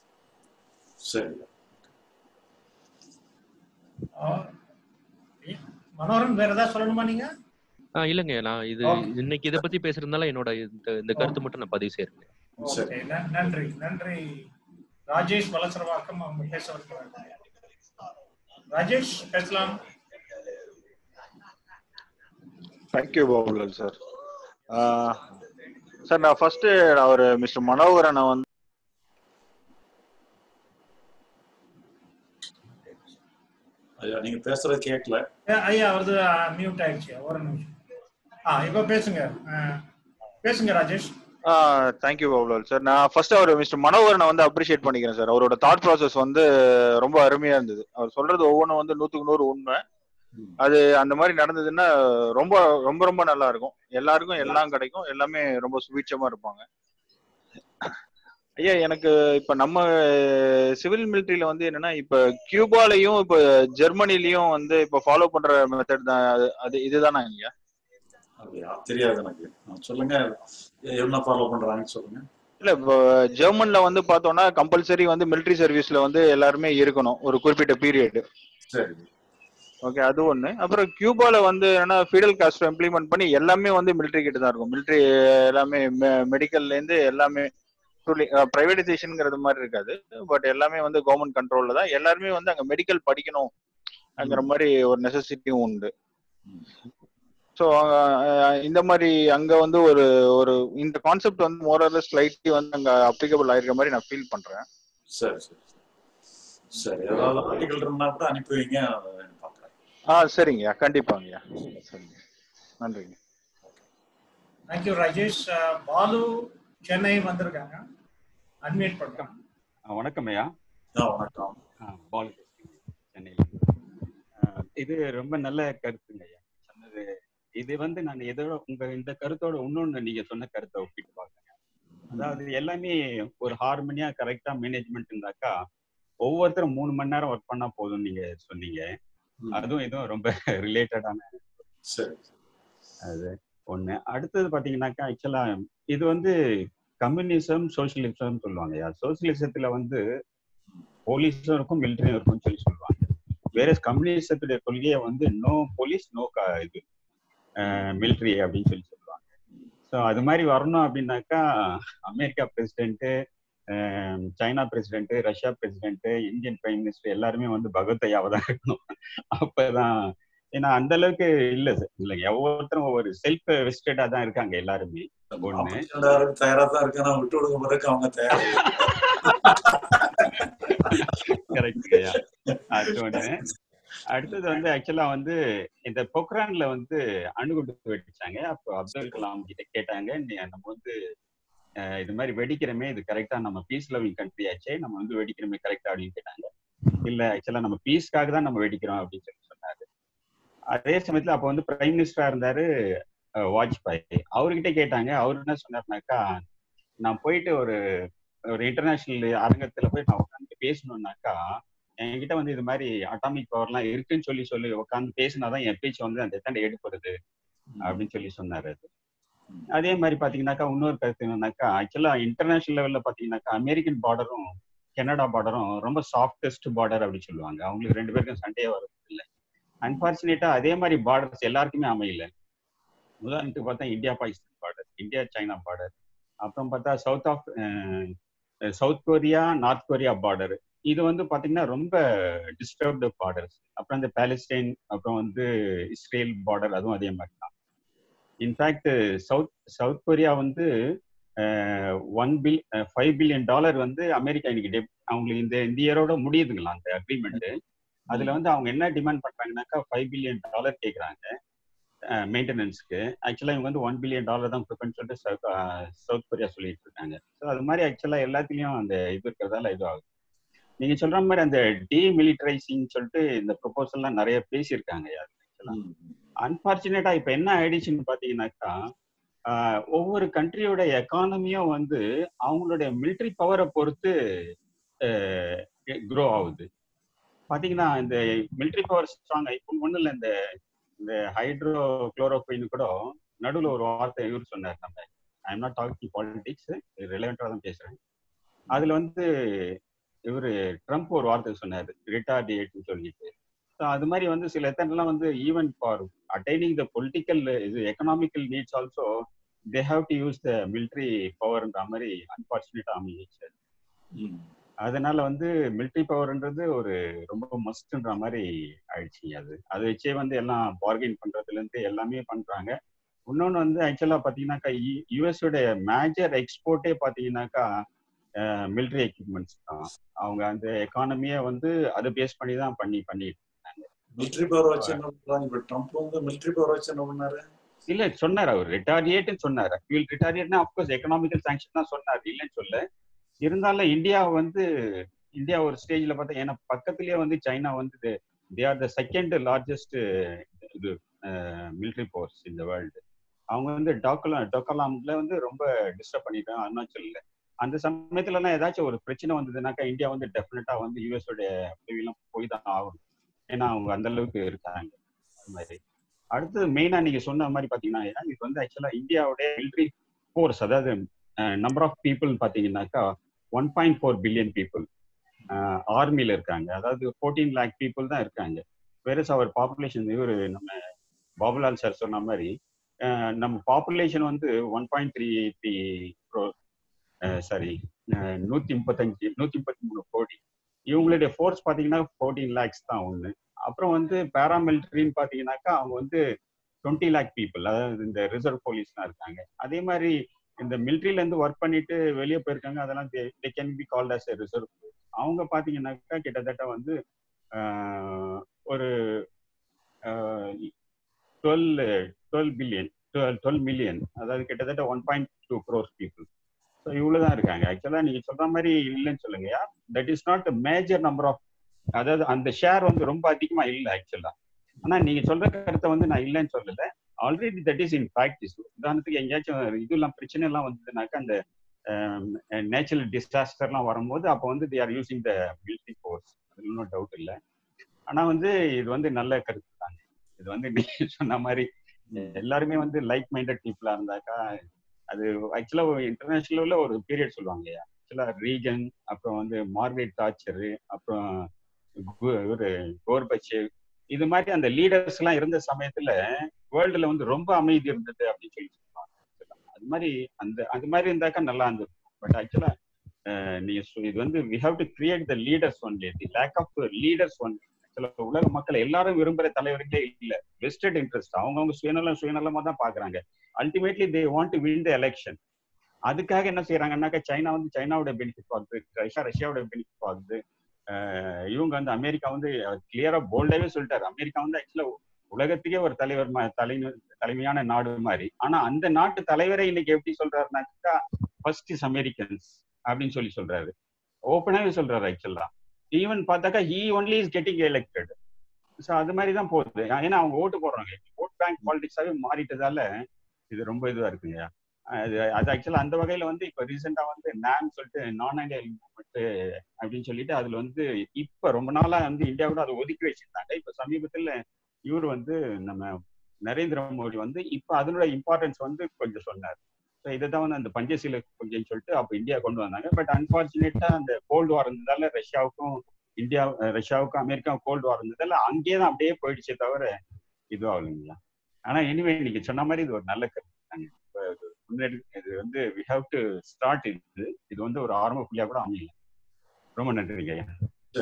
B: சரி
A: மனோரன் வேற ஏதாவது சொல்லணுமா நீங்க
I: ஆஹ் இல்லைங்க நான் இது
A: Okay.
I: இன்னைக்கு இதை பத்தி பேசுறதுனால என்னோட இந்த இந்த கருத்து மட்டும் நான் பதிவு செய்யறேன்
A: ஓகே நன்றி நன்றி ராஜேஷ் வலசரவாக்கம் அவங்க பேச வைக்கிறாங்க ராஜேஷ் பேசலாம்
D: தேங்க்யூ பாபுலால் சார் சார் நான் ஃபர்ஸ்ட் நான் ஒரு மிஸ்டர் மனோகரனை வந்து
B: ஐயா நீங்க பேசுறது கேட்கல
A: ஏ, ஐயா அவரது மியூட் ஆயிடுச்சு ஒரு நிமிஷம் ஆ இப்போ பேசுங்க ஆ, பேசுங்க ராஜேஷ்
D: தேங்க்யூ பாபுலால் சார் நான் ஃபர்ஸ்ட் அவர் மிஸ்டர் மனோகரனை வந்து அப்ரிஷியேட் பண்ணிக்கிறேன் சார் அவரோட தாட் ப்ராசஸ் வந்து ரொம்ப அருமையா இருந்தது அவர் சொல்றது ஒவ்வொன்றும் வந்து நூத்துக்கு நூறு உண்மை அது அந்த மாதிரி நடந்ததுன்னா ரொம்ப ரொம்ப ரொம்ப நல்லா இருக்கும் எல்லாருக்கும் எல்லாம் கிடைக்கும் எல்லாமே ரொம்ப சுபீட்சமா இருப்பாங்க ஐயா எனக்கு இப்ப நம்ம சிவில் மிலிட்டரியில வந்து என்னன்னா இப்ப கியூபாலையும் இப்ப ஜெர்மனிலையும் வந்து இப்ப ஃபாலோ பண்ற மெத்தட் தான் அது- அது இதுதானா ஐயா
B: அப்படியா தெரியாது எனக்கு ஆ, சொல்லுங்க என்ன ஃபாலோ பண்றாங்கன்னு சொல்லுங்க
D: இல்ல இப்போ ஜெர்மன்ல வந்து பார்த்தோம்னா கம்பல்சரி வந்து மிலிட்டரி சர்வீஸ்ல வந்து எல்லாருமே இருக்கணும் ஒரு குறிப்பிட்ட பீரியட்
B: சரி
D: ஓகே அது ஒண்ணு அப்புறம் கியூபால வந்து என்னன்னா ஃபீடல் காஸ்ட் இம்ப்ளிமெண்ட் பண்ணி எல்லாமே வந்து மிலிட்டரி கிட்ட தான் இருக்கும் மிலிட்டரி எல்லாமே மெடிக்கல்ல இருந்து எல்லாமே பிரைவேடைசேஷன்ங்கிறது மாதிரி இருக்காது பட் எல்லாமே வந்து கவர்மெண்ட் கண்ட்ரோல்ல தான் எல்லாருமே வந்து அங்க மெடிக்கல் படிக்கணும் அங்கிற மாதிரி ஒரு நெசசிட்டியும் உண்டு ஸோ இந்த மாதிரி அங்க வந்து ஒரு ஒரு இந்த கான்செப்ட் வந்து மோரலஸ் ஸ்லைட்லி வந்து அங்க அப்ளிகபிள் ஆயிருக்க மாதிரி நான் ஃபீல் பண்றேன்
B: சரி சரி சரி ஏதாவது ஆர்டிகல் இருந்தா கூட அனுப்பி வைங்க அதை பார்க்குறேன்
D: ஆ சரிங்கய்யா கண்டிப்பாங்கய்யா சரிங்க நன்றிங்க
A: தேங்க்யூ ராஜேஷ் அஹ், பாலு சென்னை வந்திருக்காங்க அட்மிட் பண்றேன்
J: ஆ, வணக்கம் ஐயா
B: ஆ வணக்கம்
J: ஆ, பாலு பேசுறேங்க, சென்னையில ஆ, இது ரொம்ப நல்ல கருத்துங்க ஐயா சொன்னது இது வந்து நான் இதோட உங்க இந்த கருத்தோட இன்னொன்னு நீங்க சொன்ன கருத்தை ஒப்பிட்டு பார்க்கறேன் அதாவது எல்லாமே ஒரு ஹார்மோனியா கரெக்டா மேனேஜ்மெண்ட் இருந்தாக்கா ஒவ்வொருத்தரும் மூணு மணி நேரம் ஒர்க் பண்ணா போதும்னு நீங்க சொன்னீங்க அதுவும் இதுவும் ரொம்ப ரிலேட்டடான
B: சரி
J: அது ஒண்ணு அடுத்தது பாத்தீங்கன்னாக்கா ஆக்சுவலா இது வந்து கம்யூனிசம் சோசியலிசம் சொல்லுவாங்க சோசியலிசத்துல வந்து போலீஸும் இருக்கும் மிலிட்டரியும் இருக்கும்னு சொல்லி சொல்லுவாங்க வேற கம்யூனிசத்துடைய கொள்கையை வந்து நோ போலீஸ் நோ இது மிலிட்ரி அப்படின்னு சொல்லி சொல்லுவாங்க ஸோ அது மாதிரி வரணும் அப்படின்னாக்கா America president China president Russia president Indian prime minister எல்லாருமே வந்து பகவத்தையாவை தான் இருக்கணும் அப்பதான் ஏன்னா அந்த அளவுக்கு இல்ல சார் இல்லைங்க ஒவ்வொருத்தரும் ஒவ்வொரு செல்ஃப் ரெஸ்டடா தான் இருக்காங்க எல்லாருமே ஒண்ணு
B: நாற்பத்தி தயாரா தான் இருக்கேன் விட்டு கொடுக்க பிறகு அவங்க தயாரா
J: கரெக்ட் ஐயா அது ஒண்ணு அடுத்தது வந்து ஆக்சுவலா வந்து இந்த பொக்ரான்ல வந்து அணுகுண்டு வெடிச்சாங்க அப்போ அப்துல் கலாம் கிட்ட கேட்டாங்க நீ நம்ம வந்து அஹ், இது மாதிரி வெடிக்கிறோமே இது கரெக்டா நம்ம பீஸ் லவிங் கண்ட்ரி ஆச்சே நம்ம வந்து வெடிக்கிறோமே கரெக்டா அப்படின்னு கேட்டாங்க இல்ல ஆக்சுவலா நம்ம பீஸ்க்காக தான் நம்ம வெடிக்கிறோம் அப்படின்னு சொல்லி சொன்னாரு அதே சமயத்துல அப்போ வந்து பிரைம் மினிஸ்டரா இருந்தாரு அஹ், வாஜ்பாய் அவர்கிட்ட கேட்டாங்க அவர் என்ன சொன்னாருனாக்கா நான் போயிட்டு ஒரு ஒரு இன்டர்நேஷனல் அரங்கத்துல போய் நான் உட்காந்து பேசணும்னாக்கா என்கிட்ட வந்து இது மாதிரி அட்டாமிக் பவர்லாம் இருக்குன்னு சொல்லி சொல்லி உட்காந்து பேசினாதான் என் பேச்சு வந்து அந்த எத்தாண்ட எடுப்படுது அப்படின்னு சொல்லி சொன்னாரு அது அதே மாதிரி பாத்தீங்கன்னாக்கா இன்னொரு கருத்து என்னன்னாக்கா ஆக்சுவலா இன்டர்நேஷனல் லெவல்ல பாத்தீங்கன்னாக்கா அமெரிக்கன் பார்டரும் கனடா பார்டரும் ரொம்ப சாஃப்டஸ்ட் பார்டர் அப்படின்னு சொல்லுவாங்க அவங்களுக்கு ரெண்டு பேருக்கும் சண்டையே வர்றது இல்லை அன்பார்ச்சுனேட்டா அதே மாதிரி பார்டர்ஸ் எல்லாருக்குமே அமையல உதாரணத்துக்கு பார்த்தா India Pakistan border India China border அப்புறம் பார்த்தா south of south Korea north Korea border இது வந்து பாத்தீங்கன்னா ரொம்ப டிஸ்டர்ப்டு பார்டர்ஸ் அப்புறம் இந்த பாலஸ்டைன் அப்புறம் வந்து இஸ்ரேல் பார்டர் அதுவும் அதே மாதிரி தான் இன்ஃபேக்ட் சவுத் சவுத் கொரியா வந்து one bill five billion dollar வந்து அமெரிக்கா இன்னைக்கு டெப் அவங்களுக்கு இந்த இந்த இயரோட முடியுதுங்களா அந்த அக்ரிமெண்ட் அதுல வந்து அவங்க என்ன டிமாண்ட் பண்றாங்கன்னாக்கா ஃபைவ் பில்லியன் டாலர் கேட்குறாங்க மெயின்டெனன்ஸ்க்கு ஆக்சுவலாக இவங்க வந்து ஒன் பில்லியன் டாலர் தான் கொடுப்பேன்னு சொல்லிட்டு சவுத் சவுத் கொரியா சொல்லிட்டு இருக்காங்க ஸோ அது மாதிரி ஆக்சுவலாக எல்லாத்துலேயும் அந்த இது இருக்கிறதால இது ஆகுது நீங்க சொல்ற மாதிரி அந்த டீமிலிட்டரைசிங் சொல்லிட்டு இந்த ப்ரொபோசல்லாம் நிறைய பேசியிருக்காங்க அன்பார்ச்சுனேட்டா இப்ப என்ன ஆயிடுச்சுன்னு பாத்தீங்கன்னாக்கா ஆஹ் ஒவ்வொரு கண்ட்ரியோட எக்கானமியும் வந்து அவங்களுடைய மிலிட்டரி பவரை பொறுத்து க்ரோ ஆகுது பாத்தீங்கன்னா இந்த மிலிட்டரி பவர் ஸ்ட்ராங் இப்போ ஒன்றும் இல்லை இந்த இந்த ஹைட்ரோ குளோரோக்வின் கூட நடுவில் ஒரு வார்த்தை இவர் சொன்னார் நம்ம I am not talking politics ரிலவெண்டாக தான் பேசுறேன் அதுல வந்து இவர் ட்ரம்ப் ஒரு வார்த்தை சொன்னார் ரிட்டார்டியேட்னு சொல்லிட்டு ஸோ அது மாதிரி வந்து சில எத்தனைலாம் வந்து even for attaining the political இது economical needs also they have to use the military பவர்ன்ற மாதிரி அன்பார்ச்சுனேட்டா அமைஞ்சிச்சு அதனால வந்து மிலிட்ரி பவர்ன்றது ஒரு ரொம்ப மஸ்ட்ன்ற மாதிரி ஆயிடுச்சு அது அதை வச்சே வந்து எல்லாம் பார்கெயின் பண்றதுல இருந்து எல்லாமே பண்றாங்க இன்னொன்று வந்து ஆக்சுவலா பாத்தீங்கன்னாக்கா யூஎஸோட மேஜர் எக்ஸ்போர்ட்டே பாத்தீங்கன்னாக்கா மிலிட்ரி எக்யூப்மெண்ட்ஸ் தான் அவங்க அந்த எக்கானமியை வந்து அதை பேஸ் பண்ணி தான் பண்ணி பண்ணிட்டு இருக்காங்க
B: மிலிட்ரி பவர் வச்சு என்ன பண்றாங்க இப்ப ட்ரம்ப் வந்து மிலிட்ரி பவர் வச்சு என்ன பண்ணாரு
J: இல்ல சொன்னார் அவர் ரிட்டாரியேட்னு சொன்னார் ஃபியூல் ரிட்டாரியேட்னா அப்கோர்ஸ் எக்கனாமிக்கல் சாங்ஷன் தான் சொன்னார் இல்லைன்னு சொல்ல இருந்தாலும் இந்தியா வந்து இந்தியா ஒரு ஸ்டேஜ்ல பார்த்தா ஏன்னா பக்கத்துலயே வந்து சைனா வந்து they are the second largest இது மிலிட்ரி ஃபோர்ஸ் இந்த வேர்ல்டு அவங்க வந்து டாக்கலா டொக்கலாம்ல வந்து ரொம்ப டிஸ்டர்ப் பண்ணிட்டாங்க அருணாச்சல்ல அந்த சமயத்துலலாம் ஏதாச்சும் ஒரு பிரச்சனை வந்ததுனாக்கா இந்தியா வந்து டெஃபினட்டா வந்து யூஎஸோட உதவியெல்லாம் போய் தான் ஆகணும் ஏன்னா அவங்க அந்த அளவுக்கு இருக்காங்க அது மாதிரி அடுத்தது மெயினா நீங்க சொன்ன மாதிரி பாத்தீங்கன்னா இது வந்து ஆக்சுவலா இந்தியாவுடைய மிலிட்ரி ஃபோர்ஸ் அதாவது நம்பர் ஆஃப் பீப்புள் பாத்தீங்கன்னாக்கா one point four billion people ஆர்மியில இருக்காங்க அதாவது ஃபோர்டீன் லேக் பீப்புள் தான் இருக்காங்க வேறஸ் அவர் பாப்புலேஷன் இவர் நம்ம பாபுலால் சார் சொன்ன மாதிரி நம்ம பாப்புலேஷன் வந்து one point three three sorry நூத்தி முப்பத்தஞ்சு நூத்தி முப்பத்தி மூணு கோடி இவங்களுடைய ஃபோர்ஸ் பாத்தீங்கன்னா ஃபோர்டீன் லேக்ஸ் தான் ஒண்ணு அப்புறம் வந்து பேராமிலிட்டரின்னு பாத்தீங்கன்னாக்கா அவங்க வந்து டுவெண்ட்டி லேக் பீப்புள் அதாவது இந்த ரிசர்வ் போலீஸ்லாம் இருக்காங்க அதே மாதிரி இந்த மிலிட்ரியில இருந்து ஒர்க் பண்ணிட்டு வெளியே போயிருக்காங்க அதெல்லாம் they can be called as reserve அவங்க பாத்தீங்கன்னாக்கா கிட்டத்தட்ட வந்து ஆஹ், ஒரு twelve twelve billion twelve million அதாவது கிட்டத்தட்ட one point two crores people so இவ்வளவுதான் இருக்காங்க ஆக்சுவலா நீங்க சொல்ற மாதிரி இல்லைன்னு சொல்லுங்கயா that is not major number of அதாவது அந்த ஷேர் வந்து ரொம்ப அதிகமா இல்லை ஆக்சுவலா ஆனா நீங்க சொல்ற கருத்தை வந்து நான் இல்லைன்னு சொல்லல already that is in practice உதாரணத்துக்கு எங்கேயாச்சும் இதெல்லாம் பிரச்சனை எல்லாம் வந்ததுனாக்கா அந்த நேச்சுரல் டிசாஸ்டர்லாம் வரும்போது அப்போ வந்து they are using the military force அது ஒன்றும் டவுட் இல்லை ஆனா வந்து இது வந்து நல்ல கருத்து தாங்க இது வந்து நீங்க சொன்ன மாதிரி எல்லாருமே வந்து லைக் மைண்டட் பீப்புளா இருந்தாக்கா அது ஆக்சுவலா இன்டர்நேஷனல்ல ஒரு பீரியட் சொல்லுவாங்க இல்லையா ஆக்சுவலா ரீகன் அப்புறம் வந்து மார்கரெட் தாச்சர் அப்புறம் கு- ஒரு கோர்பச்சேவ் இது மாதிரி அந்த லீடர்ஸ் எல்லாம் இருந்த சமயத்துல வேர்ல்டுல வந்து ரொம்ப அமைதி இருந்தது அப்படின்னு சொல்லி சொல்லுவாங்க அது மாதிரி அந்த அது மாதிரி இருந்தாக்கா நல்லா இருந்தது பட் ஆக்சுவலா நீங்க சொ- இது வந்து we have to create the leaders only the lack of leaders one உலக மக்கள் எல்லாரும் விரும்புற தலைவர்களே இல்ல வெஸ்டட் இன்ட்ரெஸ்ட் அவங்கவுங்க சுயநலம் சுயநலமா தான் பாக்குறாங்க ultimately they want to win the election அதுக்காக என்ன செய்யறாங்கன்னாக்கா சைனா வந்து சைனாவோட பெனிஃபிட் பார்க்குது ரஷ்யா ரஷ்யாவோட பெனிஃபிட் பார்க்குது அஹ் இவங்க வந்து அமெரிக்கா வந்து கிளியரா போல்டாவே சொல்லிட்டாரு அமெரிக்கா வந்து ஆக்சுவலா உலகத்துக்கே ஒரு தலைவர் மா- தலைமை தலைமையான நாடு மாதிரி ஆனா அந்த நாட்டு தலைவரை இன்னைக்கு எப்படி சொல்றாருனாக்கா ஃபர்ஸ்ட் இஸ் அமெரிக்கன்ஸ் அப்படின்னு சொல்லி சொல்றாரு ஓப்பனாவே சொல்றாரு ஆக்சுவலா ஈவன் பார்த்தாக்கா he only is getting elected so அது மாதிரி தான் போகுது ஏன்னா அவங்க ஓட்டு போடுறாங்க ஓட் பேங்க் பாலிடிக்ஸாவே மாறிட்டதால இது ரொம்ப இதுவா இருக்குங்க அது அது ஆக்சுவலா அந்த வகையில வந்து இப்ப ரீசெண்டா வந்து நான் சொல்லிட்டு நான் இந்தியா மூவ்மெண்ட் அப்படின்னு சொல்லிட்டு அதுல வந்து இப்ப ரொம்ப நாளா வந்து இந்தியா கூட அதை ஒதுக்கி வச்சிருந்தாங்க இப்ப சமீபத்துல இவர் வந்து நம்ம நரேந்திர மோடி வந்து இப்ப அதனோட இம்பார்ட்டன்ஸ் வந்து கொஞ்சம் சொன்னார் ஸோ இதை தான் வந்து அந்த பஞ்சசீல கொஞ்சம் சொல்லிட்டு அப்போ இந்தியா கொண்டு வந்தாங்க பட் அன்பார்ச்சுனேட்டா அந்த கோல்டு வார் இருந்ததால ரஷ்யாவுக்கும் இந்தியா அஹ் ரஷ்யாவுக்கும் அமெரிக்காவுக்கும் கோல்டு வார் இருந்ததால அங்கேயே தான் அப்படியே போயிடுச்சே தவிர இதுவாகலைங்களா ஆனா எனிவே நீங்க சொன்ன மாதிரி இது ஒரு நல்ல கருத்து தாங்க இப்ப இது முன்னாடி இது வந்து வி ஹாவ் டு ஸ்டார்ட் இது இது வந்து ஒரு ஆரம்ப புள்ளியா கூட அமையல ரொம்ப நன்றிங்க ஐயா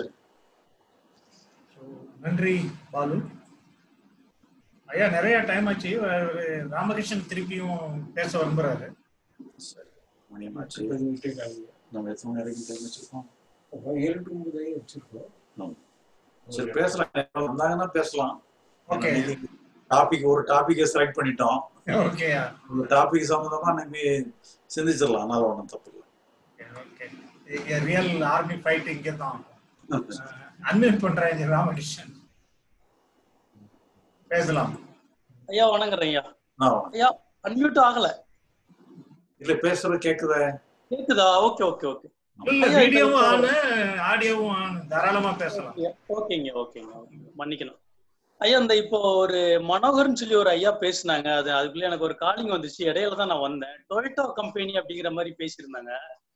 A: நன்றி பாலு ஐயா நிறைய டைம் ஆச்சு ஒரு ராமகிருஷ்ணன் திருப்பியும் பேச விரும்புறாரு
B: சரி மணியமாச்சு நம்ம எத்தனை மணி வரைக்கும் டைம் வச்சிருக்கோம்
G: ஏழு டு ஒன்பது வச்சிருக்கோம்
B: ஆமா. சரி பேசலாம் யாராவது வந்தாங்கன்னா பேசலாம்
A: Okay.
B: டாபிக் ஒரு டாபிக்கை செலக்ட் பண்ணிட்டோம்
A: ஓகேயா
B: ஒரு டாபிக் சம்பந்தமா நம்ம சிந்திச்சிடலாம் அதனால ஒன்றும் தப்பு இல்லை
A: ஓகே ரியல் ஆர்மி ஃபைட் இங்கே தான் அன்மியூட் பண்றேன் ராமகிருஷ்ணன் பேசலாம்
C: ஐயா வணங்குறேன் ஐயா
B: ஆ,
C: ஐயா அன்மியூட் ஆகல
B: இல்ல பேசுறது கேக்குதா
C: கேக்குதா ஓகே ஓகே ஓகே
A: இல்ல
C: ஐயா, இப்ப
A: வீடியோவும்
C: இப்போ-
A: ஆனு ஆடியோவும் ஆனு தாராளமா பேசலாம்
C: ஓகேங்க ஓகேங்க மன்னிக்கணும் ஐயா இந்த இப்போ ஒரு மனோகர்னு சொல்லி ஒரு ஐயா பேசுனாங்க அது அதுக்குள்ள எனக்கு ஒரு காலிங் வந்துச்சு இடையில தான் நான் வந்தேன் டொயோட்டோ கம்பெனி அப்படிங்கிற மாதிரி பேசியிருந்தாங்க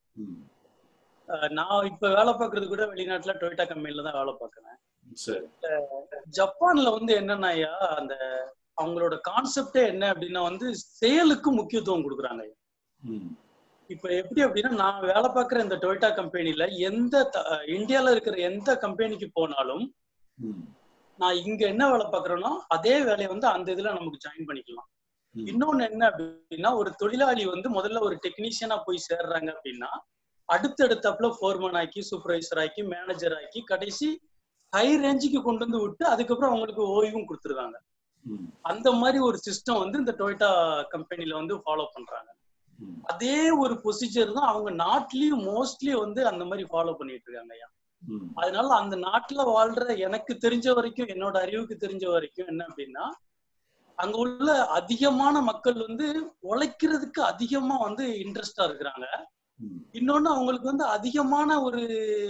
C: அஹ் நான் இப்ப வேலை பார்க்கறது கூட வெளிநாட்டுல டொயோட்டா கம்பெனில தான் வேலை பார்க்கறேன்
B: சரி
C: ஜப்பான்ல வந்து என்னன்னா ஐயா அந்த அவங்களோட கான்செப்டே என்ன அப்படின்னா வந்து செயலுக்கு முக்கியத்துவம் கொடுக்குறாங்க ஐயா
B: ம்
C: இப்ப எப்படி அப்படின்னா நான் வேலை பார்க்குற இந்த டொயோட்டா கம்பெனில எந்த த- அஹ் இந்தியால இருக்கிற எந்த கம்பெனிக்கு போனாலும்
B: ம்
C: நான் இங்க என்ன வேலை பார்க்கறேனோ அதே வேலையை வந்து அந்த இதுல நமக்கு ஜாயின் பண்ணிக்கலாம்
B: ம்.
C: இன்னொன்னு என்ன அப்படின்னா ஒரு தொழிலாளி வந்து முதல்ல ஒரு டெக்னீஷியனா போய் சேர்றாங்க அப்படின்னா அடுத்தடுத்தப்புல ஃபோர்மேன் ஆக்கி சூப்பர்வைசர் ஆக்கி மேனேஜர் ஆக்கி கடைசி ஹை ரேஞ்சுக்கு கொண்டு வந்து விட்டு அதுக்கப்புறம் அவங்களுக்கு ஓய்வும் கொடுத்துருக்காங்க
B: ம்
C: அந்த மாதிரி ஒரு சிஸ்டம் வந்து இந்த டொயோட்டா கம்பெனில வந்து ஃபாலோ பண்றாங்க
B: ம்
C: அதே ஒரு ப்ரொசீஜர் தான் அவங்க நாட்டிலயும் மோஸ்ட்லி வந்து அந்த மாதிரி ஃபாலோ பண்ணிட்டு இருக்காங்க ஐயா
B: ம்
C: அதனால அந்த நாட்டுல வாழ்ற எனக்கு தெரிஞ்ச வரைக்கும் என்னோட அறிவுக்கு தெரிஞ்ச வரைக்கும் என்ன அப்படின்னா அங்க உள்ள அதிகமான மக்கள் வந்து உழைக்கிறதுக்கு அதிகமா வந்து இன்ட்ரெஸ்டா இருக்கிறாங்க
B: ம்
C: இன்னொன்னு அவங்களுக்கு வந்து அதிகமான ஒரு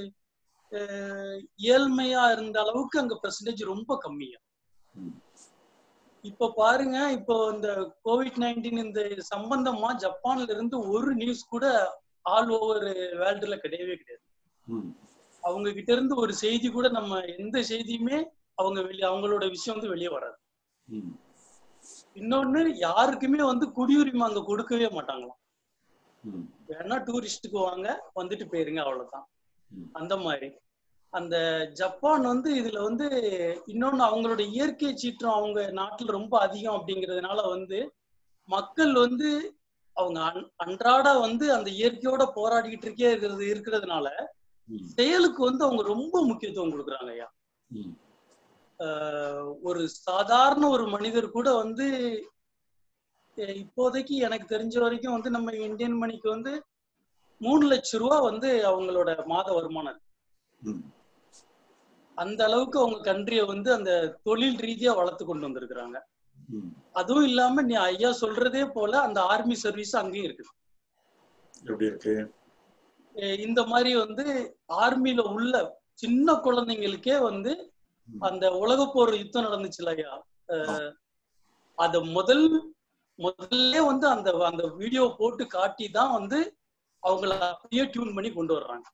C: அஹ், ஏழ்மையா இருந்த அளவுக்கு அங்க பெர்சன்டேஜ் ரொம்ப கம்மியா
B: ம்
C: இப்ப பாருங்க இப்போ இந்த கோவிட் நைன்டீன் இந்த சம்பந்தமா ஜப்பான்ல இருந்து ஒரு நியூஸ் கூட ஆல் ஓவர் வேர்ல்டுல கிடையவே கிடையாது
B: ம்
C: அவங்க கிட்ட இருந்து ஒரு செய்தி கூட நம்ம எந்த செய்தியுமே அவங்க வெளியே அவங்களோட விஷயம் வந்து வெளியே வராது
B: ம்
C: இன்னொன்னு யாருக்குமே வந்து குடியுரிமை அங்க கொடுக்கவே மாட்டாங்களாம்
B: ம்
C: வேணா டூரிஸ்டுக்கு வாங்க வந்துட்டு போயிருங்க அவ்வளவுதான்
B: ம்.
C: அந்த மாதிரி அந்த ஜப்பான் வந்து இதுல வந்து இன்னொன்னு அவங்களோட இயற்கை சீற்றம் அவங்க நாட்டுல ரொம்ப அதிகம் அப்படிங்கிறதுனால வந்து மக்கள் வந்து அவங்க அன்- அன்றாட வந்து அந்த இயற்கையோட போராடிக்கிட்டு இருக்கே இருக்கிறது இருக்கிறதுனால செயலுக்கு வந்து அவங்க ரொம்ப முக்கியத்துவம் கொடுக்குறாங்க ஐயா
B: ம்.
C: ஆஹ் ஒரு சாதாரண ஒரு மனிதர் கூட வந்து அஹ் இப்போதைக்கு எனக்கு தெரிஞ்ச வரைக்கும் வந்து நம்ம இந்தியன் மணிக்கு வந்து மூணு லட்சம் ரூபா வந்து அவங்களோட மாத வருமானம் இருக்கு.
B: ம்.
C: அந்த அளவுக்கு அவங்க கண்ட்ரியை வந்து அந்த தொழில் ரீதியா வளர்த்து கொண்டு வந்திருக்கிறாங்க
B: ம்.
C: அதுவும் இல்லாம நீ ஐயா சொல்றதே போல அந்த ஆர்மி சர்வீஸ் அங்கேயும் இருக்கு
B: எப்படி இருக்கு
C: அஹ் இந்த மாதிரி வந்து ஆர்மில உள்ள சின்ன குழந்தைங்களுக்கே வந்து அந்த உலகப் போர் யுத்தம் நடந்துச்சுல ஐயா அஹ் அத முதல் முதல்ல வந்து அந்த அந்த வீடியோ போட்டு காட்டி தான் வந்து அவங்கள அப்படியே டியூன் பண்ணி கொண்டு வர்றாங்க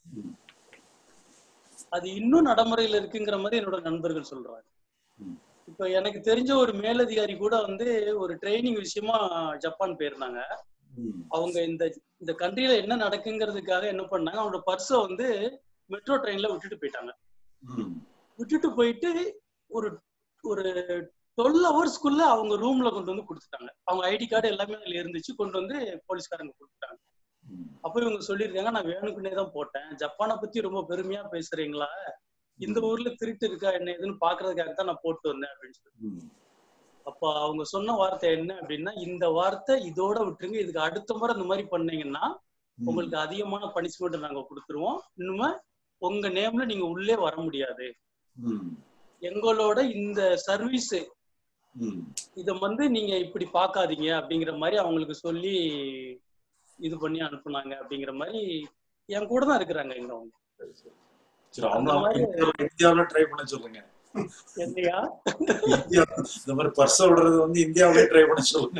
C: அது இன்னும் நடைமுறையில இருக்குங்கிற மாதிரி என்னோட நண்பர்கள் சொல்றாங்க இப்ப எனக்கு தெரிஞ்ச ஒரு மேலதிகாரி கூட வந்து ஒரு ட்ரைனிங் விஷயமா ஜப்பான் போயிருந்தாங்க அவங்க இந்த இந்த கண்ட்ரில என்ன நடக்குங்கிறதுக்காக என்ன பண்ணாங்க அவங்களோட பர்ஸை வந்து மெட்ரோ ட்ரெயின்ல விட்டுட்டு போயிட்டாங்க விட்டுட்டு போயிட்டு ஒரு ஒரு டுவெல் ஹவர்ஸ்க்குள்ள அவங்க ரூம்ல கொண்டு வந்து கொடுத்துட்டாங்க அவங்க ஐடி கார்டு எல்லாமே அதுல இருந்துச்சு கொண்டு வந்து போலீஸ்காரங்க கொடுத்துட்டாங்க அப்போ இவங்க சொல்லியிருக்காங்க நான் வேணுக்குன்னே தான் போட்டேன் ஜப்பானை பத்தி ரொம்ப பெருமையா பேசுறீங்களா இந்த ஊர்ல திருட்டு இருக்கா என்ன ஏதுன்னு பாக்குறதுக்காக தான் நான் போட்டு வந்தேன் அப்படின்னு சொல்லி அப்ப அவங்க சொன்ன வார்த்தை என்ன அப்படின்னா இந்த வார்த்தை இதோட விட்டுருங்க இதுக்கு அடுத்த முறை இந்த மாதிரி பண்ணீங்கன்னா உங்களுக்கு அதிகமான பனிஷ்மெண்ட் நாங்க கொடுத்துருவோம் இன்னுமே உங்க நேம்ல நீங்க உள்ளே வர முடியாது எங்களோட இந்த சர்வீஸ் இத வந்து நீங்க இப்படி பார்க்காதீங்க அப்படிங்கிற மாதிரி அவங்களுக்கு சொல்லி இது பண்ணி அனுப்புனாங்க அப்படிங்கிற மாதிரி என் கூட தான் இருக்கிறாங்க இங்க அவங்க
B: சரி
C: அந்த
B: அவங்க
C: மாதிரி
B: இந்தியாவுல- இந்தியாவுல ட்ரை பண்ண சொல்லுங்க
C: என்னையா
B: இந்தியா இந்த மாதிரி பர்ஸ் விடுறது வந்து இந்தியாவிலே ட்ரை பண்ண சொல்லுங்க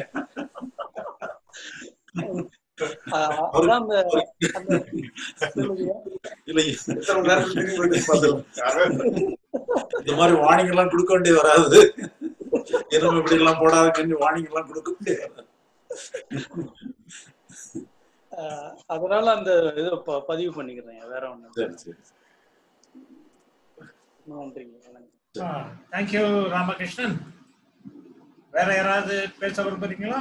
C: ஆஹ் அதான் அந்த அந்த சொல்லுங்கய்யா.
B: இல்ல இந்த மாதிரி வார்னிங் எல்லாம் கொடுக்க வேண்டியது வராது எதுவும் இப்படி எல்லாம் போடாதுன்னு வார்னிங் எல்லாம் கொடுக்க முடியாது
C: ஆஹ் அதனால அந்த இதை ப- பதிவு பண்ணிக்கிறேன் வேற ஒண்ணு
B: சரி சரி
C: நன்றிங்க வணக்கம்.
A: தேங்க்யூ ராமகிருஷ்ணன் வேற யாராவது பேச விரும்புறீங்களா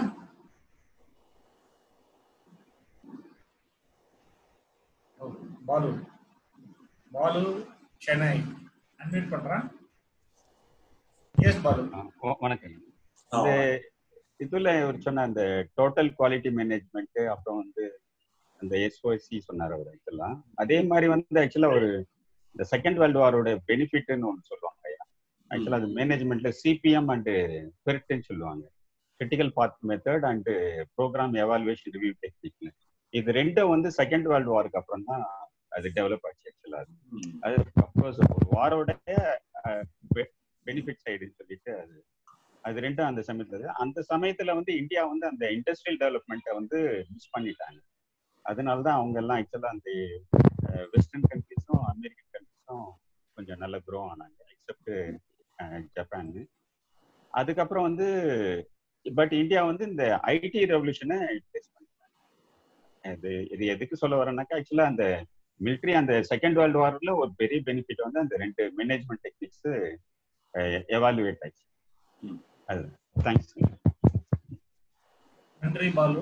A: ஓ, பாலு பாலு சென்னை அட்மிட் பண்றேன் எஸ் பாலு
J: வ- வணக்கம் இந்த இதுல இவர் சொன்ன அந்த டோட்டல் குவாலிட்டி மேனேஜ்மெண்ட் அப்புறம் வந்து அந்த எஸ்ஓசி சொன்னார் அவர் இதெல்லாம் அதே மாதிரி வந்து ஆக்சுவலா ஒரு இந்த செகண்ட் வேர்ல்டு வாரோட பெனிஃபிட்னு ஒன்று சொல்லுவாங்க ஆக்சுவலா அது மேனேஜ்மெண்ட்ல சிபிஎம் அண்ட் பெர்ட்னு சொல்லுவாங்க critical path method and program evaluation review டெக்னிக்னு இது ரெண்டும் வந்து செகண்ட் வேர்ல்டு வாருக்கு அப்புறம் தான் அது டெவலப் ஆச்சு ஆக்சுவலா அது அது அப்கோர்ஸ் ஒரு வாரோட பெனிஃபிட் சைடுன்னு சொல்லிட்டு அது அது ரெண்டும் அந்த சமயத்துல அந்த சமயத்துல வந்து இந்தியா வந்து அந்த இண்டஸ்ட்ரியல் டெவலப்மெண்ட்டை வந்து மிஸ் பண்ணிட்டாங்க அதனால தான் அவங்க எல்லாம் ஆக்சுவலா அந்த வெஸ்டர்ன் கண்ட்ரிஸும் அமெரிக்கன் கண்ட்ரிஸும் கொஞ்சம் நல்லா க்ரோ ஆனாங்க எக்ஸப்ட் ஜப்பான் அதுக்கப்புறம் வந்து பட் இந்தியா வந்து இந்த ஐடி ரெவல்யூஷனை ஃபேஸ் பண்ணிட்டாங்க இது இது எதுக்கு சொல்ல வரேன்னாக்கா ஆக்சுவலா அந்த மிலிட்ரி அந்த செகண்ட் வேர்ல்டு வார்ல ஒரு பெரிய பெனிஃபிட் வந்து அந்த ரெண்டு மேனேஜ்மெண்ட் டெக்னிக்ஸ் எவாலுவேட் ஆச்சு அது தேங்க்ஸ்
A: நன்றி பாலு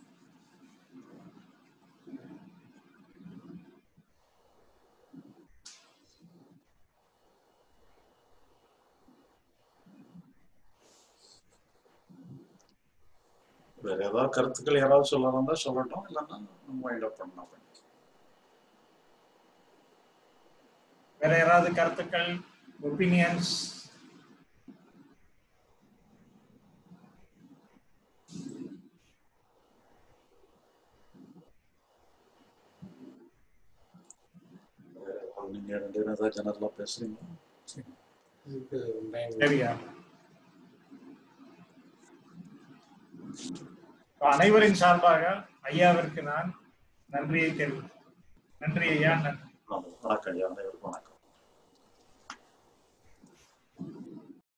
B: வேற ஏதாவது கருத்துக்கள் யாராவது சொல்லலாம் தான் சொல்லட்டும் இல்லைன்னா நம்ம வைண்ட் அப் பண்ணலாம்
A: வேற யாராவது கருத்துக்கள் ஒப்பீனியன்ஸ்
B: நீங்க ரெண்டு பேரும் ஏதாவது ஜெனரலா பேசுறீங்க
A: சரியா அனைவரின் சார்பாக ஐயாவிற்கு நான் நன்றியை தெரிவித்தேன் நன்றி ஐயா நன்றி
B: வணக்கம் ஐயா அனைவருக்கும் வணக்கம்